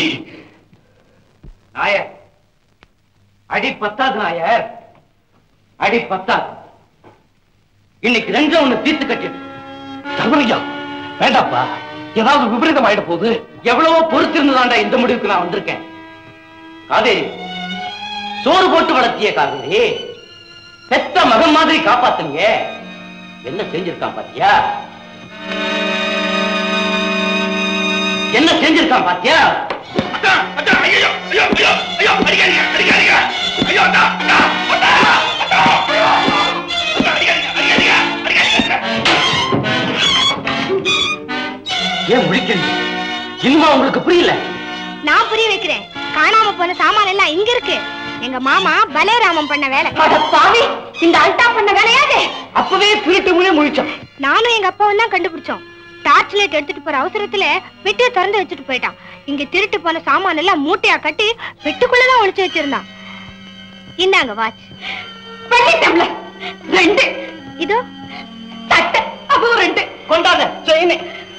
நாயர் அடி பத்தாது நாயர் அடி பத்தாது இன்னைக்கு ரெண்டும் ஒண்ணு தீர்த்து கட்டிடு தர்மலிங்கம் வேண்டாப்பா ஏதாவது விபரீதம் ஆயிட போகுது எவ்வளவோ பொறுத்திருந்துதான்டா இந்த முடிவுக்கு நான் வந்திருக்கேன் அதே சோறு போட்டு வளர்த்திய காரணி பெத்த மகன் மாதிரி காப்பாத்துங்க என்ன செஞ்சிருக்கான் பாத்தியா என்ன செஞ்சிருக்கான் பாத்தியா அதான், அதான், ஐயோ, ஐயோ, ஐயோ, ஐயோ, அடிக்காதீங்க, அடிக்காதீங்க. ஐயோ, அத்தா, அத்தா, அத்தா, அத்தா, ஐயோ, அத்தா, அடிக்காதீங்க, அடிக்காதீங்க, அடிக்காதீங்க. ஏன் முடிக்கணும் இன்னுமா உங்களுக்கு புரியல நான் புரிய வைக்கிறேன் காணாம போன சாமான் எல்லாம் இங்க இருக்கு எங்க மாமா பலேராமன் பண்ண வேலை பாவி இந்த அல்டா பண்ண வேலையாது அப்பவே திருட்டு முன்னே முழிச்சான் நானும் எங்க அப்பாவும் தான் கண்டுபிடிச்சோம் டார்ச் லைட் எடுத்துட்டு போற அவசரத்துல பெட்டியை திறந்து வச்சுட்டு போயிட்டான் இங்க திருட்டு போன சாமான் எல்லாம் மூட்டையா கட்டி பெட்டுக்குள்ளதான் ஒளிச்சு வச்சிருந்தான் இந்தாங்க வாட்ச் பண்ணிட்டோம்ல ரெண்டு இதோ தட்டு அதுவும் ரெண்டு கொண்டாத செயின்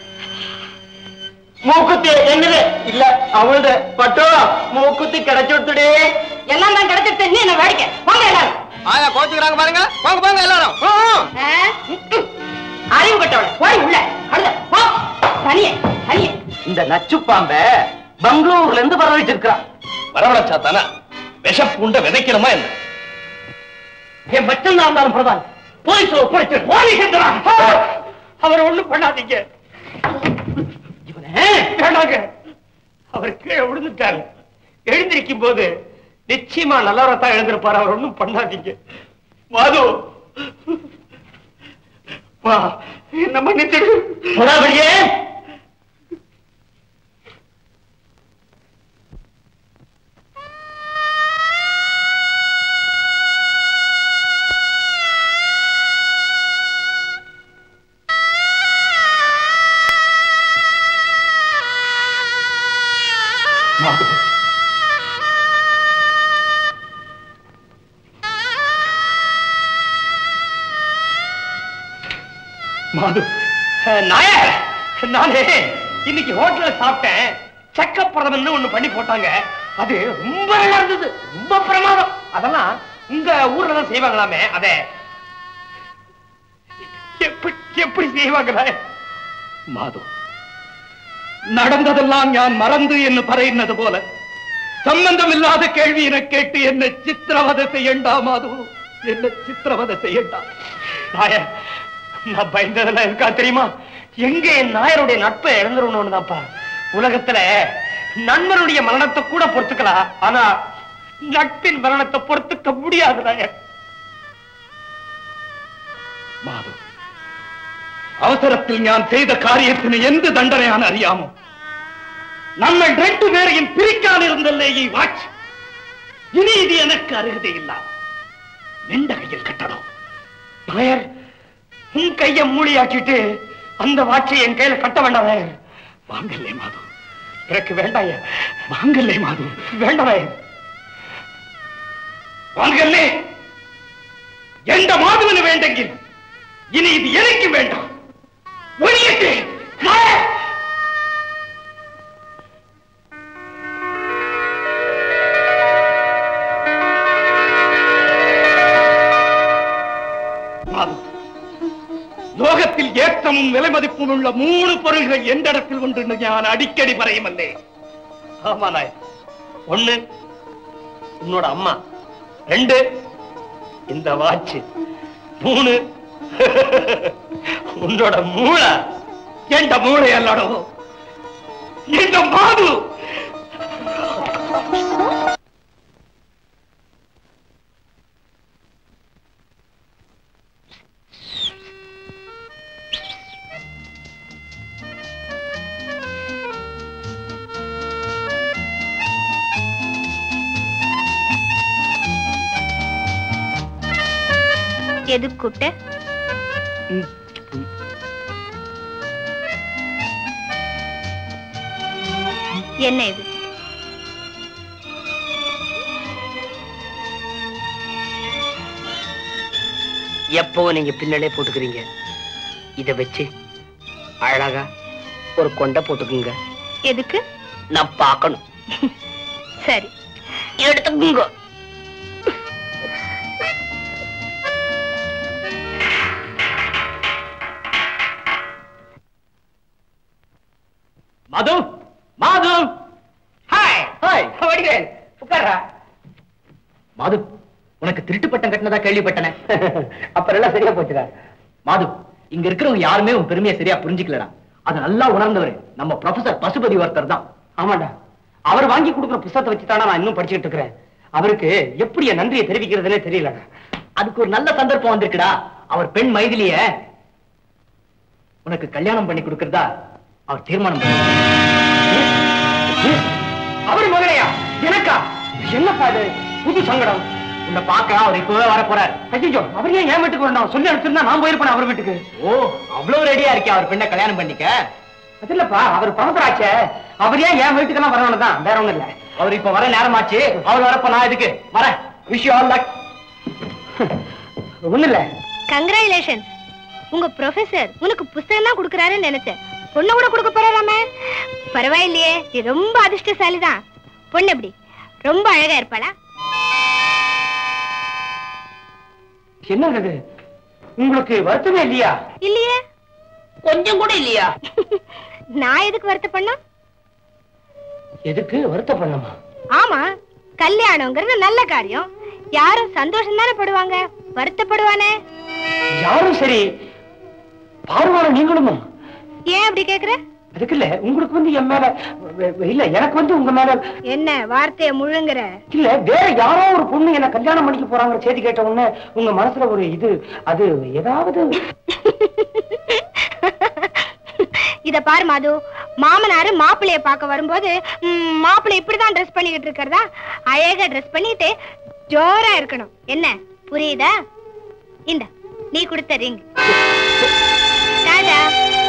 மூக்குத்தி என்னது இல்ல அவளது பட்டோ மூக்குத்தி கிடைச்சுடுத்துடி எல்லாம் தான் கிடைச்சிட்டு நீ என்ன வேடிக்கை போங்க எல்லாரும் ஆயா கோச்சுக்கிறாங்க பாருங்க போங்க போங்க எல்லாரும் ஆ? அறிவு கட்டவள போய் உள்ள அடுத்த போ தனியே தனியே இந்த நச்சு பாம்ப பெங்களூர்ல இருந்து வர வச்சிருக்கான் வரவழைச்சா தானே விஷப்பூண்ட விதைக்கணுமா என்ன என் மச்சம் தான் இருந்தாலும் பிரதான் போலீஸ் ஒப்படைச்சு போலீசேந்திரா, அவர் ஒண்ணும் பண்ணாதீங்க இவனே வேண்டாங்க அவர் கீழே விழுந்துட்டாரு எழுந்திருக்கும் போது நிச்சயமா நல்லவரத்தான் எழுந்திருப்பாரு அவர் ஒண்ணும் பண்ணாதீங்க மாது வா என்ன மன்னிச்சிடு புறாவளியே மாது மாது நாயர் நானே இன்னைக்கு ஹோட்டல்ல சாப்பிட்டேன் சக்க பிரதமன் ஒண்ணு பண்ணி போட்டாங்க அது ரொம்ப நல்லா இருந்தது ரொம்ப பிரமாதம் அதெல்லாம் உங்க ஊர்ல தான் செய்வாங்களாமே அத எப்படி எப்படி செய்வாங்க நாயர்? மாது நடந்ததெல்லாம் ഞാൻ മറന്നു എന്ന് പറയുന്നത് പോലെ സംബന്ധമില്ലാതെ കേൾവി എന്നെ കേട്ട് എന്നെ ചിത്രവധ ചെയ്യണ്ട മാധു എന്നെ ചിത്രവധ ചെയ്യണ്ട நாயர் நான் பயந்ததெல்லாம் இருக்கா தெரியுமா எங்க என் நாயருடைய நட்பை இழந்துருவணும்னு தான்ப்பா உலகத்துல நண்பனுடைய மரணத்தை கூட பொறுத்துக்கலாம் ஆனா நட்பின் மரணத்தை பொறுத்துக்க முடியாது நாயர் മാധു അവസരത്തിൽ ഞാൻ ചെയ്ത കാര്യത്തിന് എന്ത് ദണ്ഡനയാണ് അറിയാമോ നമ്മൾ രണ്ടുപേരെയും പിരിക്കാനിരുന്നല്ലേ ഈ വാച്ച് ഇനി ഇത് എനക്ക് അർഹതയില്ല നിന്റെ കയ്യിൽ കെട്ടണം നായർ உன் கைய மூடியாக்கிட்டு அந்த வாட்சை என் கையில கட்ட வேண்டாம் நாயர் வாங்கல்லே மாது எனக்கு வேண்டாய வாங்கல்லே மாது வேண்டாம் நாயர் வாங்கல்லே எந்த மாதுவனு வேண்டெങ്കിൽ இனி இது எனக்கு வேண்டாம் ஒழியட்டு நாயர் மாது ലോകത്തിൽ ഏറ്റവും വിലമതിപ്പുമുള്ള മൂന്ന് പൊരുളുകൾ എന്റെ ഇടത്തിൽ കൊണ്ടുണ്ട് ഞാൻ അടിക്കടി പറയുമല്ലേ ஆமாண்ணா ஒண்ணு உன்னோட அம்மா ரெண்டு இந்த வாட்ச் மூணு உன்னோட மூளை எந்த மூளை எல்லாடும் இந்த மாது எதுக்கு கூப்பிட்ட என்ன இது எப்பவும் நீங்க பின்னலே போட்டுக்கிறீங்க இத வச்சு அழகா ஒரு கொண்டை போட்டுக்குங்க எதுக்கு நான் பார்க்கணும் சரி எடுத்துக்குங்க மது மாது ஹாய் ஹாய் வடிவேல் உட்கார்றா மாது உனக்கு திருட்டு பட்டம் கட்டினதா கேள்விப்பட்டனே அப்புறம் எல்லாம் சரியா போச்சுடா மாது இங்க இருக்கிறவங்க யாருமே உன் பெருமையை சரியா புரிஞ்சுக்கலடா அது நல்லா உணர்ந்தவர் நம்ம ப்ரொஃபசர் பசுபதி ஒருத்தர் தான் ஆமாடா அவர் வாங்கி கொடுக்குற புத்தகத்தை வச்சு தானே நான் இன்னும் படிச்சுட்டு இருக்கிறேன் அவருக்கு எப்படி என் நன்றியை தெரிவிக்கிறதுனே தெரியலடா அதுக்கு ஒரு நல்ல சந்தர்ப்பம் வந்திருக்குடா அவர் பெண் மைதிலிய உனக்கு கல்யாணம் பண்ணி கொடுக்கறதா அவர் தீர்மானம் பண்ணார். அவர் மகளையா எனக்கா என்னப்பா இது புது சங்கடம் உன்னை பார்க்க அவர் இப்பவே வர போறார் ஐயோ அவர் ஏன் என் வீட்டுக்கு வரணும் சொல்லி அனுப்பிச்சிருந்தா நான் போயிருப்பேன் அவர் வீட்டுக்கு ஓ அவ்வளவு ரெடியா இருக்கே அவர் பெண்ணை கல்யாணம் பண்ணிக்க அது இல்லப்பா அவர் பணத்தராச்சே அவர் ஏன் என் வீட்டுக்கெல்லாம் வரணும் தான் வேற ஒண்ணும் இல்ல அவர் இப்ப வர நேரமாச்சு அவர் வரப்ப நான் இதுக்கு வரேன் விஷ் ஆல் லக் ஒண்ணு இல்ல கங்க்ராச்சுலேஷன் உங்க ப்ரொஃபசர் உனக்கு புஸ்தகம் தான் கொடுக்கறாருன்னு நினைச்சேன் பொண்ணு கூட கொடுக்க போறாராமே பரவாயில்லையே நீ ரொம்ப அதிர்ஷ்டசாலி தான் பொண்ணு எப்படி ரொம்ப அழகா இருப்பாளா என்னது உங்களுக்கு வருத்தமே இல்லையா இல்லையே கொஞ்சம் கூட இல்லையா நான் எதுக்கு வருத்தப்படணும் எதுக்கு வருத்தப்படணுமா ஆமா கல்யாணங்கிறது நல்ல காரியம் யாரும் சந்தோஷம் தானே படுவாங்க வருத்தப்படுவானே யாரும் சரி பார்வான நீங்களுமா ஏன் அப்படி கேக்குற அதுக்கு இல்ல உங்களுக்கு வந்து என் மேல வெ- வெ- இல்ல எனக்கு வந்து உங்க மேல என்ன வார்த்தைய முழுங்குற இல்ல வேற யாரோ ஒரு பொண்ணு என்ன கல்யாணம் பண்ணிக்க போறாங்க செய்தி கேட்ட உடனே உங்க மனசுல ஒரு இது அது ஏதாவது இத பாரு மாது மாமனாரு மாப்பிளைய பார்க்க வரும்போது ம், மாப்பிள்ளை இப்படிதான் ட்ரெஸ் பண்ணிக்கிட்டு இருக்கிறதா அழகா ட்ரெஸ் பண்ணிட்டு ஜோரா இருக்கணும் என்ன புரியுதா இந்த நீ கொடுத்த ரிங் டாடா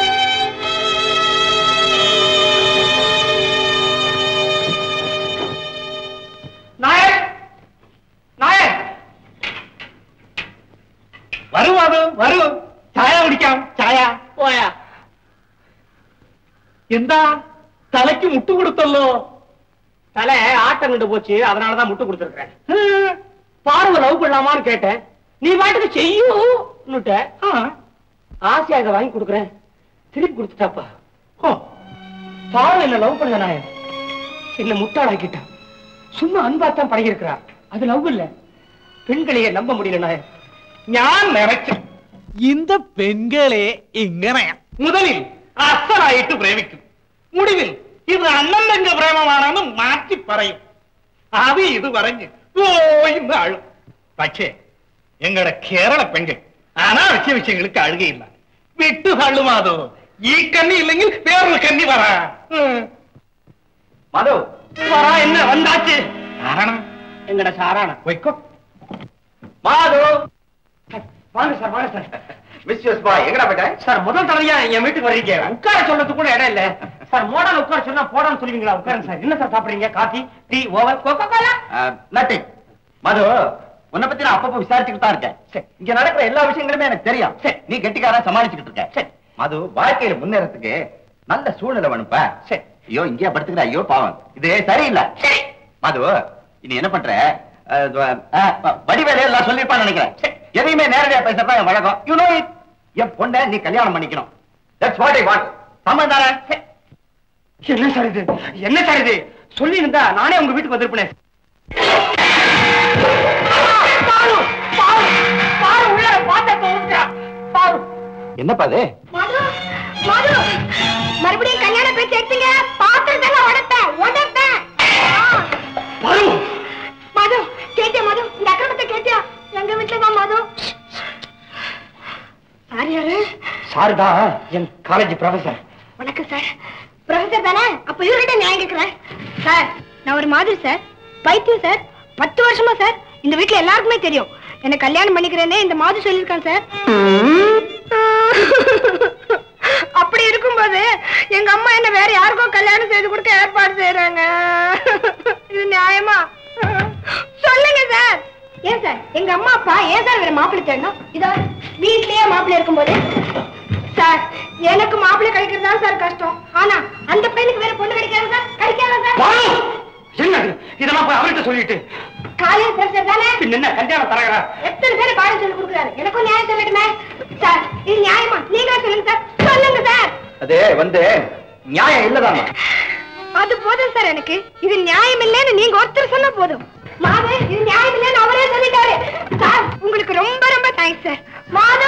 நாயக் நாயக் வரும் அது வரும் சாயா குடிക്കാം சாயா போயா എന്താ തലയ്ക്ക് മുട്ട് കൊടുത്തല്ലോ தலை ஆட்டம் கண்டு போச்சு அதனாலதான் முட்டு கொடுத்துருக்கேன் பார்வை லவ் பண்ணலாமான்னு கேட்டேன் நீ பாட்டுக்கு செய்யுன்னுட்ட ஆசையா இதை வாங்கி கொடுக்குறேன் திருப்பி கொடுத்துட்டாப்பா ஓ பார்வை என்ன லவ் பண்ண நாயன் என்ன முட்டாளாக்கிட்டான் சும்மா அன்பாத்தான் பழகிருக்கிறா அது லவ் இல்ல பெண்களையே நம்ப முடியல நாயன் ഞാൻ നിറച്ചു இந்த பெண்களே ഇങ്ങനെയാ മുതലിൽ അസലായിട്ട് പ്രേമിക്കും മുടിവിൽ ഇത് അണ്ണന്റെ പ്രേമമാണെന്ന് മാറ്റി പറയും അത് ഇത് പറഞ്ഞ് പോയിന്ന് അഴും പക്ഷേ എങ്ങളുടെ കേരള പെൺകൾ അനാവശ്യ വിഷയങ്ങൾക്ക് അഴുകയില്ല വിട്ടു തള്ളുമാതോ ഈ കണ്ണി ഇല്ലെങ്കിൽ വേറൊരു കണ്ണി പറ മതോ പറ എന്നെ വந்தாச்சு ആരാണ് എങ്ങടെ സാറാണ് പോയിക്കോ മാധു வாங்க சார் வாங்க சார் மிஸ்யூஸ் பாய் எங்கடா போயிட்ட சார் முதல் தடவையா என் வீட்டுக்கு வர்றீங்க உட்கார சொல்றதுக்கு கூட இடம் இல்ல சார் மோடால உட்கார சொன்னா போடான்னு சொல்லுவீங்களா உட்காருங்க சார் என்ன சார் சாப்பிடுறீங்க coffee tea over coca cola nothing Madhu உன்னை பத்தி நான் அப்பப்போ விசாரிச்சுக்கிட்டு தான் இருக்கேன் சரி. இங்க நடக்கிற எல்லா விஷயங்களுமே எனக்கு தெரியும் சரி. நீ கெட்டிக்காரன் சமாளிச்சுக்கிட்டு இருக்க சரி. மது வாழ்க்கையில முன்னேறதுக்கு நல்ல சூழ்நிலை வேணுப்பா சரி. ஐயோ இங்கேயே படுத்துக்கிற ஐயோ பாவம் இது சரியில்லை மது இனி என்ன பண்ற அஹ், அஹ், வடிவேலு எல்லாம் சொல்லிருப்பான்னு நினைக்கிறேன் சரி. எதையுமே நேரடியா பேசுறதா என் வழக்கம் யூ நோ இட் என் பொண்ணை நீ கல்யாணம் பண்ணிக்கணும் தட்ஸ் வாட் ஐ வாண்ட் சம்மன் தானே என்ன சார் இது என்ன சார் இது சொல்லி இருந்தா நானே உங்க வீட்டுக்கு வந்திருப்பேன் பாரு பாரு பாரு உள்ள பாத்திரத்தை ஊத்துறா. பாரு என்னப்பா அது மது மது மறுபடியும் கல்யாண பேச்சு எடுத்தீங்க பாத்திரத்தெல்லாம் உடைப்பேன் உடைப்பேன் ஆ. பாரு மது கேட்டியா மது இந்த அக்கிரமத்தை கேட்டியா எங்க வீட்டுல தான் மது சார் யாரு சார் தான் என் காலேஜ் ப்ரொஃபசர் வணக்கம் சார் ப்ரொஃபசர் தானே அப்ப இவர்கிட்ட நியாயம் கேட்கிறேன் சார் நான் ஒரு மாதிரி சார் பைத்தியம் சார் பத்து வருஷமா சார் இந்த வீட்ல எல்லாருக்குமே தெரியும் என்ன கல்யாணம் பண்ணிக்கிறேனே இந்த மாது சொல்லியிருக்கான் சார் அப்படி இருக்கும்போது எங்க அம்மா என்ன வேற யாருக்கும் கல்யாணம் செய்து கொடுக்க ஏற்பாடு செய்யறாங்க இது நியாயமா சொல்லுங்க சார் ஏன் சார் எங்க அம்மா அப்பா ஏன் சார் வேற மாப்பிள்ளை தேடணும் இதோ வீட்லயே மாப்பிள்ளை இருக்கும்போது சார் எனக்கு மாப்பிள்ளை கிடைக்கிறது தான் சார் கஷ்டம் ஆனா அந்த பையனுக்கு வேற பொண்ணு கிடைக்காது சார் கிடைக்காத சார் பாரு! என்ன இது? இதெல்லாம் போய் அவர்கிட்ட சொல்லிட்டு காலையில் சார் சார் தானே பின்ன என்ன கல்யாணம் தரகரா எத்தனை பேர் காலேஜ் சொல்லி கொடுக்குறாரு எனக்கும் நியாயம் சொல்லட்டுமே சார் இது நியாயமா நீங்க சொல்லுங்க சார் சொல்லுங்க சார் அது வந்து நியாயம் இல்லதாமா அது போதும் சார் எனக்கு இது நியாயம் இல்லைன்னு நீங்க ஒருத்தர் சொன்னா போதும் மாது இது நியாயம் இல்லைன்னு அவரே சொல்லிட்டாரு சார் உங்களுக்கு ரொம்ப ரொம்ப தேங்க்ஸ் சார் மாது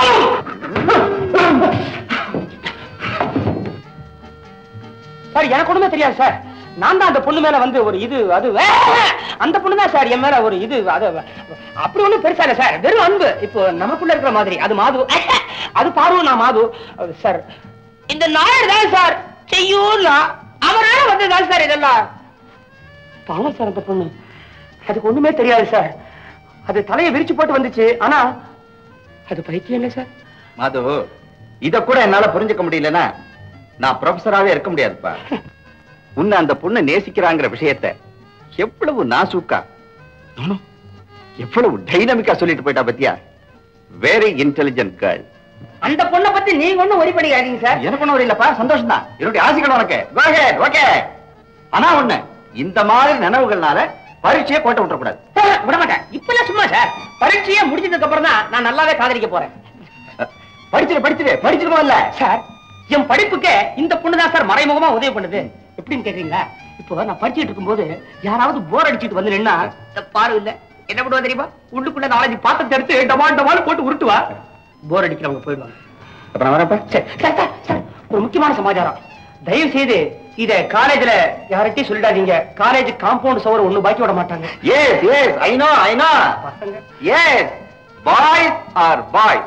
சார் எனக்கு ஒண்ணுமே தெரியாது சார் நான் தான் அந்த பொண்ணு மேல வந்து ஒரு இது அது வே- அந்த பொண்ணு தான் சார் என் மேல ஒரு இது அது அப்படி ஒண்ணும் பெருசா இல்ல சார் வெறும் அன்பு இப்போ நமக்குள்ள இருக்கிற மாதிரி அது மாது அது பாரு நான் மாது அது சார் இந்த நாயர் தான் சார் செய்யூர்னா அவரால வந்ததுதான் சார் இதெல்லாம் பாவம் சார் அந்த பொண்ணு அதுக்கு ஒண்ணுமே தெரியாது சார் அது தலையை விரிச்சு போட்டு வந்துச்சு ஆனா அது பைத்தியம் இல்லை சார் மாது இத கூட என்னால புரிஞ்சுக்க முடியலன்னா நான் ப்ரொஃபஸராவே இருக்க முடியாதுப்பா உன்னை அந்த பொண்ணு நேசிக்கிறாங்கிற விஷயத்த எவ்வளவு நாசூக்கா நானு எவ்வளவு டைனமிக்கா சொல்லிட்டு போயிட்டா பத்தியா வெரி இன்டெலிஜென்ட் கேர்ள் அந்த பொண்ணை பத்தி நீங்க ஒண்ணும் ஒரி பண்ணிக்காதீங்க சார் எனக்கு ஒண்ணும் இல்லப்பா சந்தோஷம் தான் என்னுடைய ஆசைகள் உனக்கு Go ahead, okay. ஆனா ஒண்ணு இந்த மாதிரி நினைவுகள்னால பரீட்சையை கோட்டை விட்டுறக்கூடாது விட மாட்டேன் இப்பெல்லாம் சும்மா சார் பரீட்சையே முடிச்சதுக்கு அப்புறம் தான் நான் நல்லாவே காதலிக்க போறேன் படிச்சிரு படிச்சிரு படிச்சிருக்கோம் இல்ல சார் என் படிப்புக்கு இந்த பொண்ணு தான் சார் மறைமுகமா உதவி பண்ணுது எப்படின்னு கேக்குறீங்களா இப்போ நான் படிச்சுட்டு இருக்கும்போது யாராவது போர் அடிச்சிட்டு வந்து நின்னா இந்த பாரு இல்ல என்ன பண்ணுவா தெரியுமா உள்ளுக்குள்ள நாலஞ்சு பாத்திரத்தை எடுத்து டமால் டமால் போட்டு உருட்டுவா போர் அடிக்கிறவங்க போயிடுவாங்க அப்ப நான் வரப்ப சரி, சார், சார், சார், ஒரு முக்கியமான சமாச்சாரம் தயவு செய்து இத காலேஜ்ல யார்கிட்டயும் சொல்லிடாதீங்க காலேஜ் காம்பவுண்ட் சவர் ஒண்ணு பாக்கி விட மாட்டாங்க yes yes I know I know பசங்க எஸ் பாய்ஸ் ஆர் பாய்ஸ்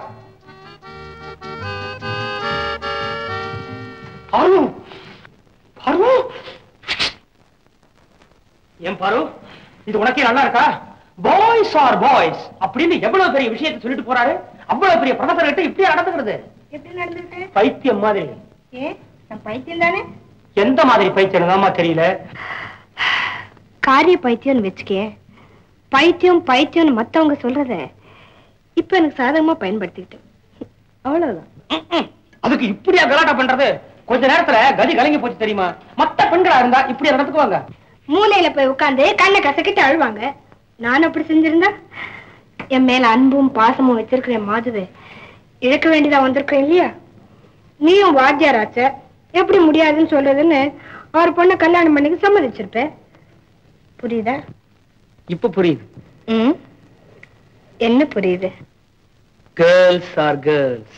பாரு பாரு ஏன் பாரு இது உனக்கே நல்லா இருக்கா பாய்ஸ் ஆர் பாய்ஸ் அப்படின்னு எவ்வளவு பெரிய விஷயத்தை சொல்லிட்டு போறாரு அவ்வளவு பெரிய ப்ரொஃபசர் கிட்ட இப்படியே நடந்துக்கிறது எப்படி நடந்திருக்கு பைத்தியம் மாதிரி ஏ நான் பைத்தியம் தானே எந்த மாதிரி பைத்தியம் தாமா தெரியல காரிய பைத்தியம்னு வச்சுக்கே பைத்தியம் பைத்தியம்னு மத்தவங்க சொல்றத இப்ப எனக்கு சாதகமா பயன்படுத்திக்கிட்டேன் அவ்வளவுதான் ம்ம். அதுக்கு இப்படியா கலாட்டா பண்றது கொஞ்ச நேரத்துல கதி கலங்கி போச்சு தெரியுமா மத்த பெண்களா இருந்தா இப்படி நடந்துக்குவாங்க மூலையில போய் உட்கார்ந்து கண்ணை கசக்கிட்டு அழுவாங்க நான் அப்படி செஞ்சிருந்தா என் மேல அன்பும் பாசமும் வச்சிருக்கிற என் மாதுவை இழக்க வேண்டியதா வந்திருக்கேன் இல்லையா நீயும் வாத்தியாராச்ச எப்படி முடியாதுன்னு சொல்றதுன்னு ஒரு பொண்ணை கல்யாணம் பண்ணிக்க சம்மதிச்சிருப்ப புரியுதா இப்ப புரியுது ம் என்ன புரியுது கேர்ள்ஸ் ஆர் கேர்ள்ஸ்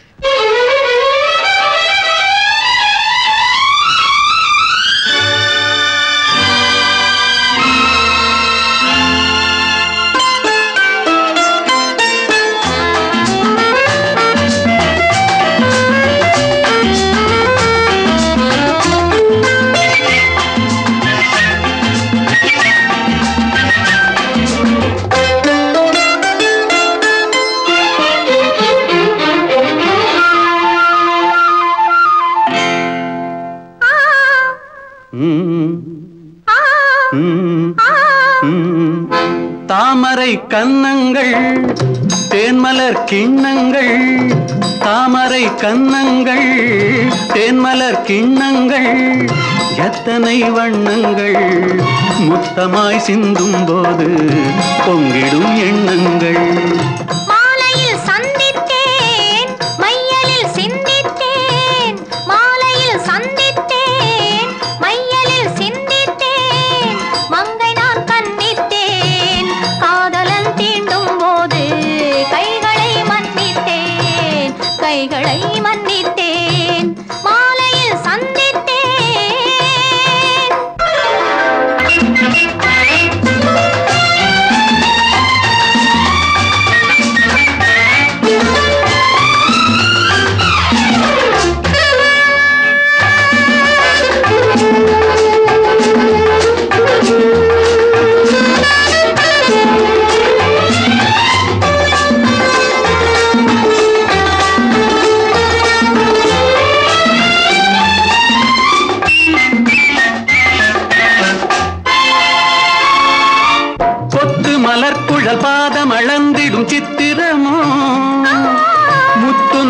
தாமரை கன்னங்கள் தேன்மலர் கிண்ணங்கள் தாமரை கன்னங்கள் தேன்மலர் கிண்ணங்கள் எத்தனை வண்ணங்கள் முத்தமாய் சிந்தும் போது பொங்கிடும் எண்ணங்கள் மாலையில் சந்தித்தேன் மையலில் சிந்தித்தேன் மாலையில் சந்தித்தேன் மையலில் சிந்தித்தேன் மங்கை நான் கண்ணித்தேன் காதலன் தீண்டும் போது கைகளை மன்னித்தேன் கைகளை மன்னித்தேன் மாலையில் சந்தித்தேன்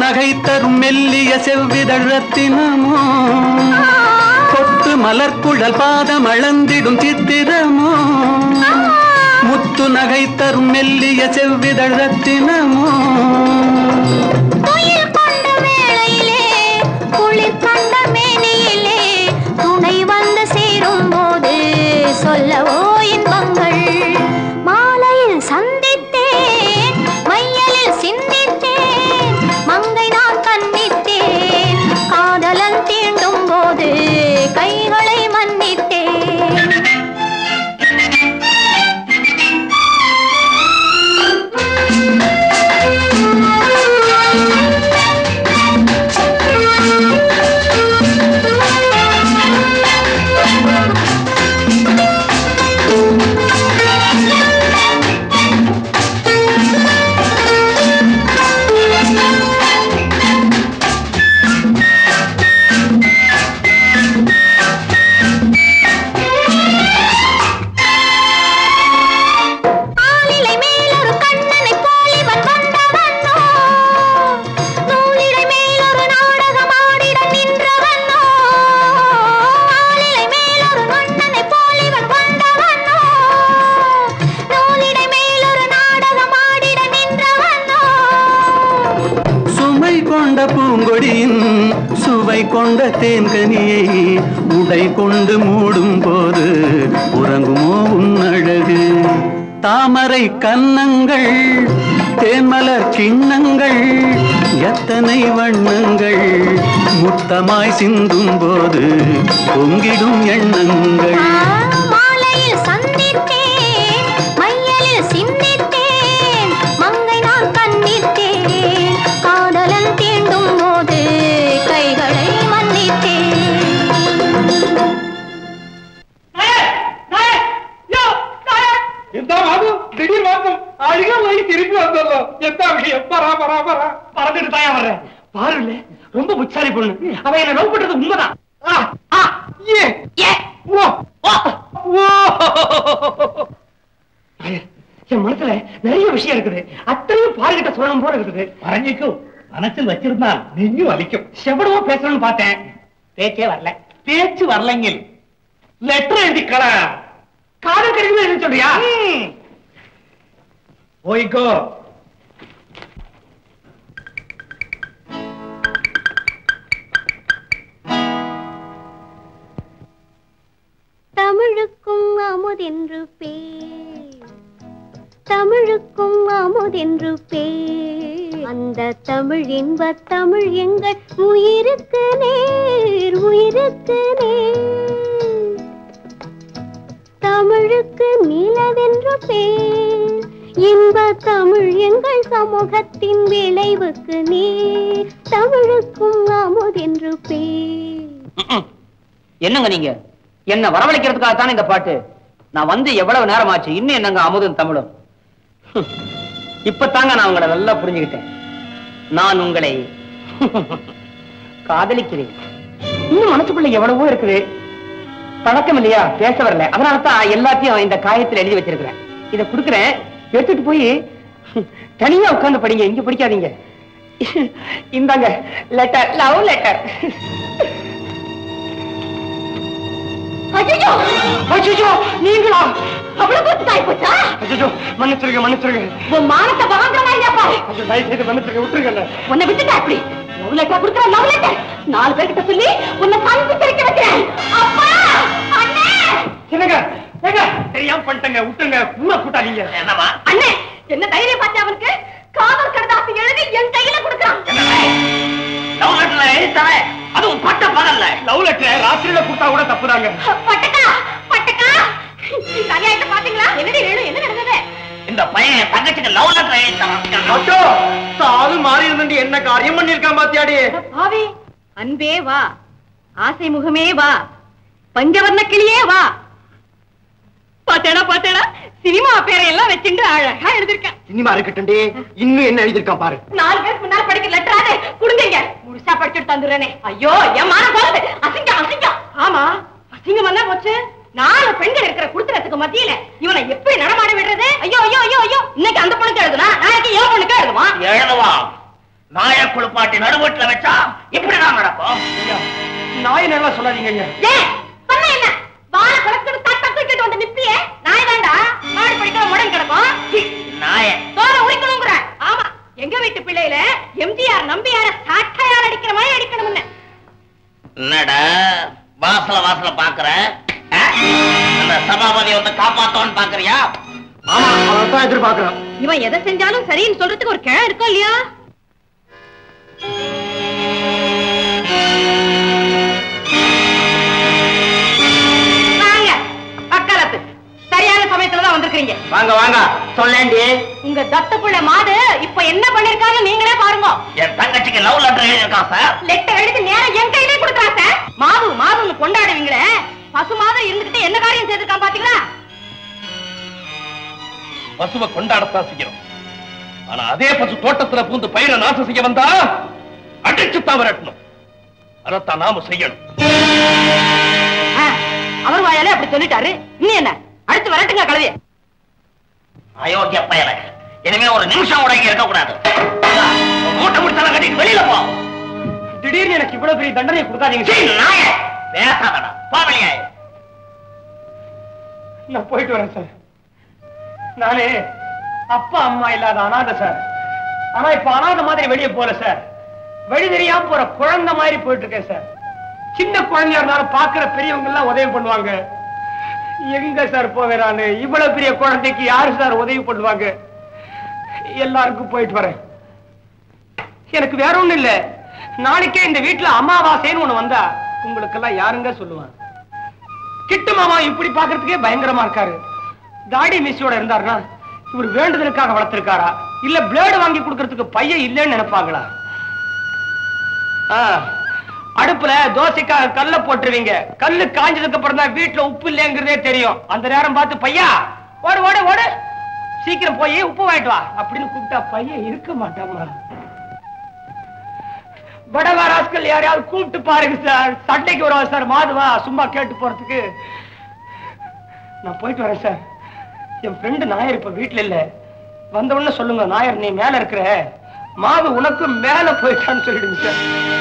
நகை தரும் மெல்லிய செவ்விதழ் ரத்தினமோ கொத்து மலர்குழல் பாதம் அளந்திடும் சித்திரமோ முத்து நகை தரும் மெல்லிய செவ்விதழ் ரத்தினமோ துயில் கொண்ட வேளையிலே குளிர் கண்ட மேனியிலே துணை வந்து சேரும் போது சொல்லவோ இன்பங்கள் மாலையில் சந்தித்தேன் மையலில் சிந்தித்தேன் மங்கை நான் கண்ணித்தேன் காதலன் தீண்டும் போது கைகளை மன்னித்தேன் ஆலிலை மேலொரு கண்ணனை போல் இவன் வந்தவனோ நூலிடை மேலொரு நாடகம் ஆடிட நின்றவனோ ஆலிலை மேலொரு கண்ணனை போல் இவன் வந்தவனோ நூலிடை மேலொரு நாடகம் ஆடிட நின்றவனோ சுமை கொண்ட பூங்கொடியின் சுவை கொண்ட தேன்கனியை உடை கொண்டு மூடும் போது உறங்குமோ உன் அழகு தாமரை கன்னங்கள் தேன்மலர் கிண்ணங்கள் எத்தனை வண்ணங்கள் முத்தமாய் சிந்தும் போது பொங்கிடும் எண்ணங்கள் மாலையில் சந்தித்தேன் மையலில் சிந்தித்தேன் மங்கை நான் கண்ணித்தேன் காதலன் தீண்டும் போது கைகளை மன்னித்தேன் ఎంత బాబు திடீர் மாத்தம் அழுக போய் திருப்பி வந்துடலாம் எந்த விஷயம் பரா பரா பரா பறந்துட்டு தாயா வர்றேன் பாருல ரொம்ப புச்சாரி பொண்ணு அவ என்ன லவ் பண்றது உண்மைதான் ஆ, ஆ, ஏ, ஏ, ஓ, ஓ, ஓ. நாயர், என் மனசுல நிறைய விஷயம் இருக்குது அத்தனையும் பாருகிட்ட சொல்லணும் போல இருக்குது பரஞ்சிக்கும் மனசில் வச்சிருந்தான் நெஞ்சும் வலிக்கும் செவடவோ பேசணும்னு பார்த்தேன் பேச்சே வரல பேச்சு வரலங்கில் லெட்டர் எழுதிக்கலாம் காதல் கடிதம் எழுதி சொல்றியா போய்க்கோ தமிழுக்கும் அமுதென்று பேர் தமிழுக்கும் அமுதென்று பேர் அந்த தமிழ் இன்ப தமிழ் எங்கள் உயிருக்கு நேர் உயிருக்கு நேர் தமிழுக்கு நிலவென்று பேர் இன்ப தமிழ் எங்கள் சமூகத்தின் விளைவுக்கு நேர் தமிழுக்கும் அமுதென்று பேர் என்னங்க நீங்க என்ன வரவழைக்கிறதுக்காக தானே இந்த பாட்டு நான் வந்து எவ்வளவு நேரம் ஆச்சு இன்னும் என்னங்க அமுதும் தமிழும் ஹம். இப்பதாங்க நான் உங்களை நல்லா புரிஞ்சுக்கிட்டேன் நான் உங்களை காதலிக்கிறேன் இன்னும் மனசுக்குள்ள எவ்வளவோ இருக்குது பழக்கம் இல்லையா பேச வரல அதனால தான் எல்லாத்தையும் இந்த காயத்துல எழுதி வச்சிருக்கிறேன் இத குடுக்குறேன் எடுத்துட்டு போய் தனியா உட்கார்ந்து படிங்க இங்க படிக்காதீங்க இந்தாங்க லெட்டர் லவ் லெட்டர் ஐயோ அச்சோ நீங்களா அவ்வளவு கொத்தாய் போச்சா அச்சோ மன்னிச்சிருங்க மன்னிச்சிருங்க உன் மானத்தை வாங்குறமா இல்லையாப்பா ஐயோ, தயவு செய்து மன்னிச்சிருங்க விட்டுருங்க உன்னை விட்டுட்டா அப்படி லவ் லெட்டர் கொடுக்குற லவ் லெட்டர் நாலு பேர்கிட்ட சொல்லி உன்னை சந்திச்சு வைக்க வைக்கிறேன் அப்பா அண்ணே என்னங்க ஏங்க தெரியாம பண்ணிட்டங்க விட்டுருங்க பூரா கூட்டாதீங்க என்னமா அண்ணே என்ன தைரியம் பார்த்து அவனுக்கு காதல் கடிதாசி எழுதி என் கையில கொடுக்குறான் லவ் லெட்டர்ல எழுதித்தவன் அதுவும் பட்ட பகல்ல லவ் லெட்டர் ராத்திரியில கொடுத்தா கூட தப்புதாங்க பட்டக்கா பட்டக்கா சரியாயிட்டு பாத்தீங்களா என்னடி வேணும் என்ன நடந்தது இந்த பையன் என் தங்கச்சிக்கு லவ் லெட்டர் எழுதித்தவன் அச்சோ சாது மாறி இருந்து என்ன காரியம் பண்ணிருக்கான் பாத்தியாடி ஆவே அன்பே வா ஆசை முகமே வா பஞ்சவர்ண கிளியே வா பாத்தேடா பாத்தேடா சினிமா பேரை எல்லாம் வச்சுட்டு அழகா எழுதிருக்கேன் சினிமா இருக்கட்டும்டி இன்னும் என்ன எழுதிருக்கான் பாரு நாலு பேருக்கு முன்னால படிக்கிற லெட்டராதே குடுங்க முழுசா படிச்சுட்டு தந்துடுறேனே ஐயோ என் மான போகுது அசிங்கம் அசிங்கம் ஆமா அசிங்கம் என்ன போச்சு நாலு பெண்கள் இருக்கிற குடுத்தனத்துக்கு மத்தியில இவனை எப்படி நடமாட விடுறது ஐயோ ஐயோ ஐயோ ஐயோ இன்னைக்கு அந்த பொண்ணுக்கு எழுதுனா நாளைக்கு என் பொண்ணுக்கு எழுதுவான் எழுதுவான் நாய குளிப்பாட்டி நடுவீட்டுல வச்சா இப்படிதான் நடக்கும் நாய் நல்லா சொல்லாதீங்க ஐயா ஏய், சொன்னா என்ன வாழ குளத்துக்கு தட்ட தூக்கிட்டு வந்து நிப்பியே நாய் தாண்டா மாடு படிக்கிற முடன் கிடக்கும் சீ, நாய தோற உரிக்கணுங்கிற ஆமா எங்க வீட்டு பிள்ளையில எம்ஜிஆர் நம்பியார சாட்டையார் அடிக்கிற மாதிரி அடிக்கணும்னு என்னடா வாசல வாசல பாக்குற ஆ? அந்த சபாபதி வந்து காப்பாத்தோன்னு பாக்குறியா ஆமா அதான் எதிர்பார்க்கிறேன் இவன் எதை செஞ்சாலும் சரின்னு சொல்றதுக்கு ஒரு கிழ இருக்கா இல்லையா வாங்க பக்கலத்து சரியான சமயத்துல தான் வந்திருக்கீங்க வாங்க வாங்க சொல்லேண்டி உங்க தத்த புள்ள மாது இப்ப என்ன பண்ணிருக்கான்னு நீங்களே பாருங்க என் தங்கச்சிக்கு லவ் லெட்டர் எழுதியிருக்கான் சார் லெட்டர் எழுதி நேரம் என் கையிலே கொடுக்குறா சார் மாது மாதுன்னு கொண்டாடுவீங்களே பசு மாதம் இருந்துகிட்டு என்ன காரியம் செய்திருக்கான் பாத்தீங்களா பசுவை கொண்டாடத்தான் செய்யணும் ஆனா அதே பசு தோட்டத்துல பூந்து பயிரை நாசம் செய்ய வந்தா அடிச்சுத்தான் விரட்டணும் அதைத்தான் நாம செய்யணும் ஆ, அவர் வாயாலே அப்படி சொல்லிட்டாரு இன்னும் என்ன அடுத்து வரட்டுங்க கழுவி அயோக்கிய பயல இனிமே ஒரு நிமிஷம் கூட இங்க இருக்க கூடாது மூட்டை முடிச்சாலும் கட்டிட்டு வெளியில போ திடீர்னு எனக்கு இவ்வளவு பெரிய தண்டனை கொடுக்காதீங்க சீ, நாய பேசாதடா பாவலியாய் நான் போயிட்டு வரேன் சார் நானு அப்பா அம்மா இல்லாத அனாதை சார் ஆனா இப்ப அனாதை மாதிரி வெளியே போல சார் வழி தெரியாம போற குழந்தை மாதிரி போயிட்டு இருக்கேன் சார் சின்ன குழந்தையா இருந்தாலும் பாக்குற பெரியவங்க எல்லாம் உதவி பண்ணுவாங்க எங்க சார் போவேன் நானு இவ்வளவு பெரிய குழந்தைக்கு யாரு சார் உதவி பண்ணுவாங்க எல்லாருக்கும் போயிட்டு வரேன் எனக்கு வேற ஒண்ணும் இல்ல நாளைக்கே இந்த வீட்டுல அமாவாசைன்னு ஒண்ணு வந்தா உங்களுக்கு எல்லாம் யாருங்க சொல்லுவாங்க கிட்டு மாமா இப்படி பாக்குறதுக்கே பயங்கரமா இருக்காரு தாடி மிஸ்ஸோட இருந்தாருன்னா இவர் வேண்டுதலுக்காக வளர்த்திருக்காரா இல்ல பிளேடு வாங்கி கொடுக்கறதுக்கு பையன் இல்லைன்னு நினைப்பாங்களா ஆ, அடுப்புல தோசைக்காக கல்ல போட்டுருவீங்க கல்லு காஞ்சதுக்கு அப்புறம் தான் வீட்டுல உப்பு இல்லைங்கிறதே தெரியும் அந்த நேரம் பார்த்து பையா ஓடு ஓடு ஓடு சீக்கிரம் போய் உப்பு வாங்கிட்டு வா அப்படின்னு கூப்பிட்டா பையன் இருக்க மாட்டாமா வடகாராஸ்கள் யாரையாவது கூப்பிட்டு பாருங்க சார் சண்டைக்கு வருவா சார் மாதுவா சும்மா கேட்டு போறதுக்கு நான் போயிட்டு வரேன் சார் என் ஃப்ரெண்டு நாயர் இப்ப வீட்டுல இல்ல வந்த உடனே சொல்லுங்க நாயர் நீ மேல இருக்கிற மாவு உனக்கு மேல போயிட்டான்னு சொல்லிடுங்க சார்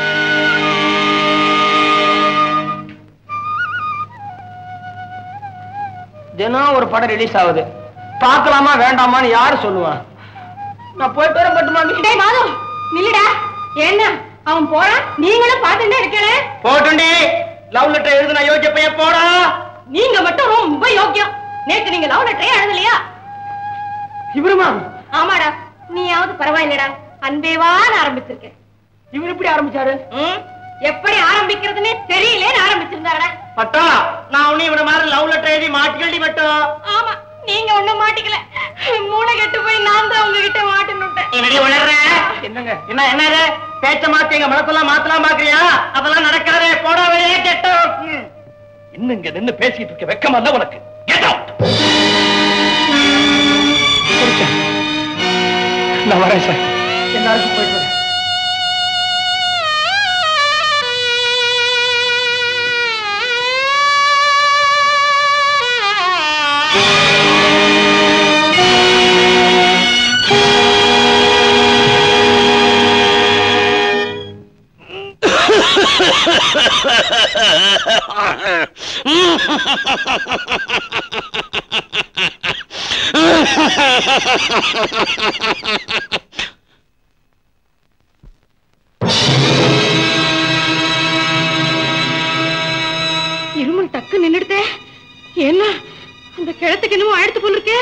தினம் ஒரு படம் ரிலீஸ் ஆகுது பார்க்கலாமா வேண்டாமான்னு யாரு சொல்லுவான் நான் போயிட்டு வரேன் பட்டுமா டேய் மாது நில்லுடா என்ன அவன் போறான் நீங்களும் பார்த்துட்டே இருக்கலே போட்டுண்டி லவ் லெட்டர் எழுதுனா யோசிச்ச பையன் போடா நீங்க மட்டும் ரொம்ப யோக்கியம் நேத்து நீங்க லவ் லெட்டரே எழுதலையா இவருமா ஆமாடா நீயாவது பரவாயில்லடா அன்பேவான்னு ஆரம்பிச்சிருக்கேன் இவர் எப்படி ஆரம்பிச்சாரு ம், எப்படி ஆரம்பிக்கிறதுனே தெரியலேன்னு ஆரம்பிச்சிருந்தாடா பட்டா நான் உன்னை இவன மாதிரி லவ் லெட்டர் எழுதி மாட்டிக்கல்டி பட்டோம் ஆமா நீங்க ஒண்ணும் மாட்டிக்கல மூளை கெட்டு போய் நான் தான் உங்ககிட்ட மாட்டணுட்டேன் என்னடி உளர்ற என்னங்க என்ன என்னது பேச்ச மாத்தி எங்க மனசெல்லாம் மாத்தலாம் பாக்குறியா அதெல்லாம் நடக்காதே போடா வெளியே கெட்டோம் ம். இன்னும் இங்க நின்னு பேசிட்டு இருக்க வெக்கமா இல்ல உனக்கு கெட் அவுட் புரிச்சேன். நான் வரேன் சார் எல்லாருக்கும் போயிட்டு வரேன் இருமல் டக்கு நின்னுடுதே என்ன அந்த கிழத்துக்கு என்னமோ ஆயிடுத்து போல இருக்கே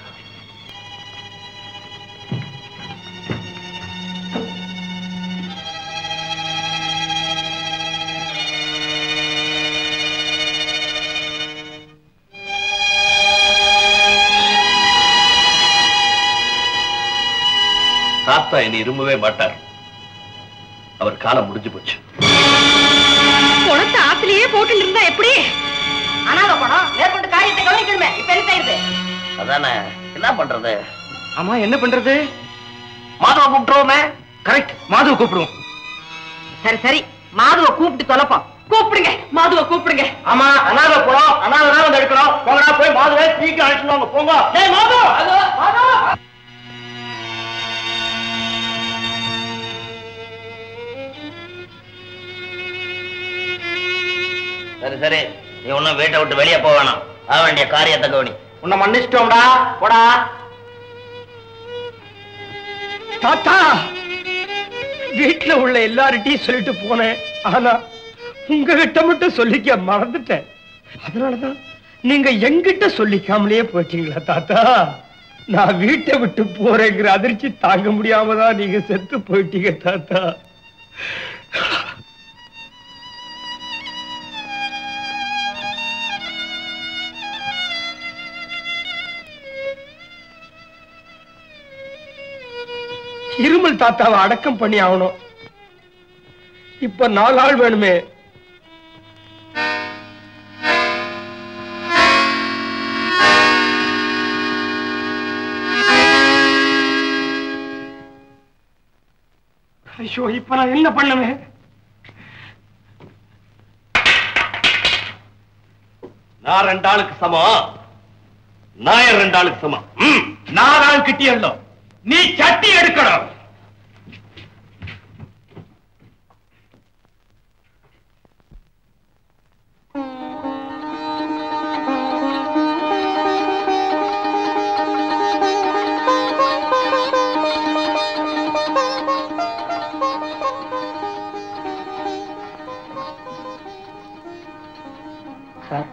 தாத்தா என்னை இரும்பவே மாட்டார் அவர் காலம் முடிஞ்சு போச்சு குளத்தை ஆத்திலேயே போட்டு இருந்தா எப்படி அனாத பணம் மேற்கொண்டு காரியத்தை கவனிக்கணுமே இப்ப என்ன செய்யுது அதானே என்ன பண்றது ஆமா என்ன பண்றது மாதவ கூப்பிட்டுருவோமே கரெக்ட் மாதுவை கூப்பிடுவோம் சரி சரி மாதுவை கூப்பிட்டு தொலைப்போம் கூப்பிடுங்க மாதுவை கூப்பிடுங்க ஆமா அனாதை குளம் அனாதை தான் வந்து எடுக்கணும் போங்கடா போய் மாதுவை சீக்கிரம் அழைச்சிட்டு வாங்க போங்க டேய் மாது மாது சரி சரி நீ ஒன்னும் வீட்டை விட்டு வெளியே போக வேணாம் ஆக வேண்டிய காரியத்தை கவனி உன்னை மன்னிச்சிட்டோம்டா போடா தாத்தா வீட்டுல உள்ள எல்லார்கிட்டயும் சொல்லிட்டு போனேன் ஆனா உங்ககிட்ட மட்டும் சொல்லிக்க மறந்துட்டேன் அதனாலதான் நீங்க எங்கிட்ட சொல்லிக்காமலே போயிட்டீங்களா தாத்தா நான் வீட்டை விட்டு போறேங்கிற அதிர்ச்சி தாங்க முடியாம தான் நீங்க செத்து போயிட்டீங்க தாத்தா இருமல் தாத்தாவை அடக்கம் பண்ணி ஆகணும் இப்ப நாலு ஆள் வேணுமே ஐயோ இப்ப நான் என்ன பண்ணுவேன் நான் ரெண்டு ஆளுக்கு சமம் நாயர் ரெண்டு ஆளுக்கு சமம் ம், நாலு ஆள் கிட்டியല്ലോ நீ சட்டி எடுக்கணும் சார்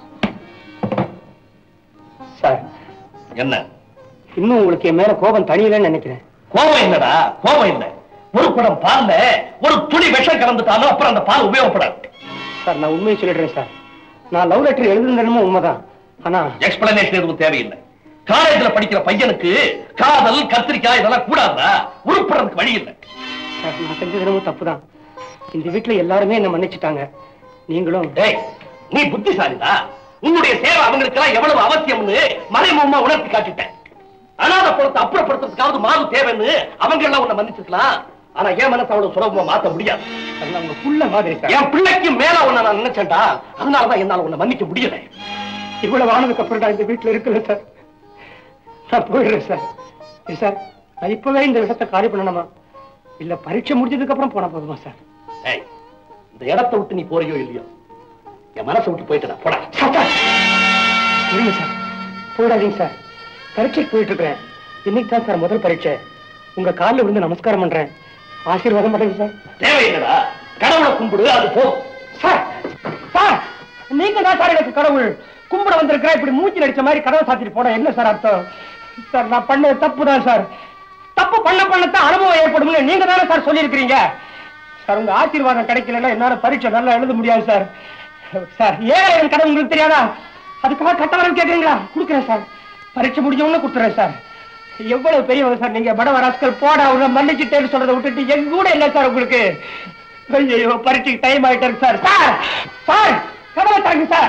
சார் என்ன இன்னும் உங்களுக்கு என் மேல கோபம் தனியலன்னு நினைக்கிறேன் கோபம் என்னடா கோபம் இல்ல ஒரு குடம் பால்ல ஒரு துளி விஷம் கலந்துட்டாலும் அப்புறம் அந்த பால் உபயோகப்படாது சார் நான் உண்மையை சொல்லிடுறேன் சார் நான் லவ் லெட்டர் எழுதுனதுமோ உண்மைதான் ஆனா எக்ஸ்பிளனேஷன் எதுவும் தேவையில்லை காலேஜ்ல படிக்கிற பையனுக்கு காதல் கத்திரிக்காய் இதெல்லாம் கூடாதா உருப்படுறதுக்கு வழி இல்லை சார் நான் செஞ்சது என்னமோ தப்புதான் இந்த வீட்டுல எல்லாருமே என்ன மன்னிச்சுட்டாங்க நீங்களும் டேய் நீ புத்திசாலிதா உன்னுடைய சேவை அவங்களுக்கு எல்லாம் எவ்வளவு அவசியம்னு மறைமுகமா உணர்த்தி காட்டிட்டேன் அனாத குளத்தை அப்புறப்படுத்துறதுக்காவது மாறு தேவைன்னு அவங்க எல்லாம் உன்னை மன்னிச்சுக்கலாம் ஆனா என் மனசு அவ்வளவு சுலபமா மாத்த முடியாது சார், நான் உங்க புள்ள மாதிரி சார் என் பிள்ளைக்கு மேல உன்னை நான் நினைச்சேன்டா அதனாலதான் என்னால உன்னை மன்னிக்க முடியல இவ்வளவு ஆனதுக்கு அப்புறம் நான் இந்த வீட்டுல இருக்கல சார் நான் போயிடுறேன் சார் இது சார் நான் இப்பவே இந்த இடத்தை காலி பண்ணணுமா இல்ல பரீட்சை முடிஞ்சதுக்கு அப்புறம் போனா போதுமா சார் ஏய், இந்த இடத்தை விட்டு நீ போறியோ இல்லையோ என் மனசை விட்டு போயிட்டு போடா சார், சார். இருங்க சார் போயிடாதீங்க சார் பரீட்சைக்கு போயிட்டு இருக்கிறேன் இன்னைக்கு தான் சார் முதல் பரீட்சை உங்க காலில் விழுந்து நமஸ்காரம் பண்றேன் ஆசீர்வாதம் பண்ணுங்க சார் தேவையில்லடா கடவுளை கும்பிடு அது போதும் சார் சார் நீங்க தான் சார் எனக்கு கடவுள் கும்பிட வந்திருக்கிறேன் இப்படி மூஞ்சி அடிச்ச மாதிரி கதவை சாத்திட்டு போன என்ன சார் அர்த்தம் சார் நான் பண்ணது தப்பு தான் சார் தப்பு பண்ண பண்ணத்தான் அனுபவம் ஏற்படும்னு நீங்க தானே சார் சொல்லியிருக்கிறீங்க சார் உங்க ஆசீர்வாதம் கிடைக்கலன்னா என்னால பரீட்சை நல்லா எழுத முடியாது சார் சார் ஏன் என் கடவுள் உங்களுக்கு தெரியாதா அதுக்காக கட்டவரம் கேட்குறீங்களா கொடுக்குறேன் சார் பரீட்சை முடிஞ்ச உடனே கொடுத்துறேன் சார் எவ்வளவு பெரியவங்க சார் நீங்க படவ ராஸ்கல் போட அவங்க மன்னிச்சுட்டேன்னு சொல்றதை விட்டுட்டு எங்க கூட இல்ல சார் உங்களுக்கு ஐயோ பரீட்சைக்கு டைம் ஆயிட்டு இருக்கு சார் சார் சார் கதவை தாங்க சார்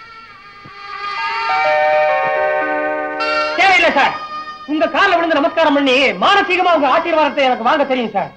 தேவையில்லை சார் உங்க காலில் விழுந்து நமஸ்காரம் பண்ணி மானசீகமா உங்க ஆசீர்வாதத்தை எனக்கு வாங்க தெரியும் சார்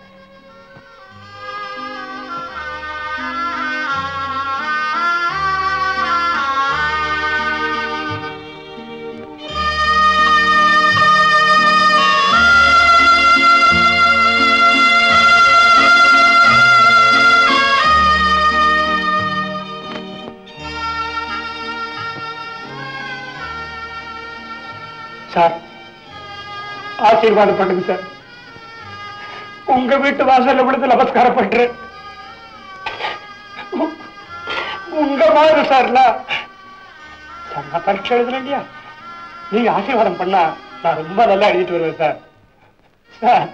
சார் ஆசீர்வாதம் பண்ணுங்க சார் உங்க வீட்டு வாசல்ல விழுந்து நமஸ்காரம் பண்றேன் உ- உங்க மாதிரி சார்ல சார் நான் பரீட்சை எழுதுறேன் இல்லையா நீங்க ஆசீர்வாதம் பண்ணா நான் ரொம்ப நல்லா எழுதிட்டு வருவேன் சார் சார்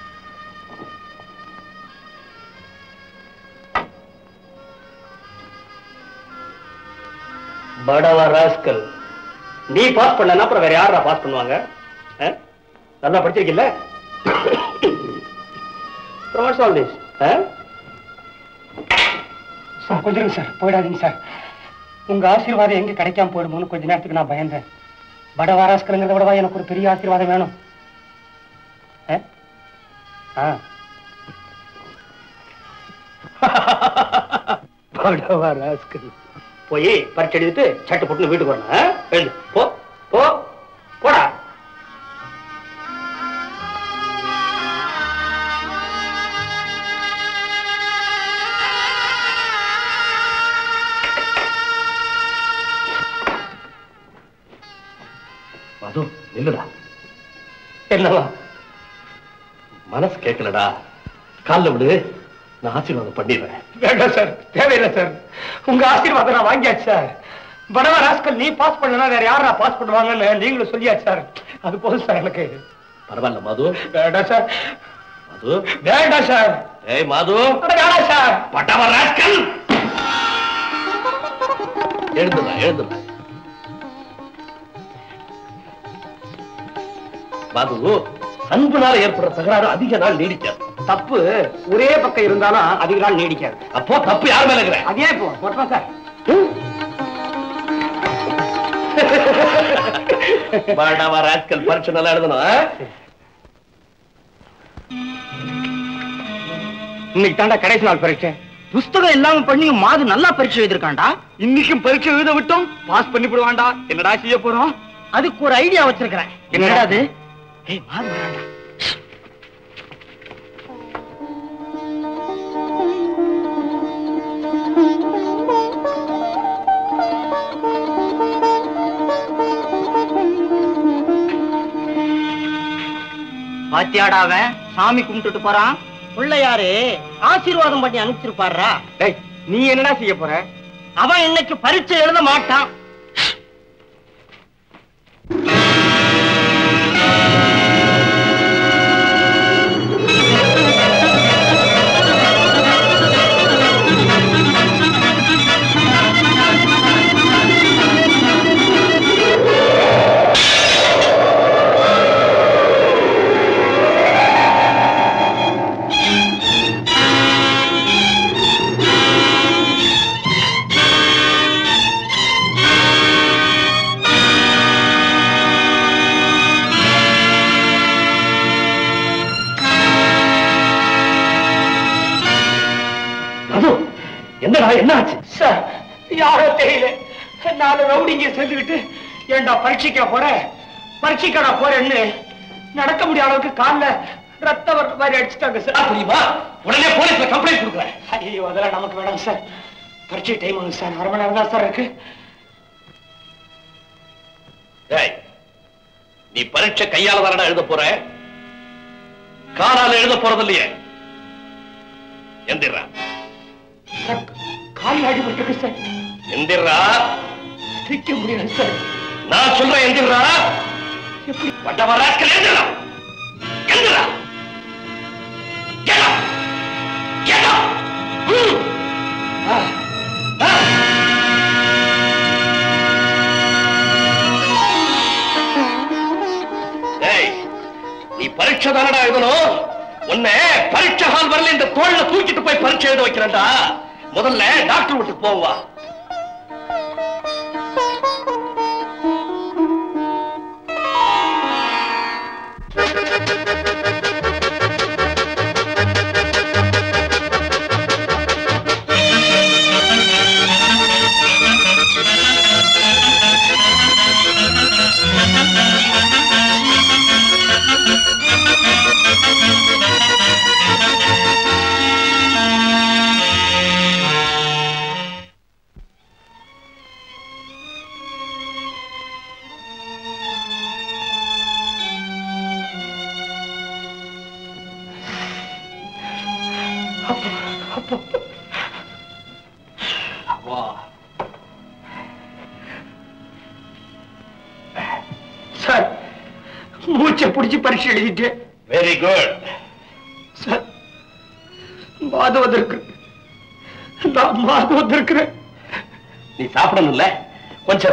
படவா ராஸ்கல் நீ பாஸ் பண்ணலன்னா அப்புறம் வேற யாரா பாஸ் பண்ணுவாங்க ஆ? நல்லா படிச்சிருக்கீல்ல வாட்ஸ் ஆல் திஸ் சார் கொஞ்சம் இருங்க சார் போயிடாதீங்க சார் உங்க ஆசீர்வாதம் எங்க கிடைக்காம போயிடுமோன்னு கொஞ்ச நேரத்துக்கு நான் பயந்தேன் படவாராஸ்கருங்கிறத விடவா எனக்கு ஒரு பெரிய ஆசீர்வாதம் வேணும் ஆ? ஆ படவாராஸ்கர் போய் பரீட்சை எழுதிட்டு சட்டை போட்டு வீட்டுக்கு வரணும் ஆ? எழுந்து போ போ போடா இல்லடா என்னவா மனசு கேட்கலடா கால்ல விடு நான் ஆசீர்வாதம் பண்ணிடுறேன் வேண்டாம் சார் தேவையில்லை சார் உங்க ஆசீர்வாதம் நான் வாங்கியாச்சு சார் படவா ராஸ்கல் நீ பாஸ் பண்ணனா வேற யாரா பாஸ் பண்ணுவாங்கன்னு நீங்களும் சொல்லியாச்சு சார் அது போதும் சார் எனக்கு பரவாயில்ல மாது வேண்டாம் சார் மாது வேண்டாம் சார் ஏய் மாது அட, வேண்டாம் சார் பட்டவ ராஸ்கல் எழுந்துடா எழுந்துடா மாது அன்புனால ஏற்படுற தகராறு அதிக நாள் நீடிக்காது தப்பு ஒரே பக்கம் இருந்தாலும் அதிக நாள் நீடிக்காது அப்போ தப்பு யார் மேல இருக்கிற அதே இப்போ போட்டோம் சார் படவ ராஸ்கல் பரீட்சை நல்லா எழுதணும் ஆ? இன்னைக்கு தாண்டா கடைசி நாள் பரீட்சை புஸ்தகம் இல்லாம பண்ணி மாது நல்லா பரீட்சை எழுதிருக்காண்டா இன்னைக்கும் பரீட்சை எழுத விட்டோம் பாஸ் பண்ணி விடுவான்டா என்னடா செய்ய போறோம் அதுக்கு ஒரு ஐடியா வச்சிருக்கிறேன் என்னடா அது? ஏய் மாது வராண்டா பாத்தியாடா அவன் சாமி கும்பிட்டுட்டு போறான் பிள்ளையாரு ஆசீர்வாதம் பண்ணி அனுப்பிச்சிருப்பாரா டேய் நீ என்னடா செய்ய போற அவன் இன்னைக்கு பரீட்சை எழுத மாட்டான் அது என்னடா என்ன ஆச்சு சார் யாரோ தெரியல நாலு ரவுடிங்க சேர்ந்துக்கிட்டு ஏன்டா பரீட்சைக்கா போற பரீட்சைக்காடா போறேன்னு நடக்க முடியாத அளவுக்கு கால்ல ரத்த வர மாதிரி அடிச்சுட்டாங்க சார் தெரியுமா உடனே போலீஸ்ல கம்ப்ளைண்ட் கொடுக்குறேன் ஐயோ அதெல்லாம் நமக்கு வேணாம் சார் பரீட்சை டைம் ஆகுது சார் அரை மணி நேரம் தான் சார் இருக்கு டேய் நீ பரீட்சை கையால தானடா எழுத போற காலால எழுத போறது இல்லையே எந்திரா சார், கால் அடிபட்டிருக்கு சார் எந்திரா நிக்க முடியாது சார் நான் சொல்றேன் எந்திரா பட்டவ ராஸ்கல் எந்திரா எந்திரா Get up! Get up! Hmm. Ah. Ah. டேய், நீ பரீட்சை தானடா எழுதணும் உன்னை பரீட்சை ஹால் வரல இந்த தோல்ல தூக்கிட்டு போய் பரீட்சை எழுத வைக்கிறேன்டா முதல்ல டாக்டர் வீட்டுக்கு போவா சார் மூச்சை பிடிச்சி பரீட்சை எழுதிட்டேன் வெரி குட் சார் மாதவதற்கு நான் மாதவதற்கிறேன் நீ சாப்பிடணும்ல கொஞ்சம்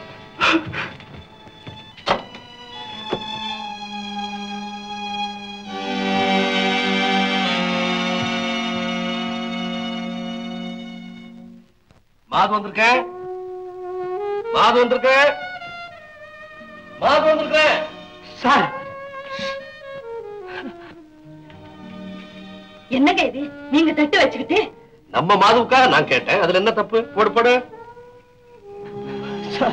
மாது வந்திருக்க மாது வந்திருக்க மாது வந்திருக்க சார் என்னங்க இது நீங்க தட்டு வச்சுக்கிட்டு நம்ம மாதுவுக்காக நான் கேட்டேன் அதுல என்ன தப்பு போடு போடு சார்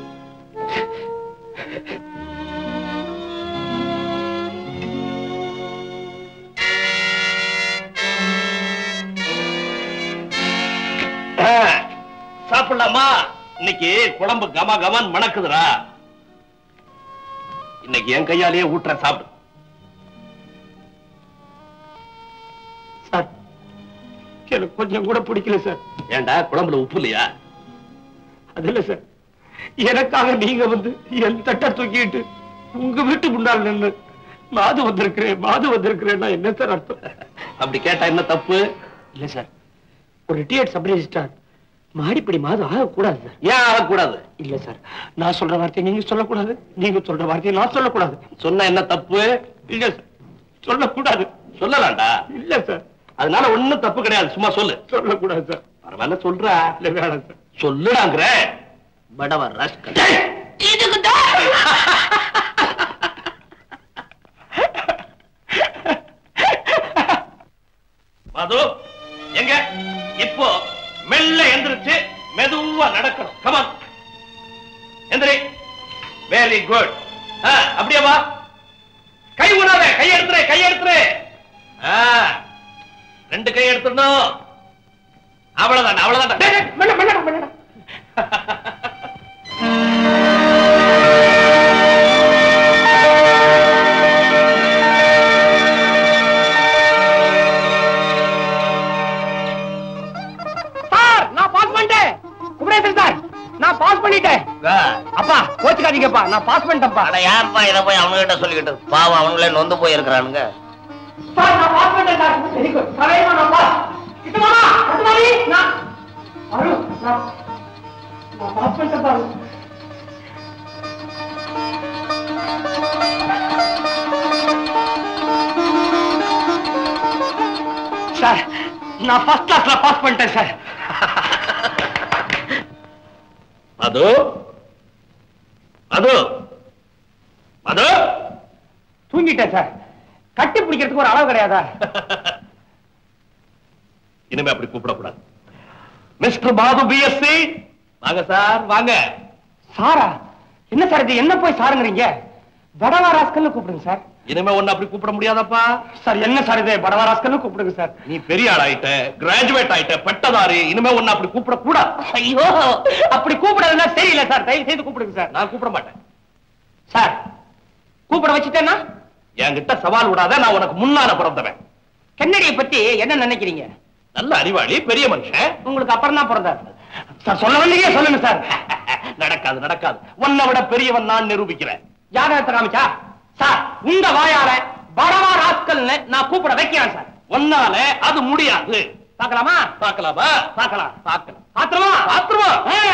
ஆ, சாப்பிடலாமா இன்னைக்கு குழம்பு கம கமன் மணக்குதுடா இன்னைக்கு என் கையாலேயே ஊட்டுற சாப்பிடு சார் எனக்கு கொஞ்சம் கூட பிடிக்கல சார் ஏன்டா குழம்புல உப்பு இல்லையா அது இல்ல சார் எனக்காக நீங்க வந்து என் தட்டை தூக்கிட்டு உங்க வீட்டு முன்னால் நின்று மாது வந்திருக்கிறேன் மாது வந்திருக்கிறேன்னா என்ன சார் அர்த்தம் அப்படி கேட்டா என்ன தப்பு இல்ல சார் ஒரு ரிட்டையர்ட் சப் ரெஜிஸ்ட்ரார் மாடிப்படி மாதம் ஆகக்கூடாது சார் ஏன் ஆகக்கூடாது இல்ல சார் நான் சொல்ற வார்த்தையை நீங்க சொல்லக்கூடாது நீங்க சொல்ற வார்த்தையை நான் சொல்லக்கூடாது சொன்ன என்ன தப்பு இல்ல சார் சொல்லக்கூடாது சொல்லலாம்டா இல்ல சார் அதனால ஒண்ணும் தப்பு கிடையாது சும்மா சொல்லு சொல்லக்கூடாது சார் பரவாயில்ல சொல்றா இல்ல வேணாம் சார் சொல்லுடாங்கிற படவர் ரஸ்கல் மது எங்க இப்போ மெல்ல எந்திரிச்சு மெதுவா நடக்கணும் கமான் எந்திரி வெரி குட் அப்படியே வா கை உணாத கை எடுத்துரு கை எடுத்துரு ஆ, ரெண்டு கை எடுத்துடணும் அவ்வளவுதான் அவ்வளவுதான் டேய், டேய், மெல்ல, மெல்ல, மெல்ல. சார் நான் பாஸ் பண்ணிட்டேன் குமரேசன் சார் நான் பாஸ் பண்ணிட்டேன் அப்பா கோச்சுக்காதீங்கப்பா நான் பாஸ் பண்ணிட்டேன்ப்பா அட ஏன்ப்பா இதை போய் அவனுகிட்ட சொல்லிக்கிட்டு பாவம் அவனுங்களே நொந்து போயிருக்கிறானுங்க சார் நான் பாஸ் பண்ணிட்டேன் சார் வெரி குட் சரையமா நான் பாஸ் இது மாமா அது மாதிரி நான் அரு நான் நான் பாஸ் பண்ணிட்டேன் பாரு சார் நான் ஃபர்ஸ்ட் கிளாஸ்ல பாஸ் பண்ணிட்டேன் சார் மது மது மது தூங்கிட்டேன் சார் கட்டி பிடிக்கிறதுக்கு ஒரு அளவு கிடையாதா இனிமே அப்படி கூப்பிடக்கூடாது மிஸ்டர் பாபு பிஎஸ்சி வாங்க சார் வாங்க சாரா என்ன சார் இது என்ன போய் சாருங்கிறீங்க படவா ராஸ்கல்னு கூப்பிடுங்க சார் இனிமே ஒண்ணு அப்படி கூப்பிட முடியாதப்பா சார் என்ன சார் இது படவா ராஸ்கல்னு கூப்பிடுங்க சார் நீ பெரிய ஆள் ஆயிட்ட கிராஜுவேட் ஆயிட்ட பட்டதாரி இனிமே ஒண்ணு அப்படி கூப்பிட கூடாது ஐயோ அப்படி கூப்பிடுறதுன்னா தெரியல சார் தயவு செய்து கூப்பிடுங்க சார் நான் கூப்பிட மாட்டேன் சார் கூப்பிட வச்சுட்டேன்னா என்கிட்ட சவால் விடாத நான் உனக்கு முன்னால பிறந்தவன் கென்னடியை பத்தி என்ன நினைக்கிறீங்க நல்ல அறிவாளி பெரிய மனுஷன் உங்களுக்கு அப்புறம் தான் பிறந்தார் சார் சொல்ல வந்தீங்க சொல்லுங்க சார் நடக்காது நடக்காது உன்னை விட பெரியவன் நான் நிரூபிக்கிறேன் ஜாதகத்தை காமிச்சா சார் உங்க வாயால படவா ராஸ்கல்னு நான் கூப்பிட வைக்கிறேன் சார் ஒன்னால அது முடியாது பார்க்கலாமா பார்க்கலாமா பார்க்கலாம் பார்க்கலாம் பாத்திரமா பாத்துருமா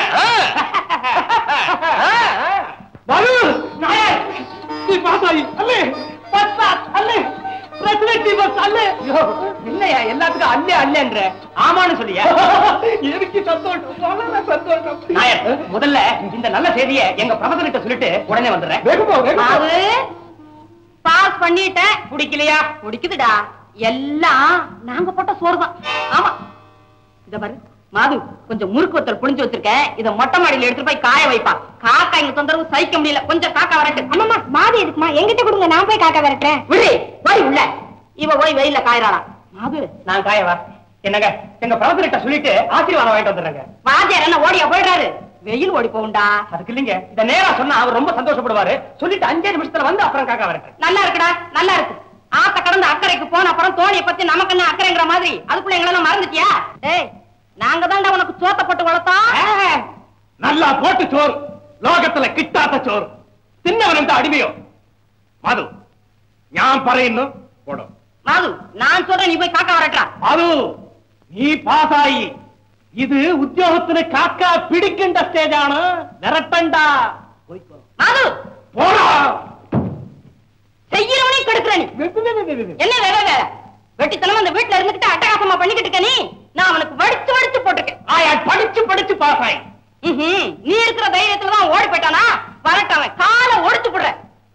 பாலு நாயர் நீ பாசாயி அல்லே பத்தா அல்லே பிரசிடென்ட் பஸ் அல்லே இல்லையா எல்லாத்துக்கும் அல்லே அல்லேன்ற ஆமான்னு சொல்லியா எனக்கு சந்தோஷம் சொல்ல சந்தோஷம் நாயர் முதல்ல இந்த நல்ல செய்தியை எங்க பிரபசர் கிட்ட சொல்லிட்டு உடனே வந்துடுறேன் வேகமா அது பாஸ் பண்ணிட்டேன் பிடிக்கலையா முடிக்குதுடா எல்லாம் நாங்க போட்ட சோறு தான் ஆமா இத பாரு மாது கொஞ்சம் முறுக்கு வத்தல் புளிஞ்சு வச்சிருக்கேன் இத மொட்டை மாடியில எடுத்துட்டு போய் காய வைப்பா காக்கா எங்க தொந்தரவு சகிக்க முடியல கொஞ்சம் காக்கா வரட்டு அம்மா மாது எதுக்குமா எங்கிட்ட கொடுங்க நான் போய் காக்க வரட்டேன் விடு போய் உள்ள இவ போய் வெயில்ல காயறாளா மாது நான் காயவா என்னங்க எங்க பிரபசர் கிட்ட சொல்லிட்டு ஆசீர்வாதம் வாங்கிட்டு வந்துடுறேங்க வாத்தியார் என்ன ஓடியா போயிடுறாரு வெயில் ஓடி போகுண்டா அதுக்கு இல்லைங்க இத நேரா சொன்னா அவர் ரொம்ப சந்தோஷப்படுவாரு சொல்லிட்டு அஞ்சே நிமிஷத்துல வந்து அப்புறம் காக்கா வரட்டு நல்லா இருக்குடா நல்லா இருக்கு ஆத்த கடந்து அக்கறைக்கு போன அப்புறம் தோணிய பத்தி நமக்கு என்ன அக்கறைங்கிற மாதிரி அதுக்குள்ள எங்களெல்லாம் மறந்துட்டியா டேய் நாங்க தான்டா உனக்கு சோத்த போட்டு வளர்த்தோம் நல்லா போட்டு சோறு லோகத்துல கிட்டாத்த சோறு தின்னவன் அடிமையோ மது ஞான் பறையின்னு போடும் மாது நான் சொல்றேன் நீ போய் காக்கா வரட்டா அது நீ பாஸ் ஆகி இது உத்தியோகத்துல காக்கா பிடிக்கின்ற ஸ்டேஜ் ஆனு நிரட்டண்டா மாது போடா செய்யறவனே கெடுக்கிற நீ என்ன வேலை வேலை வெட்டித்தனமா அந்த வீட்டுல இருந்துகிட்டு அட்டகாசமா பண்ணிக்கிட்டு இருக்க நீ நான் அவனுக்கு வடிச்சு வடிச்சு போட்டிருக்கேன் ஆயா படிச்சு படிச்சு பாஸ் ஆகி ம்ஹும். நீ இருக்கிற தைரியத்துல தான் ஓடி போயிட்டானா வரட்டும் அவன் காலை ஒடிச்சு போடுற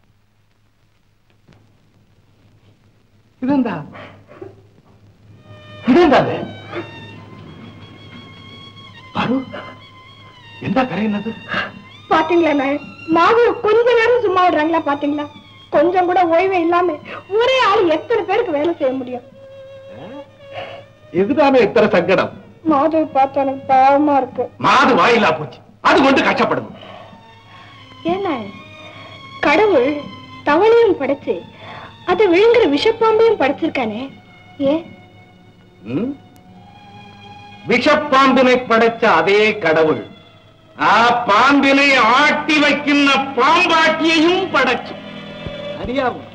இதுண்டா இதுண்டா அது பாரு எந்த கரை என்னது பாத்தீங்களா நாயர் மாது கொஞ்ச நேரம் சும்மா விடுறாங்களா பாத்தீங்களா கொஞ்சம் கூட ஓய்வே இல்லாம ஒரே ஆள் எத்தனை பேருக்கு வேலை செய்ய முடியும் இதுதானே இத்தனை சங்கடம் மாது பார்த்தா எனக்கு பாவமா இருக்கு மாது வாயிலா போச்சு அது கொண்டு கஷ்டப்படுது ஏன்னா கடவுள் தவளையும் படைச்சு அதை விழுங்குற விஷப்பாம்பையும் படைச்சிருக்கானே ஏன் ம்? விஷப்பாம்பினை படைச்ச அதே கடவுள் ஆ பாம்பினை ஆட்டி வைக்கின்ற பாம்பாட்டியையும் படைச்சு அறியாம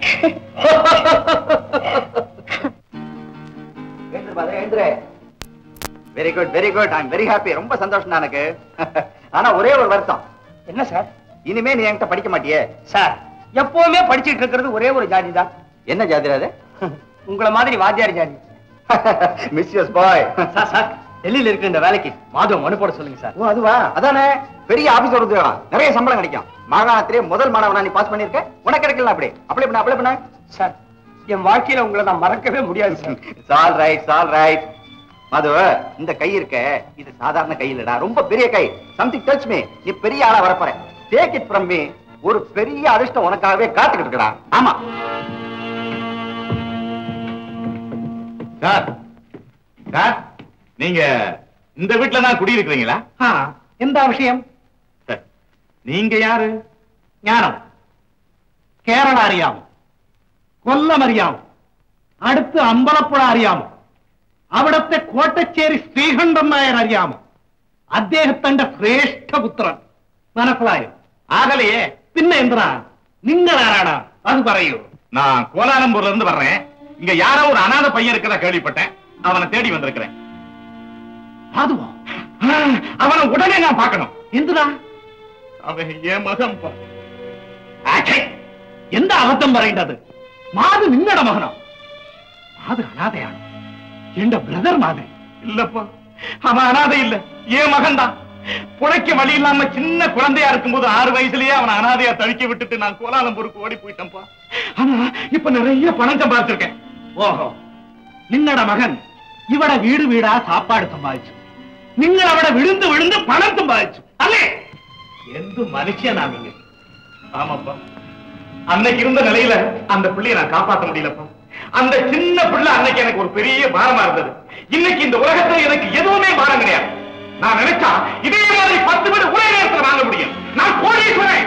very good very good I very happy ரொம்ப சந்தோஷம் தான் எனக்கு ஆனா ஒரே ஒரு வருத்தம் என்ன சார் இனிமே நீ என்கிட்ட படிக்க மாட்டியே சார் எப்பவுமே படிச்சிட்டு இருக்கிறது ஒரே ஒரு ஜாதி தான் என்ன ஜாதிரா அது உங்களை மாதிரி வாத்தியார் ஜாதி மிஸ்யூஸ் பாய் சார் சார் டெல்லியில இருக்கிற இந்த வேலைக்கு மாதவம் மனு போட சொல்லுங்க சார் ஓ அதுவா அதானே பெரிய ஆபீசர் உத்தியோகம் நிறைய சம்பளம் கிடைக்கும் மாகாணத்திலே முதல் மாணவனா நீ பாஸ் பண்ணிருக்க உனக்கு கிடைக்கல அப்படி அப்ளை பண்ண அப்ளை பண்ண சார் என் வாழ்க்கையில உங்களை நான் மறக்கவே முடியாது சார் சால் ரைட் சால் ரைட் மது இந்த கை இருக்க இது சாதாரண கை இல்லடா ரொம்ப பெரிய கை சம்திங் டச் மீ நீ பெரிய ஆளா வரப்போற டேக் இட் ஃப்ரம் மீ ஒரு பெரிய அதிர்ஷ்டம் உனக்காகவே காத்துக்கிட்டு இருக்கடா ஆமா சார் சார் நீங்க இந்த வீட்டுல தான் குடியிருக்கிறீங்களா எந்த விஷயம் சார், நீங்க யாரு ஞானம் കേരള അറിയാമോ കൊല്ലം അറിയാമോ അടുത്ത് അമ്പലപ്പുഴ അറിയാമോ അവിടത്തെ കോട്ടച്ചേരി ശ്രീകണ്ഠൻ നായർ അറിയാമോ അദ്ദേഹത്തിന്റെ ശ്രേഷ്ഠപുത്രൻ മനസ്സിലായോ ஆகலையே പിന്നെ എന്തിനാ നിങ്ങൾ ആരാണ് അത് പറയൂ நான் கோலாலம்பூர்ல இருந்து வர்றேன் இங்க யாரோ ஒரு அனாத பையன் இருக்கிறதா கேள்விப்பட்டேன் அவனை தேடி வந்திருக்கிறேன் அதுவோ ஆ, அவனை உடனே நான் பார்க்கணும் എന്തിനാ அவன் என் மகன் பா. ആഛേ, എന്താ അബദ്ധം പറയേണ്ടത് മാത് നിങ്ങളുടെ മകനോ മാത് അനാഥയാണ് എന്റെ ബ്രദർ മാതിരി இல்லப்பா அவன் அனாதை இல்ல என் மகன் தான் புழைக்க வழி இல்லாம சின்ன குழந்தையா இருக்கும்போது ஆறு வயசுலயே அவனை அனாதையா தழிக்க விட்டுட்டு நான் கோலாலம்பூருக்கு ஓடி போயிட்டேன்ப்பா ஆனா இப்ப நிறைய பணம் சம்பாதிச்சிருக்கேன் ഓഹോ നിങ്ങളുടെ മകൻ ഇവിടെ വീട് വീടാ സാപ്പാട് സമ്പാദിച്ചു നിങ്ങൾ അവിടെ വിഴുந்து വിഴുந்து പണം സമ്പാദിച്ചു അല്ലേ எந்த மனுஷனா நீங்க ஆமாப்பா அன்னைக்கு இருந்த நிலையில அந்த பிள்ளையை நான் காப்பாத்த முடியலப்பா அந்த சின்ன பிள்ளை அன்னைக்கு எனக்கு ஒரு பெரிய பாரமா இருந்தது இன்னைக்கு இந்த உலகத்துல எனக்கு எதுவுமே பாரம் கிடையாது நான் நினைச்சா இதே மாதிரி பத்து பேர் ஒரே நேரத்துல வாங்க முடியும் நான் கோடீஸ்வரன்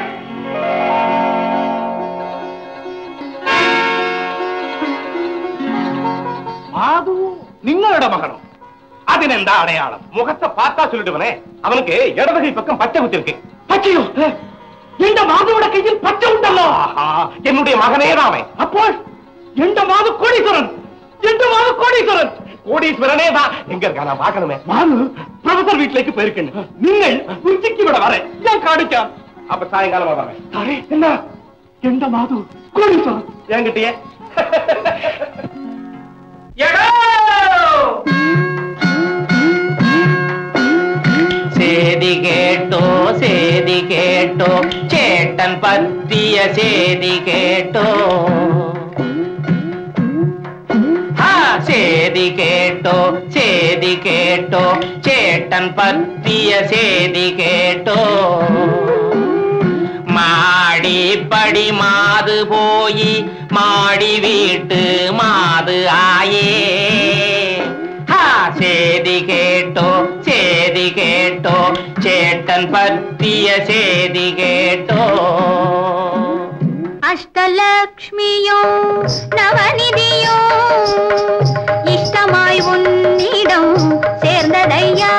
മാധു നിങ്ങളുടെ മകനോ അതിനെന്താ അടയാളം முகத்தை பார்த்தா சொல்லிடுவனே அவனுக்கு இடதுகை பக்கம் பச்சை குத்தி இருக்கு പച്ചയോ എന്റെ മാധുവിടെ കയ്യിൽ പച്ച ഉണ്ടല്ലോ ஆஹா, என்னுடைய மகனே தான் அவன் അപ്പോൾ എന്റെ മാധു കോടീശ്വരൻ എന്റെ മാധു കോടീശ്വരൻ கோடீஸ்வரனே தான் எங்க இருக்கா நான் பார்க்கணுமே മാധു പ്രൊഫസർ വീട്ടിലേക്ക് പോയിരിക്കുന്നു നിങ്ങൾ ഉച്ചയ്ക്ക് ഇവിടെ വരെ ഞാൻ കാണിക്കാം அப்ப சாயங்காலமா வரேன் സാറേ എന്നാ എന്റെ മാധു കോടീശ്വരൻ என்கிட்டயே சேதி கேட்டோ சேதி கேட்டோ சேட்டன் பத்திய சேதி கேட்டோ ஆ, சேதி கேட்டோ சேதி கேட்டோ சேட்டன் பத்திய சேதி கேட்டோ மாடி படி மாது போய் மாடி வீட்டு மாது ஆயே ஹா, சேதி கேட்டோ சேதி கேட்டோ சேட்டன் பத்திய சேதி கேட்டோ அஷ்டலக்ஷ்மியும் நவநிதியும் இஷ்டமாய் உன்னிடம் சேர்ந்ததையா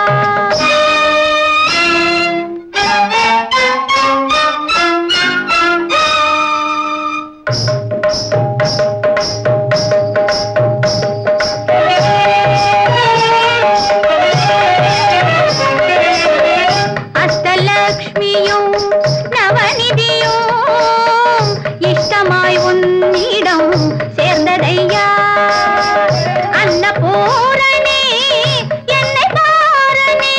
அஷ்டலக்ஷ்மியும் நவநிதியும் இஷ்டமாய் உன்னிடம் சேர்ந்ததையா அன்னபூரணி என்னை பாரணி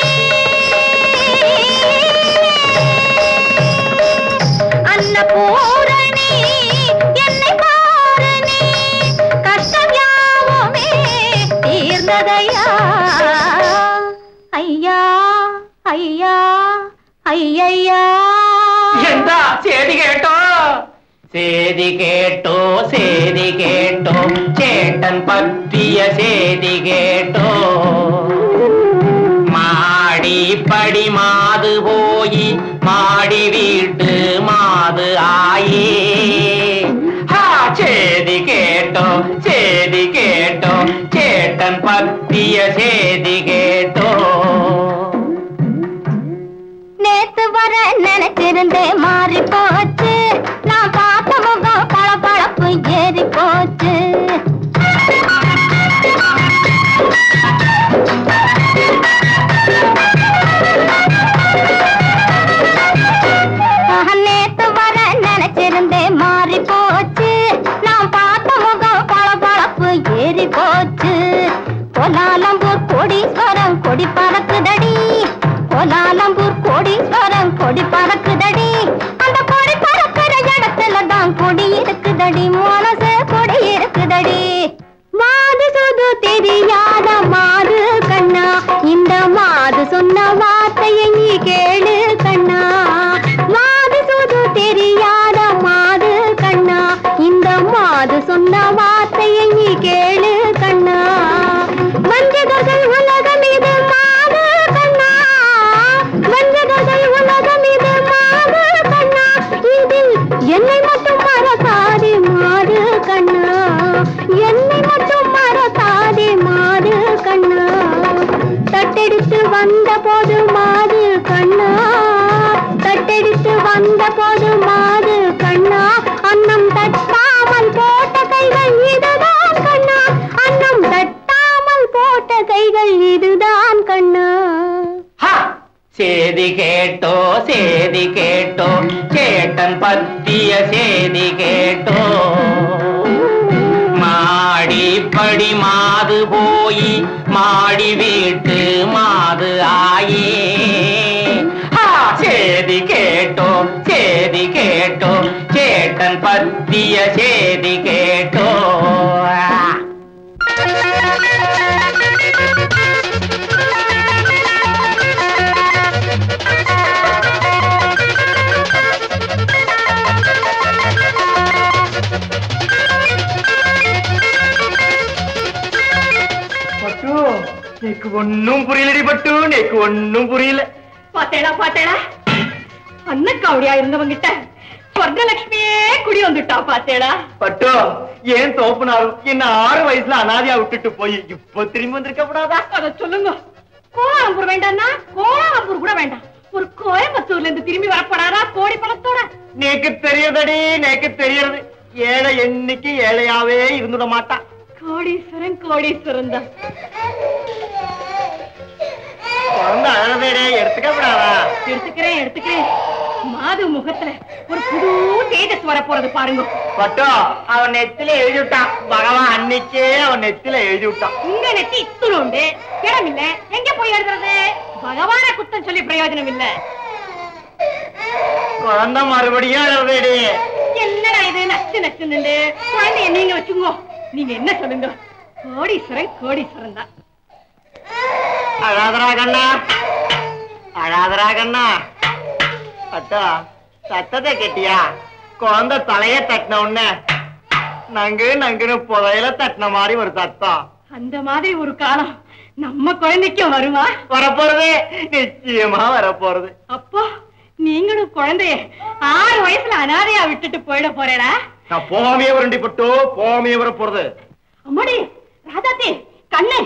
அன்னபூரணி என்னை பாரணி கஷ்டம் யாவுமே தீர்ந்ததையா ஐயா ஐயா ஐயையா എന്താ சேதி கேட்டோ சேதி கேட்டோ சேதி கேட்டோ சேட்டன் பத்திய சேதி கேட்டோ மாடி படி மாது போய் மாடி வீட்டு மாது ஆயே பத்திய செய்தி கேட்டோ நேத்து வர நினைச்சிருந்தேன் மாறி போச்சு நான் பார்த்த முகம் பளபளப்பு ஏறி போச்சு ஆஹா, நேத்து வர நினைச்சிருந்தேன் மாறி போச்சு நான் பார்த்த முகம் பளபளப்பு ஏறி போச்சு கோலாலம்பூர் கோடீஸ்வரம் கொடி பறக்குதடி கோலாலம்பூர் கோடீஸ்வரம் கொடி பறக்குதடி அந்த கொடி பறக்கிற இடத்துல தான் கொடி இருக்குதடி மனசு கொடி இருக்குதடி மாது சுது தெரியாத மாது கண்ணா இந்த மாது சொன்ன வார்த்தையை நீ கேளு கண்ணா மாது சுது தெரியாத மாது கண்ணா இந்த மாது சொன்ன வார்த்தையை நீ கேளு கண்ணா வஞ்சகர்கள் உலகம் இது மாது கண்ணா வஞ்சகர்கள் உலகம் இது மாது கண்ணா இதில் என்னை மட்டும் மறக்காதே மாது கண்ணா என்னை மட்டும் மறக்காதே மாது கண்ணா தட்டெடுத்து வந்த போது மாது கண்ணா தட்டெடுத்து வந்த போது மாது கண்ணா அன்னம் தட்டாமல் போட்ட கைகள் இதுதான் கண்ணா அன்னம் தட்டாமல் போட்ட கைகள் இதுதான் கண்ணா சேதி கேட்டோ சேதி கேட்டோ சேட்டன் பத்திய சேதி கேட்டோ மாடிப்படி மாது போய் மாடி வீட்டு மாது ஆயே ஆ, சேதி கேட்டோ சேதி கேட்டோ சேட்டன் பத்திய சேதி கேட்டோ ஆ. பட்டு எனக்கு ஒன்னும் புரியலடி பட்டு எனக்கு ஒன்னும் புரியல பாத்தேடா பாத்தேடா அன்னக்காவடியா இருந்தவங்கிட்ட சொர்க்கலட்சுமியே குடி வந்துட்டா பாத்தேடா பட்டு ஏன் தோப்புனாரும் என்ன ஆறு வயசுல அனாதையா விட்டுட்டு போய் இப்போ திரும்பி வந்திருக்க கூடாதா அத சொல்லுங்க கோலாலம்பூர் வேண்டாம்னா கோலாலம்பூர் கூட வேண்டாம் ஒரு கோயம்புத்தூர்ல இருந்து திரும்பி வரப்படாதா கோடி பணத்தோட நேக்கு தெரியதடி நேக்கு தெரியறது ஏழை என்னைக்கு ஏழையாவே இருந்துட மாட்டான் கோடீஸ்வரன் கோடீஸ்வரன் தான் குழந்தை அழகே எடுத்துக்க கூடாதா எடுத்துக்கிறேன் எடுத்துக்கிறேன் மாது முகத்துல ஒரு புது தேஜஸ் வர போறது பாருங்க பட்டோ அவன் நெத்தில எழுதி விட்டான் பகவான் அன்னைக்கே அவன் நெத்தில எழுதி விட்டான் உங்க நெத்தி இத்துணு உண்டு இடம் இல்ல எங்க போய் எழுதுறது பகவான குத்தம் சொல்லி பிரயோஜனம் இல்ல குழந்தை மறுபடியும் அழகேடி என்னடா இது நச்சு நச்சுன்னு குழந்தைய நீங்க வச்சுங்கோ நீங்க என்ன சொல்லுங்க கோடீஸ்வரன் கோடீஸ்வரன் தான் அழாதரா கண்ணா அழாதரா கண்ணா அட்டா சத்தத்தை கெட்டியா குழந்தை தலைய தட்டின உடனே நங்கு நங்குன்னு புதையில தட்டின மாதிரி ஒரு சத்தம் அந்த மாதிரி ஒரு காலம் நம்ம குழந்தைக்கும் வருமா வரப்போறது நிச்சயமா வரப்போறது அப்போ நீங்களும் குழந்தைய ஆறு வயசுல அனாதையா விட்டுட்டு போயிட போறேடா நான் போகாமையே வரண்டி பட்டு போகாமையே வர போறது அம்மாடி ராஜாத்தி கண்ணு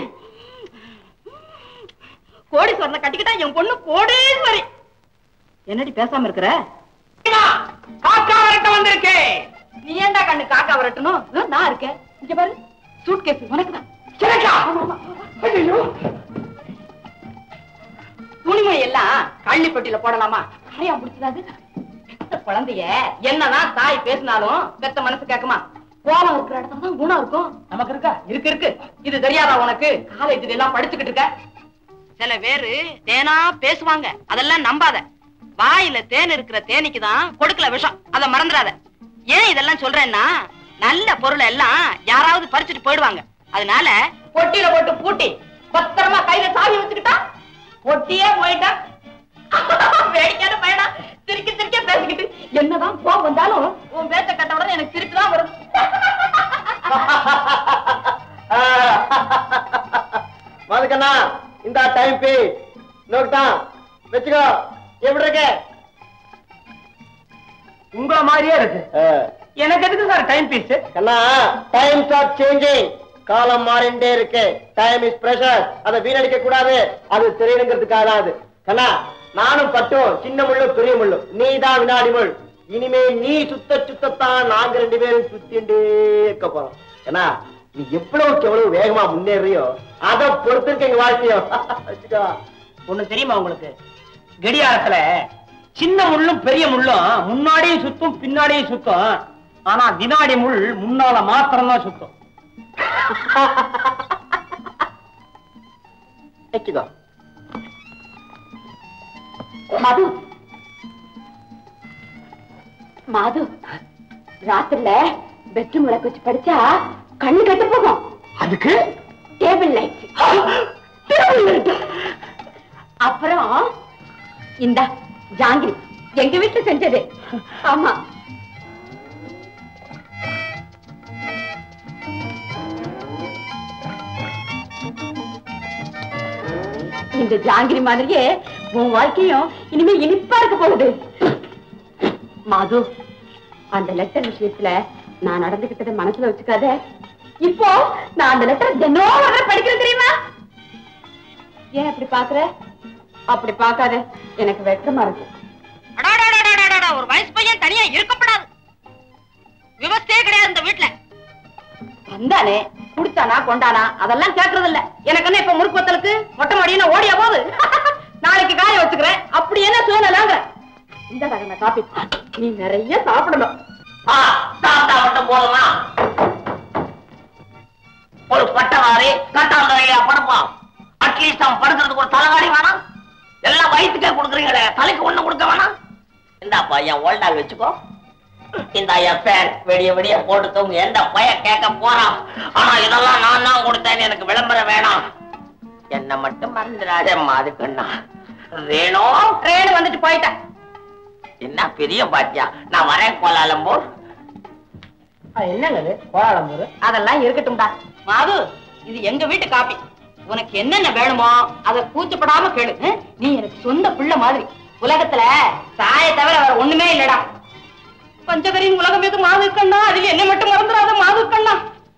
கோடீஸ்வரனை கட்டிக்கிட்டா என் பொண்ணு கோடீஸ்வரி என்னடி பேசாம இருக்கிற காக்கா வரட்ட வந்திருக்கேன் நீ ஏன்டா கண்ணு காக்கா வரட்டணும் இதோ நான் இருக்கேன் இங்க பாரு சூட் கேஸ் உனக்கு தான் துணிமணி எல்லாம் கள்ளிப்பட்டியில போடலாமா காரியம் பிடிச்சதாது பெத்த குழந்தைய என்னதான் தாய் பேசினாலும் பெத்த மனசு கேக்குமா கோலம் இருக்கிற இடத்துல தான் குணம் இருக்கும் நமக்கு இருக்கா இருக்கு இருக்கு இது தெரியாதா உனக்கு காலேஜ்ல எல்லாம் படிச்சுக்கிட்டு இருக்க சில பேரு தேனா பேசுவாங்க அதெல்லாம் நம்பாத வாயில தேன் இருக்கிற தேனிக்கு தான் கொடுக்கல விஷம் அத மறந்துடாத ஏன் இதெல்லாம் சொல்றேன்னா நல்ல பொருளை எல்லாம் யாராவது பறிச்சுட்டு போயிடுவாங்க அதனால பொட்டியில போட்டு பூட்டி பத்திரமா கையில சாவி வச்சுக்கிட்டா பொட்டியே போயிட்டா வேடிக்கையான பையனா சிரிக்க சிரிக்க பேசிக்கிட்டு என்னதான் கோவம் வந்தாலும் உன் பேச்ச கட்ட உடனே எனக்கு சிரிப்பு தான் வருது மதுக்கண்ணா இந்த டைம் பே நோக்கிட்டான் வச்சுக்கோ எப்படி இருக்கு உங்கள மாதிரியே இருக்கு எனக்கு எதுக்கு சார் டைம் பீஸ் கண்ணா டைம்ஸ் ஆர் சேஞ்சிங் காலம் மாறிண்டே இருக்கு டைம் இஸ் பிரஷர் அதை வீணடிக்க கூடாது அது தெரியணுங்கிறதுக்காக தான் அது கண்ணா நானும் பட்டும் சின்ன முள்ளு பெரிய முள்ளு நீ தான் வினாடி முள் இனிமே நீ சுத்த சுத்தத்தான் நாங்க ரெண்டு பேரும் சுத்திண்டே இருக்க போறோம் ஏன்னா நீ எவ்வளவுக்கு எவ்வளவு வேகமா முன்னேறியோ அதை பொறுத்திருக்க எங்க வாழ்க்கையும் வச்சுக்கோ ஒண்ணு தெரியுமா உங்களுக்கு கடியாரத்துல சின்ன முள்ளும் பெரிய முள்ளும் முன்னாடியும் சுத்தும் பின்னாடியும் சுத்தும் ஆனா வினாடி முள் முன்னால மாத்திரம் தான் சுத்தும் வச்சுக்கோ மது மாது ராத்திரில பெட்ரூம் விளக்கு வச்சு படிச்சா கண்ணு கெட்டு போகும் அதுக்கு டேபிள் லைட் அப்புறம் இந்த ஜாங்கிரி எங்க வீட்டுல செஞ்சது ஆமா இந்த ஜாங்கிரி மாதிரியே உன் வாழ்க்கையும் இனிமே இனிப்பா இருக்க போகுது மாது அந்த லெட்டர் விஷயத்துல நான் நடந்துகிட்டதை மனசுல வச்சுக்காத இப்போ நான் அந்த லெட்டர் தினம் வர படிக்கிறேன் தெரியுமா ஏன் அப்படி பாக்குற அப்படி பார்க்காத எனக்கு வெட்கமா இருக்கு அடாடாடாடாடாடா, ஒரு வயசு பையன் தனியா இருக்கப்படாது விவசாயே கிடையாது இந்த வீட்டுல வந்தானே குடுத்தானா கொண்டானா அதெல்லாம் கேக்குறது இல்ல எனக்கு என்ன இப்ப முறுக்கு வத்தலுக்கு மொட்டை மாடியில ஓடியா போகுது நாளைக்கு காய வச்சுக்கிறேன் அப்படி என்ன சூழ்நிலைங்க இந்த தகன காப்பி நீ நிறைய சாப்பிடணும் சாப்பிட்டா மட்டும் போதுமா ஒரு பட்டவாரி கட்டாந்தரையா படுப்பான் அட்லீஸ்ட் அவன் படுக்கிறதுக்கு ஒரு தலைவாடி வேணாம் எல்லாம் வயிற்றுக்கே கொடுக்குறீங்களே தலைக்கு ஒண்ணு கொடுக்க வேணாம் இந்தாப்பா என் ஓல்டால் வச்சுக்கோ இந்த என் ஃபேன் வெடிய வெடிய போட்டு தூங்க எந்த பைய கேட்க போறான் ஆனா இதெல்லாம் நான் தான் கொடுத்தேன்னு எனக்கு விளம்பரம் வேணாம் என்ன மட்டும் மறந்துடாதே மாதுக்கண்ணா வேணும் ட்ரெயின் வந்துட்டு போயிட்டேன் என்ன பெரிய பாத்தியா நான் வரேன் கோலாலம்பூர் என்னங்க இது கோலாலம்பூர் அதெல்லாம் இருக்கட்டும்டா மாது இது எங்க வீட்டு காப்பி உனக்கு என்னென்ன வேணுமோ அத கூச்சப்படாம கேளு ஹம்? நீ எனக்கு சொந்த பிள்ளை மாதிரி உலகத்துல சாய தவிர வேற ஒண்ணுமே இல்லடா பஞ்சகரின் உலகம் எது மாது கண்ணா அதுல என்ன மட்டும் மறந்துடாத மாது கண்ணா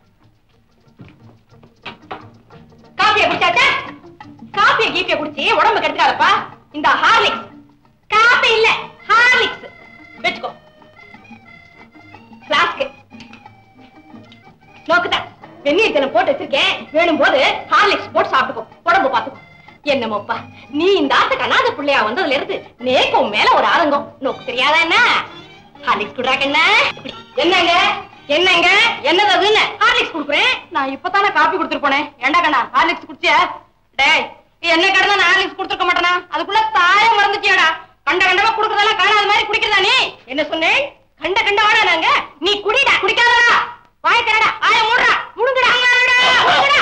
காப்பிய குடிச்சாச்சா காப்பிய கீப்பிய குடிச்சு உடம்பு கெடுக்காதப்பா இந்த ஹார்லிக்ஸ் காப்பி இல்ல ஹார்லிக்ஸ் வச்சுக்கோ பிளாஸ்க் நோக்குதான் வெந்நீர் தினம் போட்டு வச்சிருக்கேன் வேணும் போது ஹார்லிக்ஸ் போட்டு சாப்பிட்டுக்கோ உடம்பு பாத்துக்கோ என்னமோப்பா நீ இந்த ஆட்ட கண்ணாத பிள்ளையா வந்ததுல இருந்து நேக்கும் மேல ஒரு ஆரங்கம் நோக்கு தெரியாதா என்ன ஹார்லிக்ஸ் குடுறாக்க என்ன என்னங்க என்னங்க என்னது அதுன்னு ஹார்லிக்ஸ் குடுக்குறேன் நான் இப்பதானே காப்பி கொடுத்துட்டு போனேன் ஏண்டா கண்ணா ஹார்லிக்ஸ் குடிச்சியா டேய் என்ன கடனா நான் ஹார்லிக்ஸ் கொடுத்துருக்க மாட்டேனா அதுக்குள்ள தாய மறந்துட்டியாடா கண்ட கண்டமா குடுக்கறதெல்லாம் காணாத மாதிரி குடிக்கிறதா நீ என்ன சொன்னேன் கண்ட கண்டவாடா நாங்க நீ குடிடா குடிக்காதடா வாய் தரடா ஆய மூடுடா முடுங்கடா முடுங்கடா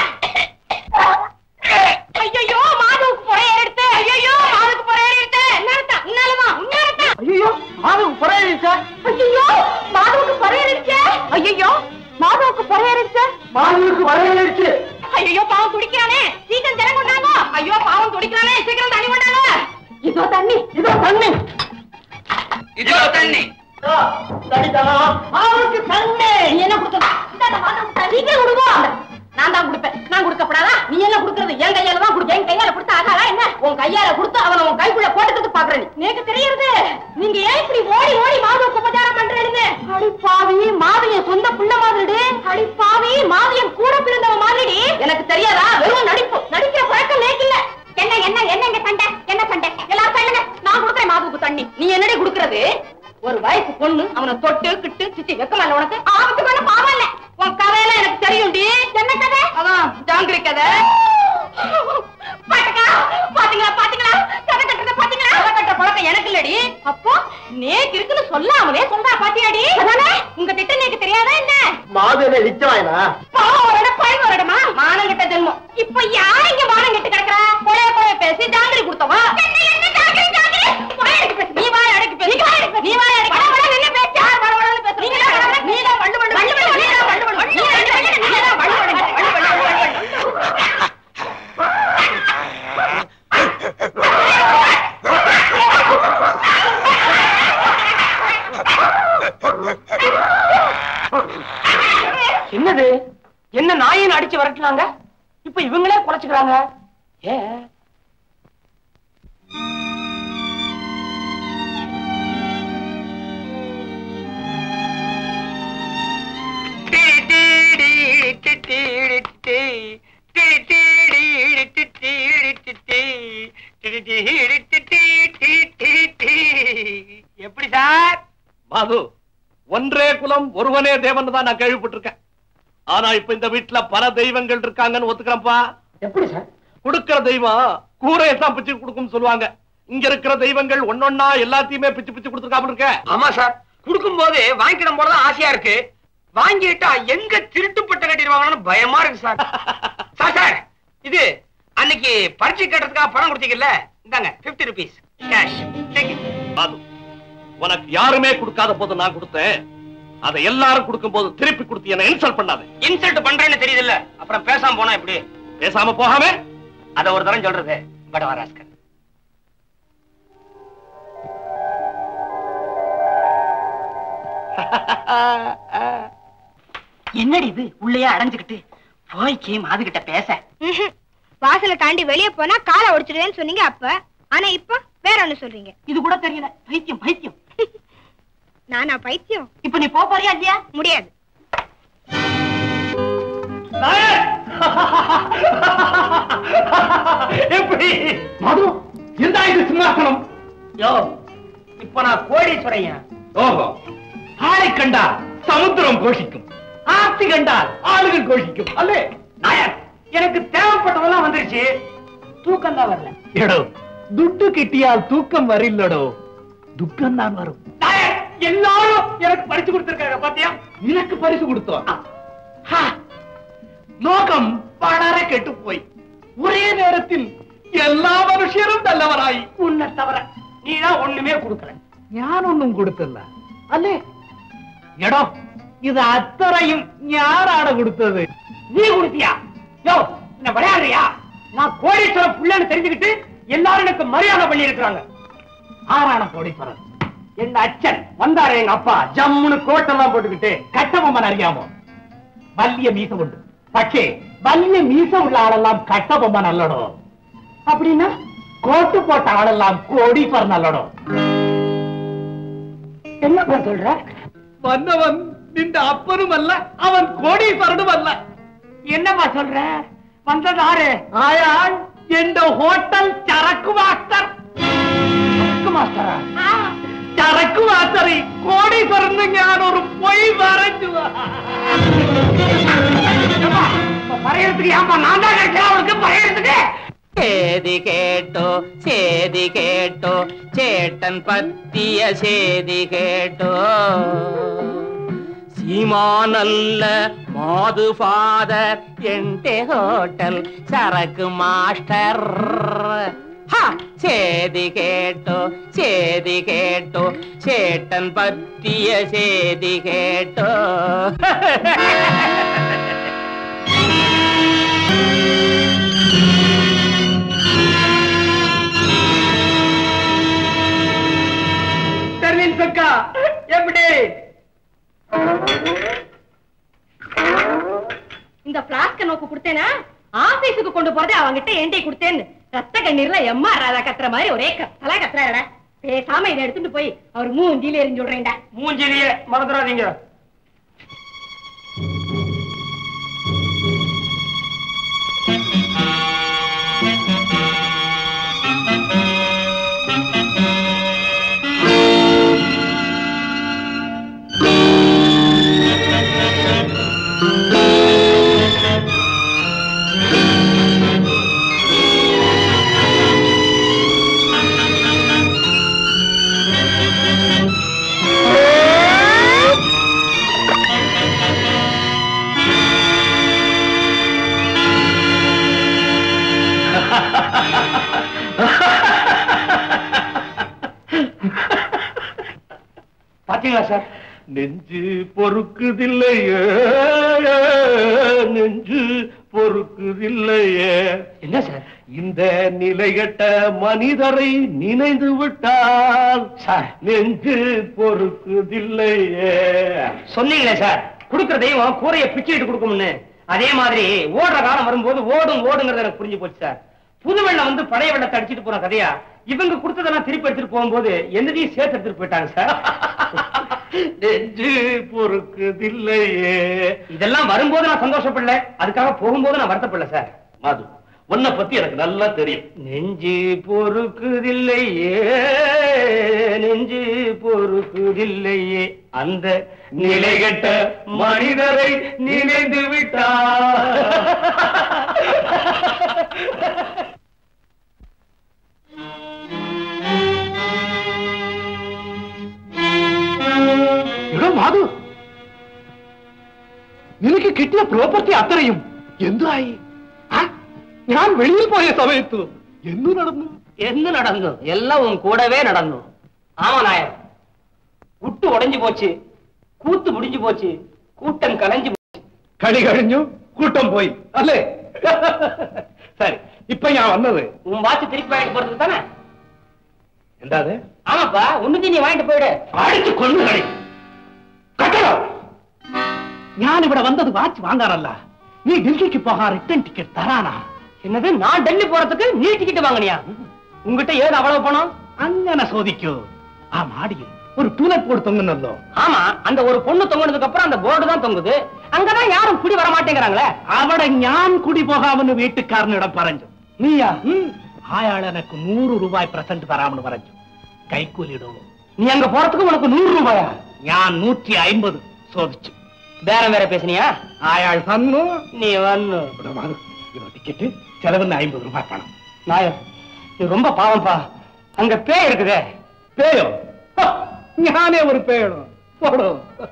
ஐயோ மாதுவுக்கு பொறைய எடுத்து ஐயோ மாதுவுக்கு பொறைய எடுத்து என்னடா உன்னாலமா உன்னாலமா ஐயோ மாதம் குறையிடுச்சா ஐயோ மாதவுக்கு பறையடிச்சே ஐயோ மாதவுக்கு பறையடிச்சே மாதவுக்கு வரையிடுச்சு ஐயோ பாவம் துடிக்கிறானே சீக்கிரம் ஜனம் கொண்டாங்க ஐயோ பாவம் துடிக்கிறானே சீக்கிரம் தண்ணி கொண்டாங்க இதோ தண்ணி இதோ தண்ணி இதோ தண்ணி அவருக்கு தண்ணி நீ என்ன கொடுத்த இந்தாடா, மாதவுக்கு தண்ணி. சீக்கிரம் கொடுங்க நான் தான் கொடுப்பேன் நான் கொடுக்கப்படாதா நீ என்ன கொடுக்கறது என் கையால தான் கொடுக்க என் கையால கொடுத்தா ஆகாதா என்ன உன் கையால கொடுத்து அவனை உன் கைக்குள்ள போட்டதுக்கு பாக்குற நீ எனக்கு தெரியுது நீங்க ஏன் இப்படி ஓடி ஓடி மாதவுக்கு உபச்சாரம் பண்றீங்க அடி பாவி மாது என் சொந்த புள்ள மாதிரி அடி பாவி மாது என் கூட பிறந்தவ மாதிரி எனக்கு தெரியாதா வெறும் நடிப்பு நடிக்கிற பழக்கம் நேக்கு இல்ல என்ன என்ன என்னங்க சண்டை என்ன சண்டை எல்லாரும் சொல்லுங்க நான் கொடுக்குறேன் மாதுவுக்கு தண்ணி நீ என்னடி கொடுக்கறது ஒரு வயசு பொண்ணு அவனை தொட்டு கிட்டு சிச்சி வெக்கமா இல்ல உனக்கு ஆபத்து பண்ண பாவம் இல்ல உன் கதையெல்லாம் எனக்கு தெரியும்டி என்ன கதை அதான் ஜாங்கிரி கதை பாட்டுக்கா பாத்தீங்களா பாத்தீங்களா கதை கட்டுறத பாத்தீங்களா கதை கட்ட பழக்கம் எனக்கு இல்லடி அப்போ நேக்கு இருக்குன்னு சொல்லாமலே சொல்றா பாத்தியாடி அதானே உங்க திட்டம் நேக்கு தெரியாதா என்ன மாது என்ன நிச்சயமாயினா பாவம் ஒரு இடம் பழம் ஒரு இடமா மானம் கெட்ட ஜென்மம் இப்ப யார் இங்க மானம் கெட்டு கிடக்குறா கொலைய கொலைய பேசி ஜாங்கிரி கொடுத்தவா என்ன என்ன ஜாங்கிரி ஜாங்கிரி வாய் அடக்கி பேசு நீ வாய் அடக்கி பேசு நீ வாய் அடக்கி பேசு நீ வாய் அடக்கி வட வட நின்னு பேசு யார் வட வடன்னு பேசு நீ தான் நீ தான் வண்டு வண்டு வண்டு வண்டு நீ தான் வண்டு வண்டு நீ தான் வண்டு வண்டு நீ தான் வண்டு வண்டு வண்டு வண்டு வண்டு என்னது என்ன நாயின் அடிச்சு வர அடிச்சுக்கிறாங்க ஏன் எப்படி சார் மாது ஒன்றே குலம் ஒருவனே தேவன் தான் நான் கேள்விப்பட்டிருக்கேன் ஆனா இப்ப இந்த வீட்டுல பல தெய்வங்கள் இருக்காங்கன்னு ஒத்துக்கிறேன்ப்பா எப்படி சார் கொடுக்கிற தெய்வம் கூரையை தான் பிச்சு கொடுக்கும்னு சொல்லுவாங்க இங்க இருக்கிற தெய்வங்கள் ஒன்னொன்னா எல்லாத்தையுமே பிச்சு பிச்சு கொடுத்துருக்காம இருக்க ஆமா சார் கொடுக்கும் போது வாங்கிடும் போதுதான் ஆசையா இருக்கு வாங்கிட்டா எங்க திருட்டு பட்ட கட்டிடுவாங்கன்னு பயமா இருக்கு சார் சார் சார் இது அன்னைக்கு பரிச்சை கட்டுறதுக்காக பணம் கொடுத்தீங்கல்ல இந்தாங்க 50 ருபீஸ் கேஷ் மாது உனக்கு யாருமே கொடுக்காத போது நான் கொடுத்தேன் அதை எல்லாரும் கொடுக்கும் போது திருப்பி கொடுத்து என்ன இன்சல்ட் பண்ணாத இன்சல்ட் பண்றேன்னு தெரியுதுல்ல அப்புறம் பேசாம போனா எப்படி பேசாம போகாம அத ஒரு தரம் சொல்றது படவாராஸ்கர் என்னடி இது உள்ளேயே அடைஞ்சுக்கிட்டு போய்க்கே மாது கிட்ட பேச ம்ஹும். வாசலை தாண்டி வெளிய போனா காலை ஒடிச்சிடுவேன்னு சொன்னீங்க அப்ப ஆனா இப்ப வேற ஒண்ணு சொல்றீங்க இது கூட தெரியல பைத்தியம் பைத்தியம் நானா பைத்தியம் இப்ப நீ போ போறியா இல்லையா முடியாது எப்படி மது இருந்தா இது சிம்மாசனம் யோ இப்ப நான் கோடீஸ்வரையன் ஓஹோ ஆளை கண்டால் சமுத்திரம் கோஷிக்கும் ஆர்த்தி கண்டால் ஆளுகள் கோஷிக்கும் அல்லே நாயர் எனக்கு தேவைப்பட்டதெல்லாம் வந்துருச்சு தூக்கம் தான் வரல எடோ துட்டு கிட்டியால் தூக்கம் வரில்லடோ துக்கம் தான் வரும் நாயர் எல்லாரும் எனக்கு படிச்சு கொடுத்திருக்காங்க பாத்தியா எனக்கு பரிசு கொடுத்தோம் ஹா, லோகம் பலர கெட்டு போய் ஒரே நேரத்தில் எல்லா மனுஷரும் நல்லவராய் உன்னை தவிர நீதான் ஒண்ணுமே கொடுக்கல ഞാനൊന്നും കൊടുത്തില്ല അല്ലേ എടോ ഇത് അത്രയും ഞാനാണ് കൊടുത്തത് நீ கொடுத்தியா யோ என்ன விளையாடுறியா நான் கோடீஸ்வர புள்ளன்னு தெரிஞ்சுக்கிட்டு எல்லாரும் எனக்கு மரியாதை பண்ணி இருக்கிறாங்க ആരാണ് കോടീശ്വരൻ എന്റെ അച്ഛൻ വந்தாரு എங்க அப்பா ജമ്മുന് കോട്ടെല്ലാം പോட்டுக்கிட்டு കട്ടബൊമ്മൻ അറിയാമോ വലിയ മീസമുണ്ട് പക്ഷേ വലിയ മീസമുള്ള ആളെല്ലാം കട്ടബൊമ്മൻ അല്ലടോ அப்படின்னா கோட்டு போட்ட ஆளெல்லாம் கோடீஸ்வரன் அல்லடோ என்னப்பா சொல்ற വന്നവൻ നിന്റെ അപ്പനും അല്ല അവൻ കോടീശ്വരനും അല്ല என்னப்பா சொல்ற வந்தது ஆறு അയാൾ എന്റെ ഹോട്ടൽ ചരക്ക് മാസ്റ്റർ ചരക്ക് മാസ്റ്ററാ ചരക്ക് മാസ്റ്ററി കോടീശ്വരന് ഞാൻ ഒരു പൊയ് പറഞ്ഞു பறையறதுக்கு ஏன்பா நான் தான் கிடைச்சேன் அவனுக்கு பறையறதுக்கு சேதி கேட்டோ சேதி கேட்டோ சேட்டன் பத்திய சேதி கேட்டோ சீமானல்ல மாது ஃபாதர் என்டே ஹோட்டல் சரக்கு மாஸ்டர் ஹா, சேதி கேட்டோ சேதி கேட்டோ சேட்டன் பத்திய சேதி கேட்டோ தெர்லின் சொக்கா எப்படி இந்த பிளாஸ்க நோக்கு கொடுத்தேனா ஆபீஸுக்கு கொண்டு போறதே அவங்கிட்ட ஏண்டி கொடுத்தேன்னு ரத்த கண்ணீர்ல எம்மா ராதா கத்துற மாதிரி ஒரே கத்தலா கத்துறாடா பேசாம இதை எடுத்துட்டு போய் அவர் மூஞ்சில எரிஞ்சு விடுறேன்டா மூஞ்சிலேயே மறந்துடாதீங்க பாத்தீங்களா சார் நெஞ்சு பொறுக்குதில்லையே நெஞ்சு பொறுக்குதில்லையே என்ன சார் இந்த நிலைகட்ட மனிதரை நினைந்து விட்டால் சார் நெஞ்சு பொறுக்குதில்லையே சொன்னீங்களே சார் கொடுக்கிற தெய்வம் கூரைய பிச்சுட்டு கொடுக்கும்னு அதே மாதிரி ஓடுற காலம் வரும்போது ஓடும் ஓடுங்கிறது எனக்கு புரிஞ்சு போச்சு சார் புது வெள்ளம் வந்து பழைய வெள்ளத்தை அடிச்சிட்டு போற கதையா இவங்க கொடுத்ததெல்லாம் திருப்பி எடுத்துட்டு போகும்போது எந்ததையும் சேர்த்து எடுத்துட்டு போயிட்டாங்க சார் நெஞ்சு பொறுக்குதில்லையே இதெல்லாம் வரும்போது நான் சந்தோஷப்படல அதுக்காக போகும்போது நான் வருத்தப்படல சார் மாது உன்னை பத்தி எனக்கு நல்லா தெரியும் நெஞ்சு பொறுக்குதில்லையே நெஞ்சு பொறுக்குதில்லையே அந்த நிலைகெட்ட மனிதரை நினைந்து விட்டா എടോ മാധു നിനക്ക് കിട്ടിയ പ്രോപ്പർട്ടി അത്രയും എന്തായി ആ? ഞാൻ വെളിയിൽ പോയ സമയത്ത് എന്തു നടന്നു என்ன நடந்தோம் எல்லாம் உன் கூடவே நடந்தோம் ஆமா நாயர் விட்டு உடைஞ்சு போச்சு கூத்து முடிஞ்சு போச்சு கூட்டம் கலைஞ்சு போச்சு കളി കഴിഞ്ഞു കൂട്ടം പോയി അല്ലേ சரி இப்ப நான் வந்தது உன் வாட்சி திருப்பி வாங்கிட்டு போறது தானே എന്താത് ஆமாப்பா ஒண்ணுத்தையும் நீ வாங்கிட்டு போயிடு അടിച്ചു കൊന്നു കളി കട്ടടോ ഞാൻ ഇവിടെ വന്നത് വാച്ച് വാങ്ങാറല്ല നീ ഡൽഹിക്ക് പോകാൻ റിട്ടേൺ ടിക്കറ്റ് തരാനാ என்னது நான் டெல்லி போறதுக்கு நீ டிக்கெட் வாங்கினியா உங்ககிட்ட ஏது அவ்வளவு பணம் അങ്ങനെ ചോദിക്കൂ ആ മാടിയിൽ ഒരു ടൂലറ്റ് ബോർഡ് തൊങ്ങുന്നല്ലോ ஆமா அந்த ஒரு பொண்ணு தொங்குனதுக்கு அப்புறம் அந்த போர்டு தான் தொங்குது அங்கதான் யாரும் குடி வர மாட்டேங்கிறாங்களே അവിടെ ഞാൻ കുടി പോകാമെന്ന് വീട്ടുകാരനിടം പറഞ്ഞു നീയാ ഉം. അയാൾ എനക്ക് നൂറ് രൂപ പ്രസന്റ് തരാമെന്ന് പറഞ്ഞു കൈക്കൂലിയിടുള്ളൂ நீ அங்க போறதுக்கு உனக்கு நூறு ரூபாயா ഞാൻ നൂറ്റി അമ്പത് ചോദിച്ചു பேரம் வேற பேசுனியா അയാൾ തന്നു நீ வந்து ഇവിടെ വാ. ഇവ ടിക്കറ്റ് ചെലവിന് അമ്പത് രൂപ പണം நாயர் நீ ரொம்ப பாவம்ப்பா அங்க பேய் இருக்குதே പേയോ ഹ, ഞാനേ ഒരു പേടോ പോടോ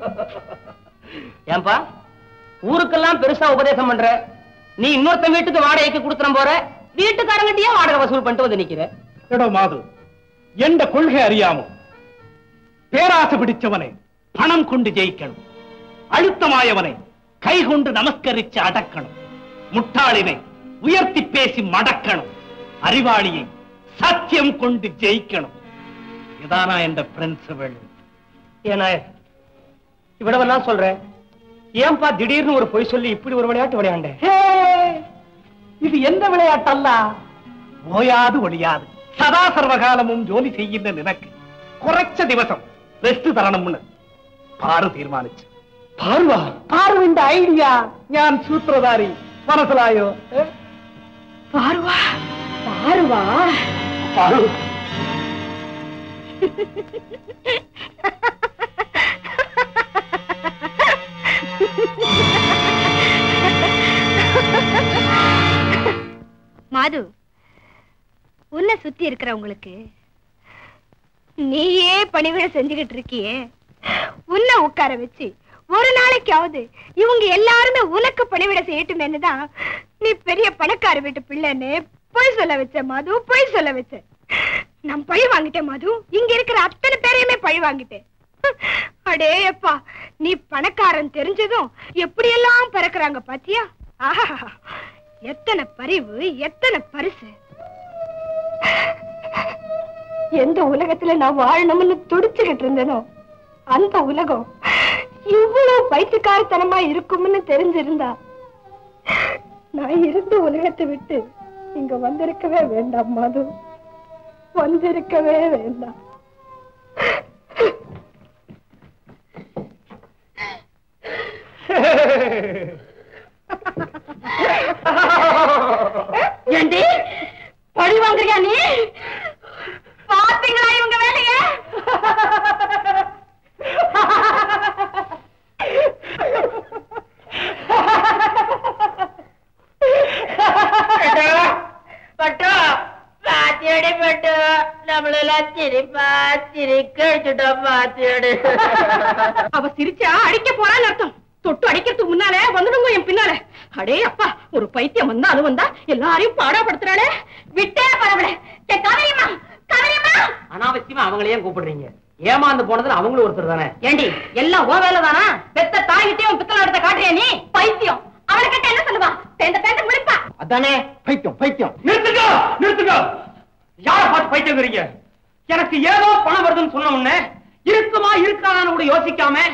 ஏன்பா ஊருக்கெல்லாம் பெருசா உபதேசம் பண்ற நீ இன்னொருத்தன் வீட்டுக்கு வாடகைக்கு கொடுத்துற போற வீட்டுக்காரங்கிட்டயே வாடகை வசூல் பண்ணிட்டு வந்து நிக்கிற എടോ മാധു എന്റെ കൊள்ക അറിയാമോ പേരാസ പിടിച്ചവനെ പണം കൊണ്ട് ജയിക്കണം അഴുത്തമായവനെ കൈകൊണ്ട് നമസ്കരിച്ച് അടക്കണം മുട്ടാളിനെ ഉയർത്തി പേശി മടക്കണം അറിവാളിയെ സത്യം കൊണ്ട് ജയിക്കണം ഇതാണ് എന്റെ പ്രിൻസിപ്പൾ ஏன் நாயர் இவ்வளவெல்லாம் சொல்றேன் ஏன்பா திடீர்னு ஒரு பொய் சொல்லி இப்படி ஒரு விளையாட்டு விளையாண்டேன் ഇത് എന്റെ വിളയാട്ടല്ല ഓയാത് ഒളിയാത് സദാ സർവകാലമും ജോലി ചെയ്യുന്ന നിനക്ക് കുറച്ച ദിവസം റെസ്റ്റ് തരണമെന്ന് പാറു തീരുമാനിച്ചു പാറുവാ പാറുവിന്റെ ഐഡിയ ഞാൻ സൂത്രധാരി മനസ്സിലായോ ഏ? பாருவா பாருவா പാറു மாது உன்னை சுத்தி இருக்கிறவங்களுக்கு நீயே பணிவிட செஞ்சுகிட்டு இருக்கியே உன்னை உட்கார வச்சு ஒரு நாளைக்காவது இவங்க எல்லாருமே உனக்கு பணிவிட செய்யட்டுமேன்னு தான் நீ பெரிய பணக்கார வீட்டு பிள்ளைன்னு பொய் சொல்ல வச்ச மது பொய் சொல்ல வச்ச நான் பழி வாங்கிட்டேன் மது இங்க இருக்கிற அத்தனை பேரையுமே பழி வாங்கிட்டேன் அடே அப்பா நீ பணக்காரன் தெரிஞ்சதும் எப்படியெல்லாம் பறக்குறாங்க பாத்தியா ஆஹா எத்தனை பரிவு எத்தனை பரிசு எந்த உலகத்துல நான் வாழணும்னு துடிச்சுக்கிட்டு இருந்தேனோ அந்த உலகம் இவ்வளவு பைத்தியக்காரத்தனமா இருக்கும்னு தெரிஞ்சிருந்தா நான் இருந்த உலகத்தை விட்டு இங்க வந்திருக்கவே வேண்டாம் மாது வந்திருக்கவே வேண்டாம் ஏண்டி பழி வாங்குறியா நீ பாத்தீங்களா இவங்க வேலைய பட்டு பாத்தியடி பட்டு நம்மளெல்லாம் சிரிப்பா சிரிக்க வச்சுட்டோம் பாத்தியடி அவ சிரிச்சா அடிக்க போறான்னு அர்த்தம் தொட்டு அடிக்கிறதுக்கு முன்னாலே வந்துடுங்க என் பின்னால அடே அப்பா ஒரு பைத்தியம் வந்தா அது வந்தா எல்லாரையும் பாடாப்படுத்துறாளே விட்டே பரவல கவலையம்மா கவலையம்மா அனாவசியமா அவங்களையே கூப்பிடுறீங்க ஏமாந்து போனதுல அவங்களும் ஒருத்தர் தானே ஏண்டி எல்லாம் ஓ வேலை தானா பெத்த தாய்கிட்டே உன் பித்தளை எடுத்த காட்டுறியா நீ பைத்தியம் அவளை கிட்ட என்ன சொல்லுவா பேந்த பேந்த முடிப்பா அதானே பைத்தியம் பைத்தியம் நிறுத்துக்கோ நிறுத்துக்கோ யார பார்த்து பைத்தியங்கிறீங்க எனக்கு ஏதோ பணம் வருதுன்னு சொன்ன உடனே இருக்குமா இருக்காதான்னு கூட யோசிக்காம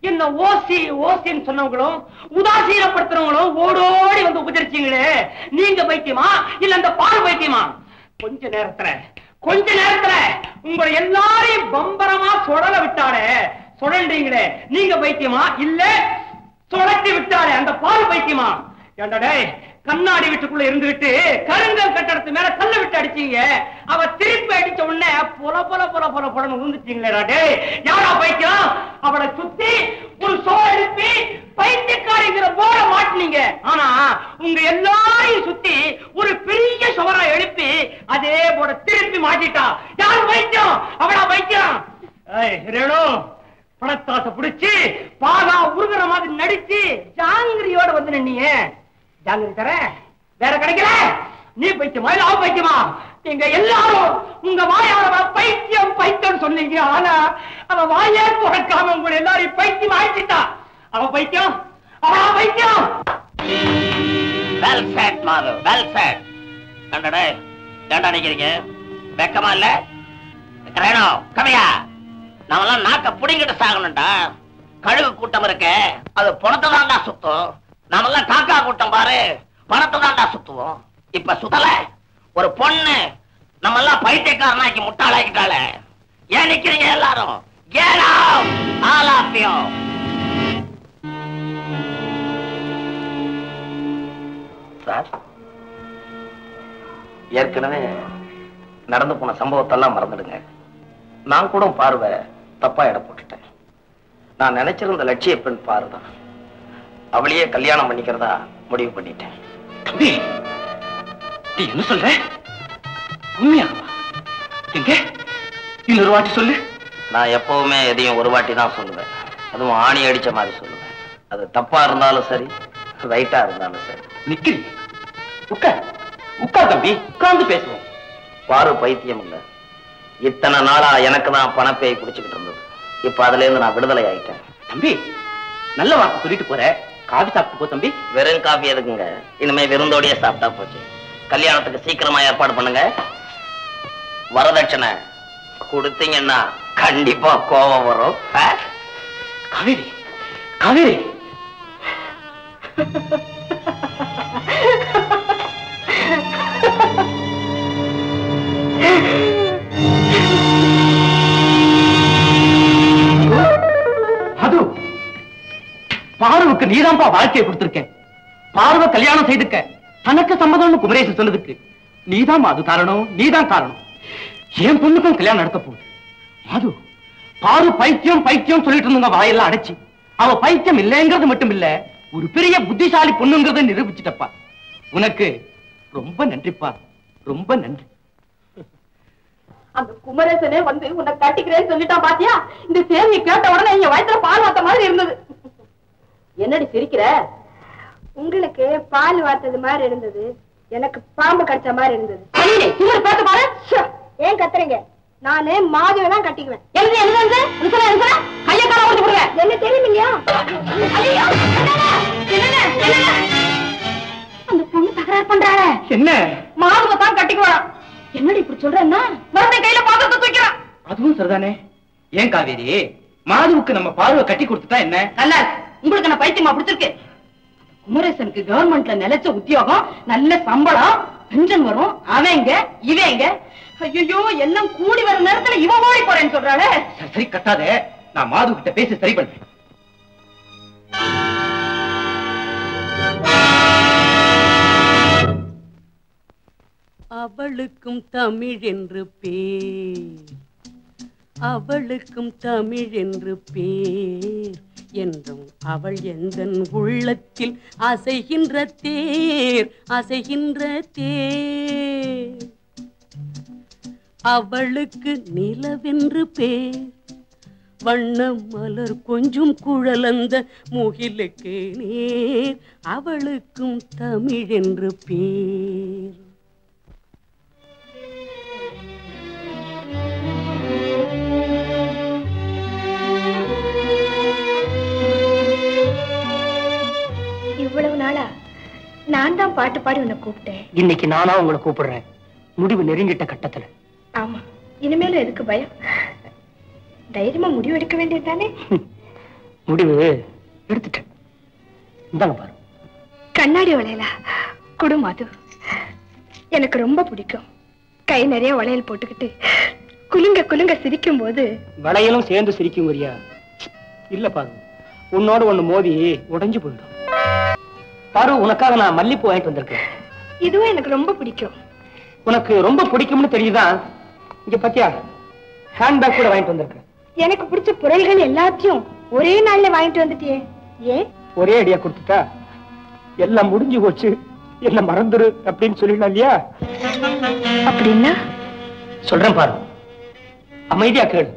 என்ன ஓசி ஓசின்னு சொன்னவங்களும் உதாசீனப்படுத்துறவங்களும் ஓடோடி வந்து உபச்சரிச்சீங்களே நீங்க பைத்தியமா இல்ல அந்த பால் பைத்தியமா கொஞ்ச நேரத்துல கொஞ்ச நேரத்துல உங்களை எல்லாரையும் பம்பரமா சுழல விட்டாலே சுழன்றீங்களே நீங்க பைத்தியமா இல்ல சுழட்டி விட்டாலே அந்த பால் பைத்தியமா ஏண்டா டேய் கண்ணாடி வீட்டுக்குள்ள இருந்துகிட்டு கருங்கல் கட்டடத்து மேல கல்ல விட்டு அடிச்சீங்க அவ திருப்பி அடிச்ச உடனே பொல பொல பொல பொல பொலன்னு விழுந்துட்டீங்களேடா டேய் யாரா பைத்தியம் அவளை சுத்தி ஒரு சோ எழுப்பி பைத்தியக்காரிங்கிற போட மாட்டினீங்க ஆனா உங்க எல்லாரையும் சுத்தி ஒரு பெரிய சுவரா எழுப்பி அதே போட திருப்பி மாட்டிட்டா யார் பைத்தியம் அவளா பைத்தியம் ஏய் ரேணு பணத்தாசை பிடிச்சி பாகா உருகுற மாதிரி நடிச்சு ஜாங்கிரியோட வந்து நின்னீங்க ஜாங்கிரி தர வேற கிடைக்கல நீ பைத்தியமா இல்ல அவ பைத்தியமா நீங்க எல்லாரும் உங்க வாயால அவ பைத்தியம் பைத்தியம் சொன்னீங்க ஆனா அவ வாயே துறக்காம உங்களை எல்லாரையும் பைத்தியம் ஆயிடுச்சிட்டா அவ பைத்தியம் அவளா பைத்தியம் well said Madhu well said கண்டடே ஏண்டா நிக்கிறீங்க வெக்கமா இல்ல ரேணு கமையா நாமெல்லாம் நாக்க புடிங்கிட்டு சாகணும்டா கழுகு கூட்டம் இருக்கு அது பணத்தை தான்டா சுத்தும் நாமெல்லாம் காக்கா கூட்டம் பாரு பணத்தை தான்டா சுத்துவோம் இப்ப சுத்தல ஒரு பொண்ணு நம்ம எல்லாம் பைத்தியக்காரனாக்கி முட்டாளாக்கிட்டாளே ஏன் நிக்கிறீங்க எல்லாரும் Get out! All of you! Sir ஏற்கனவே நடந்து போன சம்பவத்தெல்லாம் மறந்துடுங்க நான் கூட பார்வை தப்பா இட போட்டுட்டேன் நான் நினைச்சிருந்த லட்சிய பெண் பாருதான் அவளையே கல்யாணம் பண்ணிக்கிறதா முடிவு பண்ணிட்டேன் தம்பி நீ என்ன சொல்ற உண்மையா எங்க இன்னொரு வாட்டி சொல்லு நான் எப்பவுமே எதையும் ஒரு வாட்டி தான் சொல்லுவேன் அதுவும் ஆணி அடிச்ச மாதிரி சொல்லுவேன் அது தப்பா இருந்தாலும் சரி ரைட்டா இருந்தாலும் சரி நிக்கிறீ உட்கார் உட்கார் தம்பி உட்கார்ந்து பேசுவோம் பாரு பைத்தியம் இல்ல இத்தனை நாளா எனக்கு தான் பணப்பேய் பிடிச்சுக்கிட்டு இருந்தது இப்ப அதுல இருந்து நான் விடுதலை ஆயிட்டேன் தம்பி நல்ல வார்த்தை சொல்லிட்டு போற காபி சாப்பிட்டு போ தம்பி வெறும் காபி எதுக்குங்க இனிமே விருந்தோடயே சாப்பிட்டா போச்சு கல்யாணத்துக்கு சீக்கிரமா ஏற்பாடு பண்ணுங்க வரதட்சணை கொடுத்தீங்கன்னா கண்டிப்பா கோபம் வரும் ஆ? காவேரி காவேரி அது பார்வக்கு நீதான்ப்பா வாழ்க்கையை கொடுத்திருக்க பார்வ கல்யாணம் செய்துக்க தனக்கு சம்மதம்னு குமரேசன் சொன்னதுக்கு நீதான் அது காரணம் நீதான் காரணம் என் பொண்ணுக்கும் கல்யாணம் நடத்த போகுது அது பாரு பைத்தியம் பைத்தியம் சொல்லிட்டு இருந்தவங்க வாயெல்லாம் அடைச்சு அவ பைத்தியம் இல்லைங்கிறது மட்டும் இல்ல ஒரு பெரிய புத்திசாலி பொண்ணுங்கிறத நிரூபிச்சிட்டப்பா உனக்கு ரொம்ப நன்றிப்பா ரொம்ப நன்றி அந்த குமரேசனே வந்து உன்னை கட்டிக்கிறேன்னு சொல்லிட்டான் பாத்தியா இந்த செய்தியை கேட்ட உடனே என் வயித்துல பால் வாத்த மாதிரி இருந்தது என்னடி சிரிக்கிற உங்களுக்கு பால் வார்த்தது மாதிரி இருந்தது எனக்கு பாம்பு கடிச்ச மாதிரி இருந்தது அடியே, திமிரு பேச பாரு ச்சே, ஏன் கத்துறீங்க நானே மாதுவை தான் கட்டிக்குவேன் எழுது எழுது எழுது சொல்ல எழுது கைய கால ஓடி விடுங்க என்ன தெரியுமில்லையா ஐயோ என்னங்க என்னங்க அந்த பொண்ணு தகராறு பண்றாளே என்ன மாதுவை தான் கட்டிக்குவான் என்னடி இப்படி சொல்றேன்னா மறுபடியும் கையில பாத்திரத்தை தூக்கிறான் அதுவும் சரிதானே ஏன் காவேரி மாதுவுக்கு நம்ம பார்வை கட்டி கொடுத்துட்டா என்ன நல்லா இருக்கு. உங்களுக்கு என்ன பைத்தியமா பிடிச்சிருக்கு குமரேசனுக்கு கவர்மெண்ட்ல நிலைச்ச உத்தியோகம் நல்ல சம்பளம் பென்ஷன் வரும் அவங்க இவங்க ஐயோ எல்லாம் கூடி வர நேரத்துல இவன் ஓடி போறேன்னு சொல்றாளே சரி, சரி கட்டாத நான் மாது கிட்ட பேசி சரி பண்றேன் அவளுக்கும் தமிழ் என்று பேர் அவளுக்கும் தமிழ் என்று பேர் என்றும் அவள் எந்தன் உள்ளத்தில் அசைகின்ற தேர் அசைகின்ற தேர் அவளுக்கு நிலவென்று பேர் வண்ண மலர் கொஞ்சம் குழலந்த முகிலுக்கு நேர் அவளுக்கும் தமிழ் என்று பேர் இவ்வளவு நாளா நான் தான் பாட்டு பாடி உன்னை கூப்பிட்டேன் இன்னைக்கு நானா உங்களை கூப்பிடுறேன் முடிவு நெருங்கிட்ட கட்டத்துல ஆமா இனிமேலும் எதுக்கு பயம் தைரியமா முடிவு எடுக்க வேண்டியது தானே முடிவு எடுத்துட்டேன் இந்தாங்க பாரு கண்ணாடி வளையலா குடு மாது எனக்கு ரொம்ப பிடிக்கும் கை நிறைய வளையல் போட்டுக்கிட்டு குலுங்க குலுங்க சிரிக்கும் போது வளையலும் சேர்ந்து சிரிக்குங்கறியா இல்ல பாரு உன்னோட ஒண்ணு மோதி உடைஞ்சு போயிடும் பாரு உனக்காக நான் மல்லிப்பூ வாங்கிட்டு வந்திருக்கேன் இதுவும் எனக்கு ரொம்ப பிடிக்கும் உனக்கு ரொம்ப பிடிக்கும்னு தெரியுதா இங்க பாத்தியா ஹேண்ட்பேக் கூட வாங்கிட்டு வந்திருக்கேன் எனக்கு பிடிச்ச பொருள்கள் எல்லாத்தையும் ஒரே நாள்ல வாங்கிட்டு வந்துட்டியே ஏன் ஒரே அடியா கொடுத்துட்டா எல்லாம் முடிஞ்சு போச்சு என்ன மறந்துரு அப்படின்னு சொல்லிடலாம் இல்லையா அப்படின்னா சொல்றேன் பாரு அமைதியா கேளு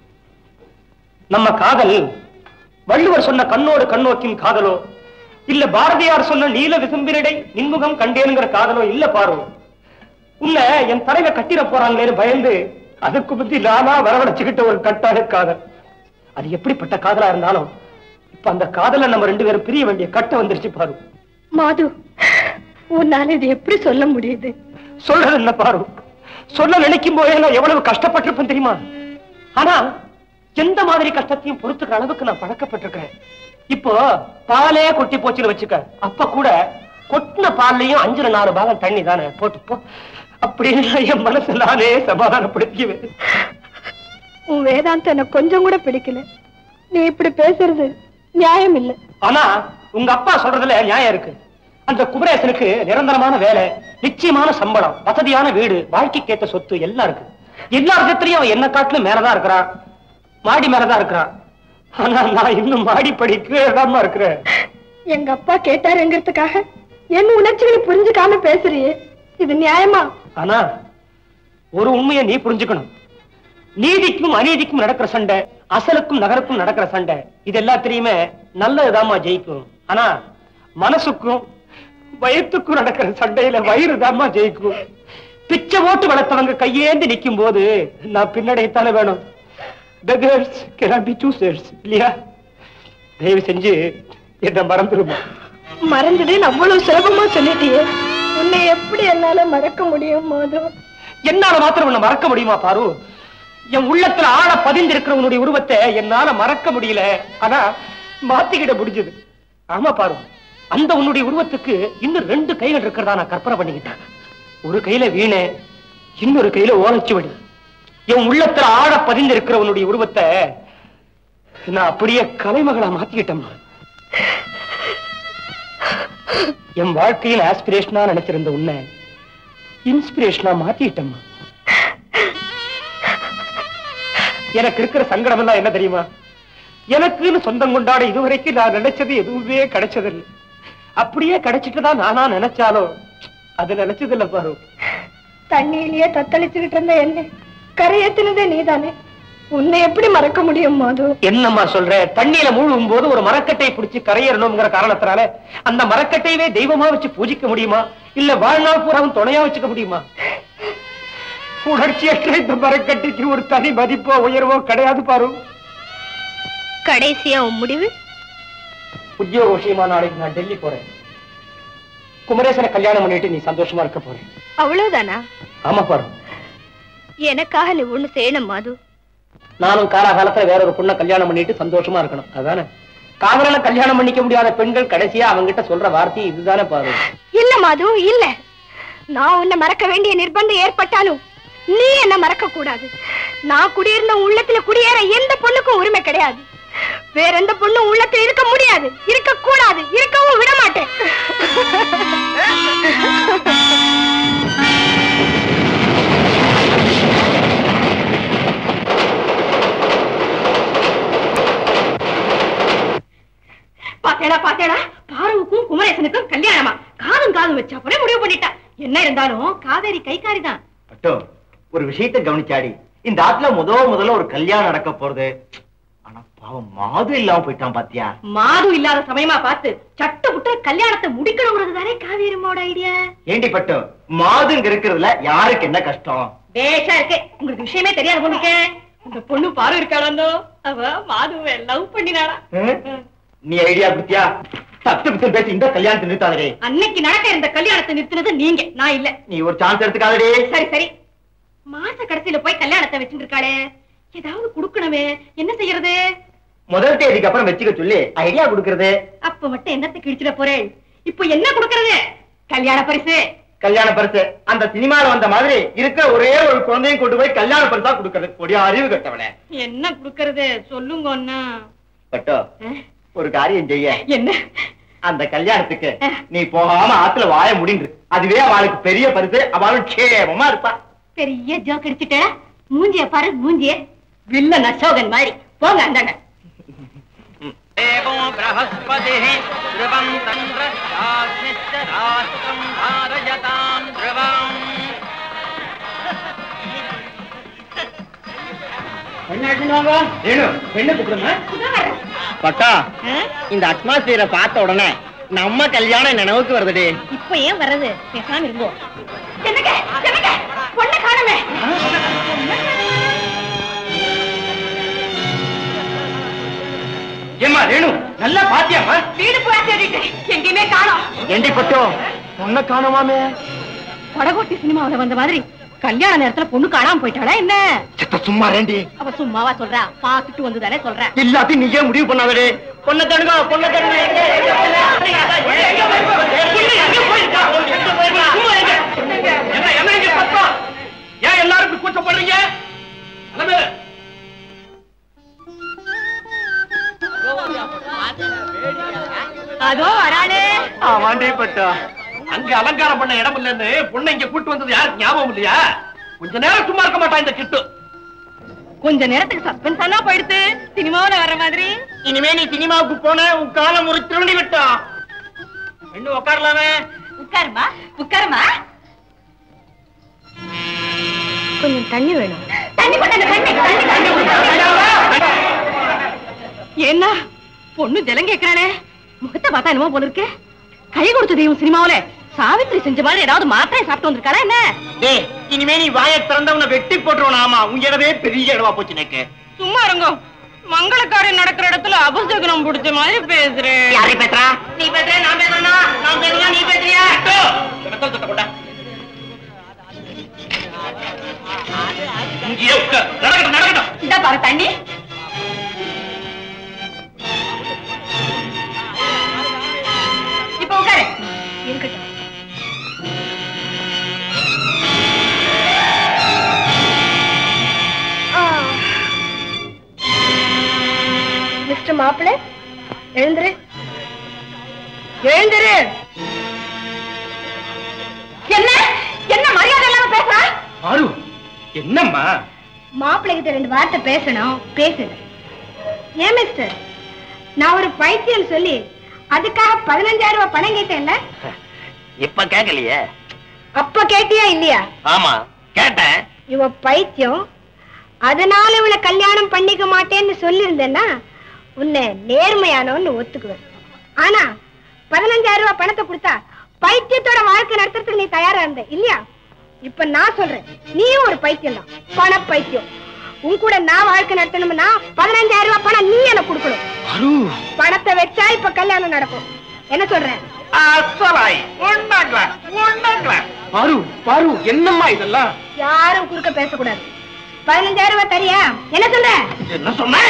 நம்ம காதல் வள்ளுவர் சொன்ன கண்ணோடு கண்ணோக்கின் காதலோ இல்ல பாரதியார் சொன்ன நீல விசும்பினடை நின்முகம் கண்டேனுங்கிற காதலோ இல்ல பாரு உன்னை என் தலைவ கட்டிட போறாங்களேன்னு பயந்து அதுக்கு பத்தி நானா வரவழைச்சுக்கிட்ட ஒரு கட்டாய காதல் அது எப்படிப்பட்ட காதலா இருந்தாலும் இப்ப அந்த காதல நம்ம ரெண்டு பேரும் பிரிய வேண்டிய கட்டம் வந்துருச்சு பாரு மாது உன்னால இது எப்படி சொல்ல முடியுது சொல்றது என்ன பாரு சொல்ல நினைக்கும் போதே நான் எவ்வளவு கஷ்டப்பட்டிருப்பேன் தெரியுமா ஆனா எந்த மாதிரி கஷ்டத்தையும் பொறுத்துக்கிற அளவுக்கு நான் பழக்கப்பட்டிருக்கிறேன் இப்போ பாலே கொட்டி போச்சுன்னு வச்சுக்க அப்ப கூட கொட்டின பால்லையும் அஞ்சுல நாலு பாகம் தண்ணி தானே போட்டு போ அப்படின்னு என் மனசு நானே சமாதானப்படுத்திக்குவேன் உன் வேதாந்தம் எனக்கு கொஞ்சம் கூட பிடிக்கல நீ இப்படி பேசுறது நியாயம் இல்ல ஆனா உங்க அப்பா சொல்றதுல நியாயம் இருக்கு அந்த குமரேசனுக்கு நிரந்தரமான வேலை நிச்சயமான சம்பளம் வசதியான வீடு வாழ்க்கைக்கேத்த சொத்து எல்லாம் இருக்கு எல்லா விதத்திலையும் அவன் என்ன காட்டிலும் மேலதான் இருக்கிறான் மாடி மேலதான் இருக்கிறான் ஆனா நான் இன்னும் மாடி படி கீழே இருக்கிறேன் எங்க அப்பா கேட்டாருங்கிறதுக்காக என்ன உணர்ச்சிகளை புரிஞ்சுக்காம பேசுறியே இது நியாயமா ஆனா ஒரு உண்மையை நீ புரிஞ்சுக்கணும் நீதிக்கும் அநீதிக்கும் நடக்கிற சண்டை அசலுக்கும் நகருக்கும் நடக்கிற சண்டை இது எல்லாத்திலையுமே நல்லதுதாம்மா ஜெயிக்கும் ஆனா மனசுக்கும் வயிற்றுக்கும் நடக்கிற சண்டையில வயிறு தாம்மா ஜெயிக்கும் பிச்சை ஓட்டு வளர்த்தவங்க கையேந்தி நிக்கும் போது நான் பின்னடையத்தானே வேணும் beggars cannot be choosers இல்லையா தயவு செஞ்சு என்ன மறந்துருமா மறந்துடுன்னு அவ்வளவு சுலபமா சொல்லிட்டியே உன்னை எப்படி என்னால மறக்க முடியும் மாது என்னால மாத்திரம் உன்னை மறக்க முடியுமா பாரு என் உள்ளத்துல ஆழ பதிந்திருக்கிறவனுடைய உருவத்தை என்னால மறக்க முடியல ஆனா மாத்திக்கிட முடிஞ்சது ஆமா பாரு அந்த உன்னுடைய உருவத்துக்கு இன்னும் ரெண்டு கைகள் இருக்கிறதா நான் கற்பனை பண்ணிக்கிட்டேன் ஒரு கையில வீணை இன்னொரு கையில ஓலைச்சுவடி என் உள்ளத்துல ஆழ பதிந்திருக்கிறவனுடைய உருவத்தை நான் அப்படியே கலைமகளா மாத்திக்கிட்டேன் என் வாழ்க்கையில் ஆஸ்பிரேஷனா நினைச்சிருந்த உன்னை இன்ஸ்பிரேஷனா மாத்திட்டம்மா எனக்கு இருக்கிற சங்கடம் எல்லாம் என்ன தெரியுமா எனக்குன்னு சொந்தம் கொண்டாட இதுவரைக்கும் நான் நினைச்சது எதுவுமே கிடைச்சதில்லை அப்படியே கிடைச்சிட்டுதான் நானா நினைச்சாலும் அது நினைச்சது இல்ல பாரு தண்ணியிலேயே தத்தளிச்சுக்கிட்டு இருந்த என்ன கரையேத்தினதே நீதானே உன்னை எப்படி மறக்க முடியும் மாது என்னம்மா சொல்ற தண்ணியில மூழ்கும் போது ஒரு மரக்கட்டை பிடிச்சு கரையேறணுங்கிற காரணத்தினால அந்த மரக்கட்டையவே தெய்வமா வச்சு பூஜிக்க முடியுமா இல்ல வாழ்நாள் பூராவும் துணையா வச்சுக்க முடியுமா உணர்ச்சியற்ற இந்த மரக்கட்டைக்கு ஒரு தனி மதிப்போ உயர்வோ கிடையாது பாரு கடைசியா உன் முடிவு உத்தியோக விஷயமா நாளைக்கு நான் டெல்லி போறேன் குமரேசனை கல்யாணம் பண்ணிட்டு நீ சந்தோஷமா இருக்க போறேன் அவ்வளவுதானா ஆமா பாரு எனக்காக நீ ஒண்ணு செய்யணும் மாது நானும் காலாகாலத்துல வேற ஒரு பொண்ணை கல்யாணம் பண்ணிட்டு சந்தோஷமா இருக்கணும் அதானே காதலனை கல்யாணம் பண்ணிக்க முடியாத பெண்கள் கடைசியா அவங்கிட்ட சொல்ற வார்த்தை இதுதானே பாரு இல்ல மாது இல்ல நான் உன்னை மறக்க வேண்டிய நிர்பந்தம் ஏற்பட்டாலும் நீ என்ன மறக்க கூடாது நான் குடியிருந்த உன் உள்ளத்துல குடியேற எந்த பொண்ணுக்கும் உரிமை கிடையாது வேற எந்த பொண்ணும் உள்ளத்துல இருக்க முடியாது இருக்க கூடாது இருக்கவும் விட மாட்டேன் பாத்தேடா பாத்தேடா பாருவுக்கும் குமரேசனுக்கும் கல்யாணமா காதும் காதும் வச்சா போல முடிவு பண்ணிட்டா என்ன இருந்தாலும் காவேரி கைகாரி தான் பட்டோ ஒரு விஷயத்தை கவனிச்சாடி இந்த ஆத்துல முத முதல்ல ஒரு கல்யாணம் நடக்க போறது ஆனா பாவம் மாது இல்லாம போயிட்டான் பாத்தியா மாது இல்லாத சமயமா பார்த்து சட்ட புட்ட கல்யாணத்தை முடிக்கணுங்கிறது தானே காவேரிமோட ஐடியா ஏண்டி பட்டோ மாதுங்க இருக்கிறதுல யாருக்கு என்ன கஷ்டம் பேஷா இருக்கே உங்களுக்கு விஷயமே தெரியாது பொண்ணுக்கு இந்த பொண்ணு பாரு இருக்காளோ அவ மாதுவை லவ் பண்ணினாளா ஹம்? நீ ஐடியா குத்தியா தத்து பித்து பேசி இந்த கல்யாணத்தை நிறுத்தாதே அன்னைக்கு நடக்க இருந்த கல்யாணத்தை நிறுத்தினது நீங்க நான் இல்ல நீ ஒரு சான்ஸ் எடுத்துக்காதடி சரி சரி மாச கடைசியில போய் கல்யாணத்தை வச்சுட்டு இருக்காளே ஏதாவது குடுக்கணுமே என்ன செய்யறது முதல் தேதிக்கு அப்புறம் வச்சுக்க சொல்லி ஐடியா கொடுக்கறது அப்ப மட்டும் என்னத்தை கிழிச்சிட போறேன் இப்போ என்ன கொடுக்கறது கல்யாண பரிசு கல்யாண பரிசு அந்த சினிமால வந்த மாதிரி இருக்க ஒரே ஒரு குழந்தையும் கொண்டு போய் கல்யாண பரிசா கொடுக்கறது கொடிய அறிவு கட்டவனே என்ன கொடுக்கறது சொல்லுங்க ஒண்ணு பட்டோ ஒரு காரியம் செய்ய என்ன அந்த கல்யாணத்துக்கு நீ போகாம ஆத்துல வாய முடிந்து அதுவே அவளுக்கு பெரிய பரிசு அவளும் க்ஷேமமா இருப்பா பெரிய ஜோக் அடிச்சுட்ட மூஞ்சிய பாரு மூஞ்சிய வில்லன் அசோகன் மாதிரி போங்க அந்தாங்க देवो बृहस्पतिः ध्रुवम् तन्द्रश्चाग्निश्च राष्ट्रम् धारयताम् ध्रुवम् என்ன கூப்பிடுங்க பட்டா இந்த அட்மாஸ்பியரை பார்த்த உடனே நம்ம கல்யாணம் நினைவுக்கு வருதுடி இப்ப ஏன் வர்றது பேசாம இருங்கோ என்னங்க என்னங்க பொண்ணை காணுமே ஏமா ரேணு நல்லா பாத்தியாமா வீடு பூரா தேடிட்டு எங்கேயுமே காணோம் ஏண்டி பட்டோ பொண்ணை காணுமாமே படகோட்டி சினிமாவுல வந்த மாதிரி கல்யாண நேரத்துல பொண்ணு காணாம போயிட்டாளா என்ன சித்த சும்மா ரேண்டி அவ சும்மாவா சொல்றா பாத்துட்டு வந்துதானே சொல்றா எல்லாத்தையும் நீயே முடிவு பண்ணாதே பொண்ணை தடுங்க பொண்ணை தடுங்க எங்க, எங்க பொண்ணு? எங்க, எங்க போயிருக்கா? பொண்ணு எங்க போயிருக்கா? எங்க போயிருக்கா? சும்மா இருங்க. என்ன என்ன இங்க சத்தம் ஏன் எல்லாரும் இப்படி கூச்சப்படுறீங்க அலமே அதோ வராளே ஆமாண்டி பட்டா அங்க அலங்காரம் பண்ண இடம் இல்லைன்னு பொண்ணை இங்க கூட்டு வந்தது யாருக்கு ஞாபகம் இல்லையா கொஞ்ச நேரம் சும்மா இருக்க மாட்டான் இந்த கிட்டு கொஞ்ச நேரத்துக்கு சஸ்பென்ஸ் ஆனா போயிடுத்து சினிமாவுல வர மாதிரி இனிமே நீ சினிமாவுக்கு போன உன் காலம் ஒரு திருண்டி விட்டா இன்னும் உட்காரலாமே உட்காருமா உட்காருமா கொஞ்சம் தண்ணி வேணும் தண்ணி கொண்டாங்க தண்ணி தண்ணி என்ன பொண்ணு ஜலம் கேக்குறானே முகத்தை பார்த்தா என்னமோ போல இருக்கு கை கொடுத்த தெய்வம் சினிமாவுல சாவித்திரி செஞ்ச மாதிரி ஏதாவது மாத்திரை சாப்பிட்டு வந்திருக்காரா என்ன டேய் இனிமே நீ வாயை திறந்தவனை வெட்டி போட்டுருவன ஆமா உங்க இடவே பெரிய இடமா போச்சு எனக்கு சும்மா இருங்க மங்களக்காரியம் நடக்கிற இடத்துல அபசகுனம் பிடிச்ச மாதிரி பேசுறேன் யாரை பேசுறா நீ பேசுற நான் பேசுறேனா நான் பேசுறா நீ பேசுறியா இங்கேயே உட்கார் நடக்கட்டும் நடக்கட்டும் இந்த பாரு தண்ணி இப்ப உட்காரு இருக்கட்டும் மிஸ்டர் மாப்பிள்ள எழுந்துரு எழுந்துரு என்ன என்ன மரியாதை இல்லாம பேசுறா ஆரு என்னம்மா மாப்பிள்ளை கிட்ட ரெண்டு வார்த்தை பேசணும் பேசுங்க ஏன் மிஸ்டர் நான் ஒரு பைத்தியம் சொல்லி அதுக்காக பதினஞ்சாயிரம் ரூபாய் பணம் கேட்டேன்ல இப்ப கேட்கலையே அப்ப கேட்டியா இல்லையா ஆமா கேட்டேன் இவ பைத்தியம் அதனால இவளை கல்யாணம் பண்ணிக்க மாட்டேன்னு சொல்லியிருந்தேன்னா உன்னை நேர்மையானவன்னு ஒத்துக்குவேன் ஆனா பதினஞ்சாயிரம் ரூபாய் பணத்தை கொடுத்தா பைத்தியத்தோட வாழ்க்கை நடத்துறதுக்கு நீ தயாரா இருந்த இல்லையா இப்ப நான் சொல்றேன் நீயும் ஒரு பைத்தியம் தான் பண பைத்தியம் உன் கூட நான் வாழ்க்கை நடத்தணும்னா பதினஞ்சாயிரம் ரூபாய் பணம் நீ எனக்கு கொடுக்கணும் அரு பணத்தை வச்சா இப்ப கல்யாணம் நடக்கும் என்ன சொல்றேன் அசலாய் ஒண்ணாங்களா ஒண்ணாங்களா பாரு பாரு என்னம்மா இதெல்லாம் யாரும் குறுக்க பேசக்கூடாது பதினஞ்சாயிரம் ரூபாய் தரியா என்ன சொல்ற என்ன சொன்ன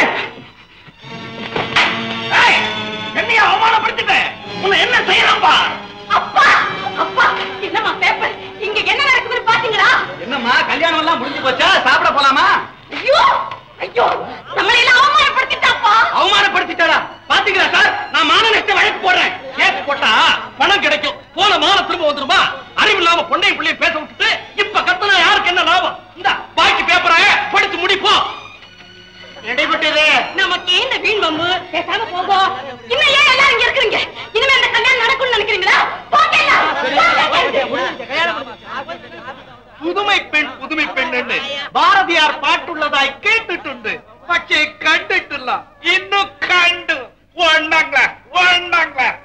ஏய், என்னைய அவமானப்படுத்திட்டேன் உன்னை என்ன செய்யலாம் பா அப்பா அப்பா என்னம்மா பேப்பர் இங்க என்ன நடக்குதுன்னு பாத்தீங்களா என்னம்மா கல்யாணம் எல்லாம் முடிஞ்சு போச்சா சாப்பிட போலாமா ஐயோ ஐயோ நம்மளை எல்லாம் அவமானப்படுத்திட்டாப்பா அவமானப்படுத்திட்டாடா பாத்தீங்களா சார் நான் மான நஷ்ட வழக்கு போடுறேன் கேஸ் போட்டா பணம் கிடைக்கும் போன மான திரும்ப வந்துருமா அறிவு இல்லாம பொண்ணையும் பிள்ளையும் பேச விட்டுட்டு இப்ப கத்துனா யாருக்கு என்ன லாபம் இந்த பாக்கி பேப்பரை படிச்சு முடிப்போம் இடைப்பட்டது நமக்கு இந்த வீண் வம்பு பேசாம போகும் இன்னும் ஏன் எல்லாரும் இங்க இருக்கிறீங்க இனிமே இந்த கல்யாணம் நடக்கும்னு நினைக்கிறீங்களா போங்க எல்லாம். புதுமை பெண் புதுமை பெண் பாரதியார் பாட்டுள்ளதாய் கேட்டுட்டு പക്ഷേ കണ്ടിട്ടില്ല ഇന്നു കണ്ടു ഒന്നാം ക്ലാസ് ഒന്നാം ക്ലാസ്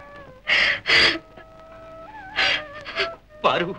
பாரு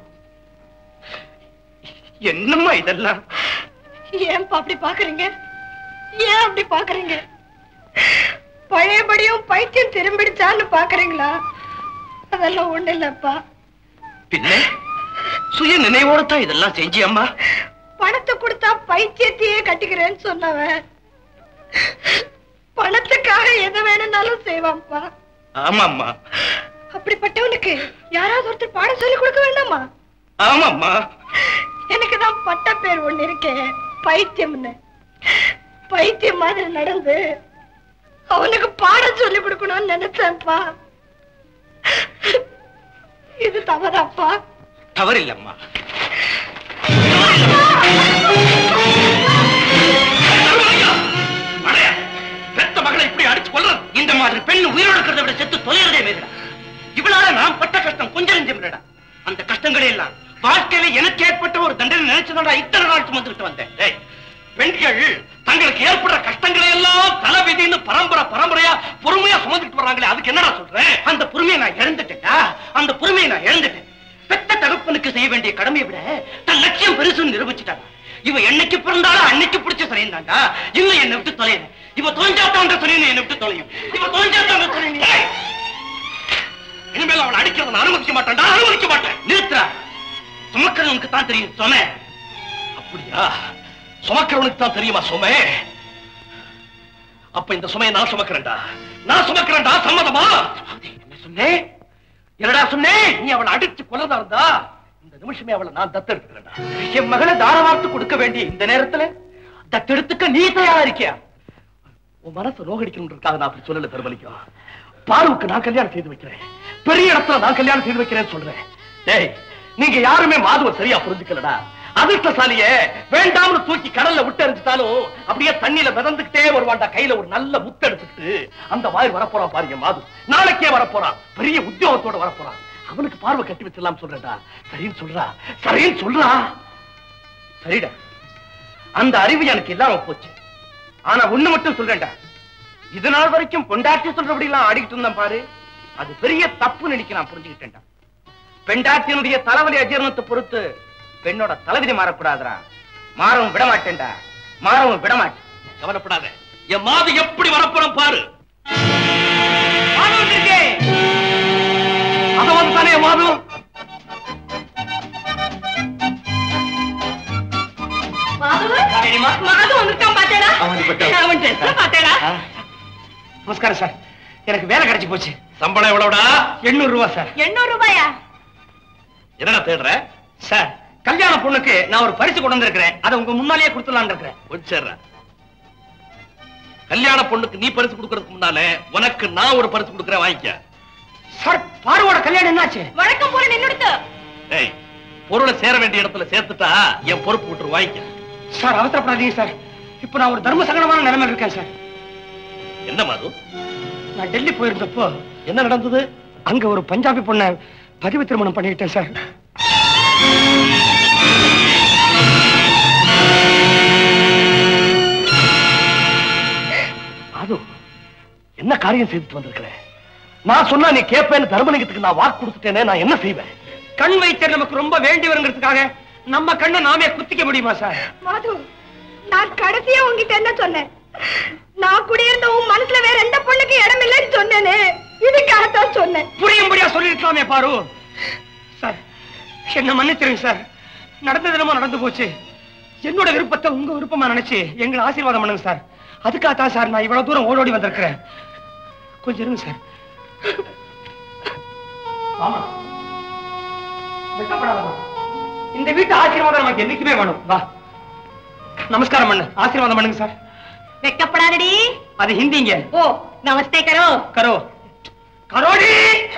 என்னம்மா இதெல்லாம் ஏன்பா அப்படி பாக்குறீங்க ஏன் அப்படி பாக்குறீங்க பழையபடியும் பைத்தியம் திரும்பிடுச்சான்னு பாக்குறீங்களா அதெல்லாம் ஒண்ணு இல்லப்பா பின்ன சுய நினைவோட தான் இதெல்லாம் செஞ்சியம்மா பணத்தை கொடுத்தா பைத்தியத்தையே கட்டிக்கிறேன்னு சொன்னவன் பணத்துக்காக எது வேணும்னாலும் செய்வான்ப்பா ஆமாம்மா அப்படிப்பட்டவனுக்கு யாராவது ஒருத்தர் பாடம் சொல்லி கொடுக்க வேண்டாமா ஆமாம்மா எனக்கு தான் பட்ட பேர் ஒண்ணு இருக்கே பைத்தியம்னு பைத்தியம் மாதிரி நடந்து அவனுக்கு பாடம் சொல்லி கொடுக்கணும்னு நினைச்சேன்ப்பா இது தவறாப்பா தவறில்லம்மா அடையா, பெத்த மகளை இப்படி அடிச்சு கொல்றது இந்த மாதிரி பெண் உயிரோடு இருக்கிறத விட செத்து தொலைறதே மேலடா இவளால நான் பட்ட கஷ்டம் கொஞ்சம் நெஞ்சமில்லடா அந்த கஷ்டங்களே எல்லாம் வாழ்க்கையில எனக்கு ஏற்பட்ட ஒரு தண்டனை நினைச்சதோட இத்தனை நாள் சுமந்துட்டு வந்தேன் டேய், பெண்கள் தங்களுக்கு ஏற்படுற கஷ்டங்களை எல்லாம் தலைவிதின்னு பரம்பரை பரம்பரையா பொறுமையா சுமந்துட்டு வர்றாங்களே அதுக்கு என்னடா சொல்றேன் அந்த பொறுமையை நான் இழந்துட்டேன்டா அந்த பொறுமையை நான் இழந்துட்டேன் பெத்த தகப்பனுக்கு செய்ய வேண்டிய கடமையை விட தன் லட்சியம் பெருசுன்னு நிரூபிச்சுட்டாங்க இவ என்னைக்கு பிறந்தாலும் அன்னைக்கு பிடிச்ச சரிந்தாண்டா இல்ல என்னை விட்டு தொலைல இவ தொலைஞ்சாத்தான்ற சொல்லி என்னை விட்டு தொலையும் இவ தொலைஞ்சாத்தான்ற சொல்லி இனிமேல் அவளை அடிக்கிறத நான் அனுமதிக்க மாட்டேன்டா அனுமதிக்க மாட்டேன் நிறுத்துறா சுமக்கிறவனுக்கு தான் தெரியும் சொன்ன அப்படியா சுமக்கிறவனுக்கு தான் தெரியுமா சுமை அப்ப இந்த சுமையை நான் சுமக்கிறேன்டா நான் சுமக்கிறேன்டா சம்மதமா என்ன சொன்னேன் என்னடா சொன்னேன் நீ அவளை அடிச்சு கொலதா இருந்தா இந்த நிமிஷமே அவளை நான் தத்தெடுத்துக்கிறேன்டா என் மகளை தாரவார்த்து கொடுக்க வேண்டிய இந்த நேரத்துல தத்தெடுத்துக்க நீ தயாரா இருக்கியா உன் மனசை நோகடிக்கணுன்றதுக்காக நான் அப்படி சொல்லல பெருமலிக்கும் பாருவுக்கு நான் கல்யாணம் செய்து வைக்கிறேன் பெரிய இடத்துல நான் கல்யாணம் செய்து வைக்கிறேன்னு சொல்றேன் டேய் நீங்க யாருமே மாதுவ சரியா புரிஞ்சுக்கலடா அதிர்ஷ்டசாலிய வேண்டாம்னு தூக்கி கடல்ல விட்டு எறிஞ்சிட்டாலும் அப்படியே தண்ணியில மிதந்துக்கிட்டே வருவான்டா கையில ஒரு நல்ல முத்து எடுத்துட்டு அந்த மாதிரி வரப்போறான் பாருங்க மாது நாளைக்கே வரப்போறான் பெரிய உத்தியோகத்தோட வரப்போறான் அவனுக்கு பார்வை கட்டி வச்சிடலாம் சொல்றேன்டா சரின்னு சொல்றா சரின்னு சொல்றா சரிடா அந்த அறிவு எனக்கு இல்லாம போச்சு ஆனா ஒண்ணு மட்டும் சொல்றேன்டா இது நாள் வரைக்கும் பொண்டாட்டி சொல்றபடி எல்லாம் ஆடிக்கிட்டு இருந்தேன் பாரு அது பெரிய தப்பு நினைக்க நான் புரிஞ்சுக்கிட்டேன்டா பெண்டாட்டியினுடைய தலைவலி அஜீரணத்தை பொறுத்து பெண்ணோட தலைவிதி மாறக்கூடாதுடா மாறவும் விட மாட்டேன்டா மாறவும் விட மாட்டேன் கவலைப்படாத என் மாது எப்படி வரப்போறோம் பாரு மாது வந்திருக்கே. அத வந்து தானே என் மாது மாது வந்துட்டான் பாத்தேடா அவன் வந்துட்டான். அவன் dress பாத்தேடா நமஸ்காரம் சார் எனக்கு வேலை கிடைச்சு போச்சு சம்பளம் எவ்வளவுடா எண்ணூறு ரூபாய் சார் எண்ணூறு ரூபாயா என்னடா தேடுற சார் கல்யாண பொண்ணுக்கு நான் ஒரு பரிசு கொண்டு வந்திருக்கிறேன் அதை உங்க முன்னாலேயே கொடுத்துலான்னு இருக்கிறேன் கொஞ்சம் கல்யாண பொண்ணுக்கு நீ பரிசு கொடுக்கறதுக்கு முன்னால உனக்கு நான் ஒரு பரிசு கொடுக்கறேன் வாங்கிக்க சார் பாருவோட கல்யாணம் என்னாச்சு வழக்கம் போல நின்னுடுத்து ஏய் பொருளை சேர வேண்டிய இடத்துல சேர்த்துட்டா என் பொறுப்பு விட்டு வாங்கிக்க சார் அவசரப்படாதீங்க சார் இப்ப நான் ஒரு தர்ம சங்கடமான நிலைமையில இருக்கேன் சார் என்ன மாது நான் டெல்லி போயிருந்தப்போ என்ன நடந்தது அங்க ஒரு பஞ்சாபி பொண்ணை பதிவு திருமணம் பண்ணிக்கிட்டேன் சார் அது என்ன காரியம் செய்துட்டு வந்திருக்கிறேன் நான் சொன்னா நீ கேட்பேன்னு தர்மலிங்கத்துக்கு நான் வாக்கு கொடுத்துட்டேனே நான் என்ன செய்வேன் கண் வைத்தியர் நமக்கு ரொம்ப வேண்டியவருங்கிறதுக்காக நம்ம கண்ணை நாமே குத்திக்க முடியுமா சார் மாது நான் கடைசியா உன்கிட்ட என்ன சொன்னேன் நான் குடியிருந்த உன் மனசுல வேற எந்த பொண்ணுக்கு இடம் இல்லைன்னு சொன்னேனே இதுக்காகத்தான் சொன்னேன் புரியும்படியா சொல்லிருக்கலாமே பாரு சார் என்ன மன்னிச்சிருங்க சார் நடந்தது என்னமோ நடந்து போச்சு என்னோட விருப்பத்தை உங்க விருப்பமா நினைச்சு எங்களை ஆசீர்வாதம் பண்ணுங்க சார் அதுக்காக தான் சார் நான் இவ்வளவு தூரம் ஓடோடி வந்திருக்கிறேன் கொஞ்சம் இருங்க சார் ஆமா வெட்கப்படாதம்மா. இந்த வீட்டு ஆசீர்வாதம் நமக்கு என்னைக்குமே வேணும் வா நமஸ்காரம் பண்ணு ஆசீர்வாதம் பண்ணுங்க சார் வெக்கப்படாதடி அது ஹிந்திங்க ஓ நமஸ்தே கரோ கரோ கரோடி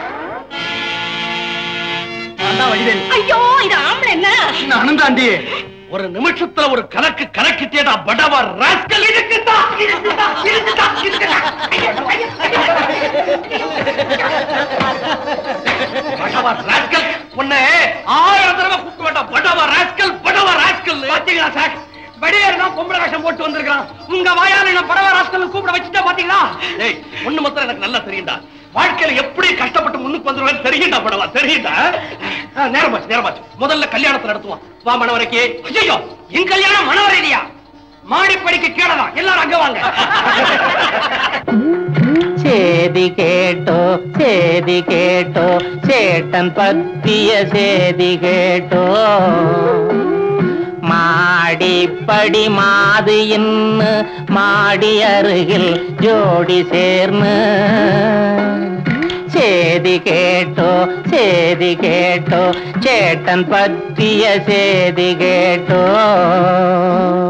நான் தான் வடிவேல் ஐயோ இது ஆம்பளை என்ன நானும் தாண்டி ஒரு நிமிஷத்துல ஒரு கணக்கு கணக்கிட்டேடா படவா ராஸ்கல் இருக்குதா இருக்குதா இருக்குதா இருக்குதா படவா ராஸ்கல் உன்னை ஆயிரம் தடவை கூப்பிட வேண்டாம் படவா ராஸ்கல் படவா ராஸ்கல் பாத்தீங்களா சார் வடிவேல் தான் பொம்பளை வேஷம் போட்டு வந்திருக்கான் உங்க வாயால என்ன படவ ராஸ்கல் கூப்பிட வச்சுட்டா பாத்தீங்களா டேய் ஒண்ணு மாத்திரம் எனக்கு நல்லா தெரியும்டா வாழ்க்கையில எப்படி கஷ்டப்பட்டு முன்னுக்கு வந்துருவேன் தெரியும்டா படவா தெரியும்டா ஆ, நேரமாச்சு நேரமாச்சு முதல்ல கல்யாணத்தை நடத்துவோம் வா மணவரைக்கு ஐயோ என் கல்யாணம் மனவரையிலையா மாடிப்படிக்கு கீழதான் எல்லாரும் அங்க வாங்க சேதி கேட்டோ சேதி கேட்டோ சேட்டன் பத்திய சேதி கேட்டோ மாடி மாடிப்படி மாது இன்னு மாடி அருகில் ஜோடி சேர்ந்து சேதி கேட்டோ சேதி கேட்டோ சேட்டன் பற்றிய சேதி கேட்டோ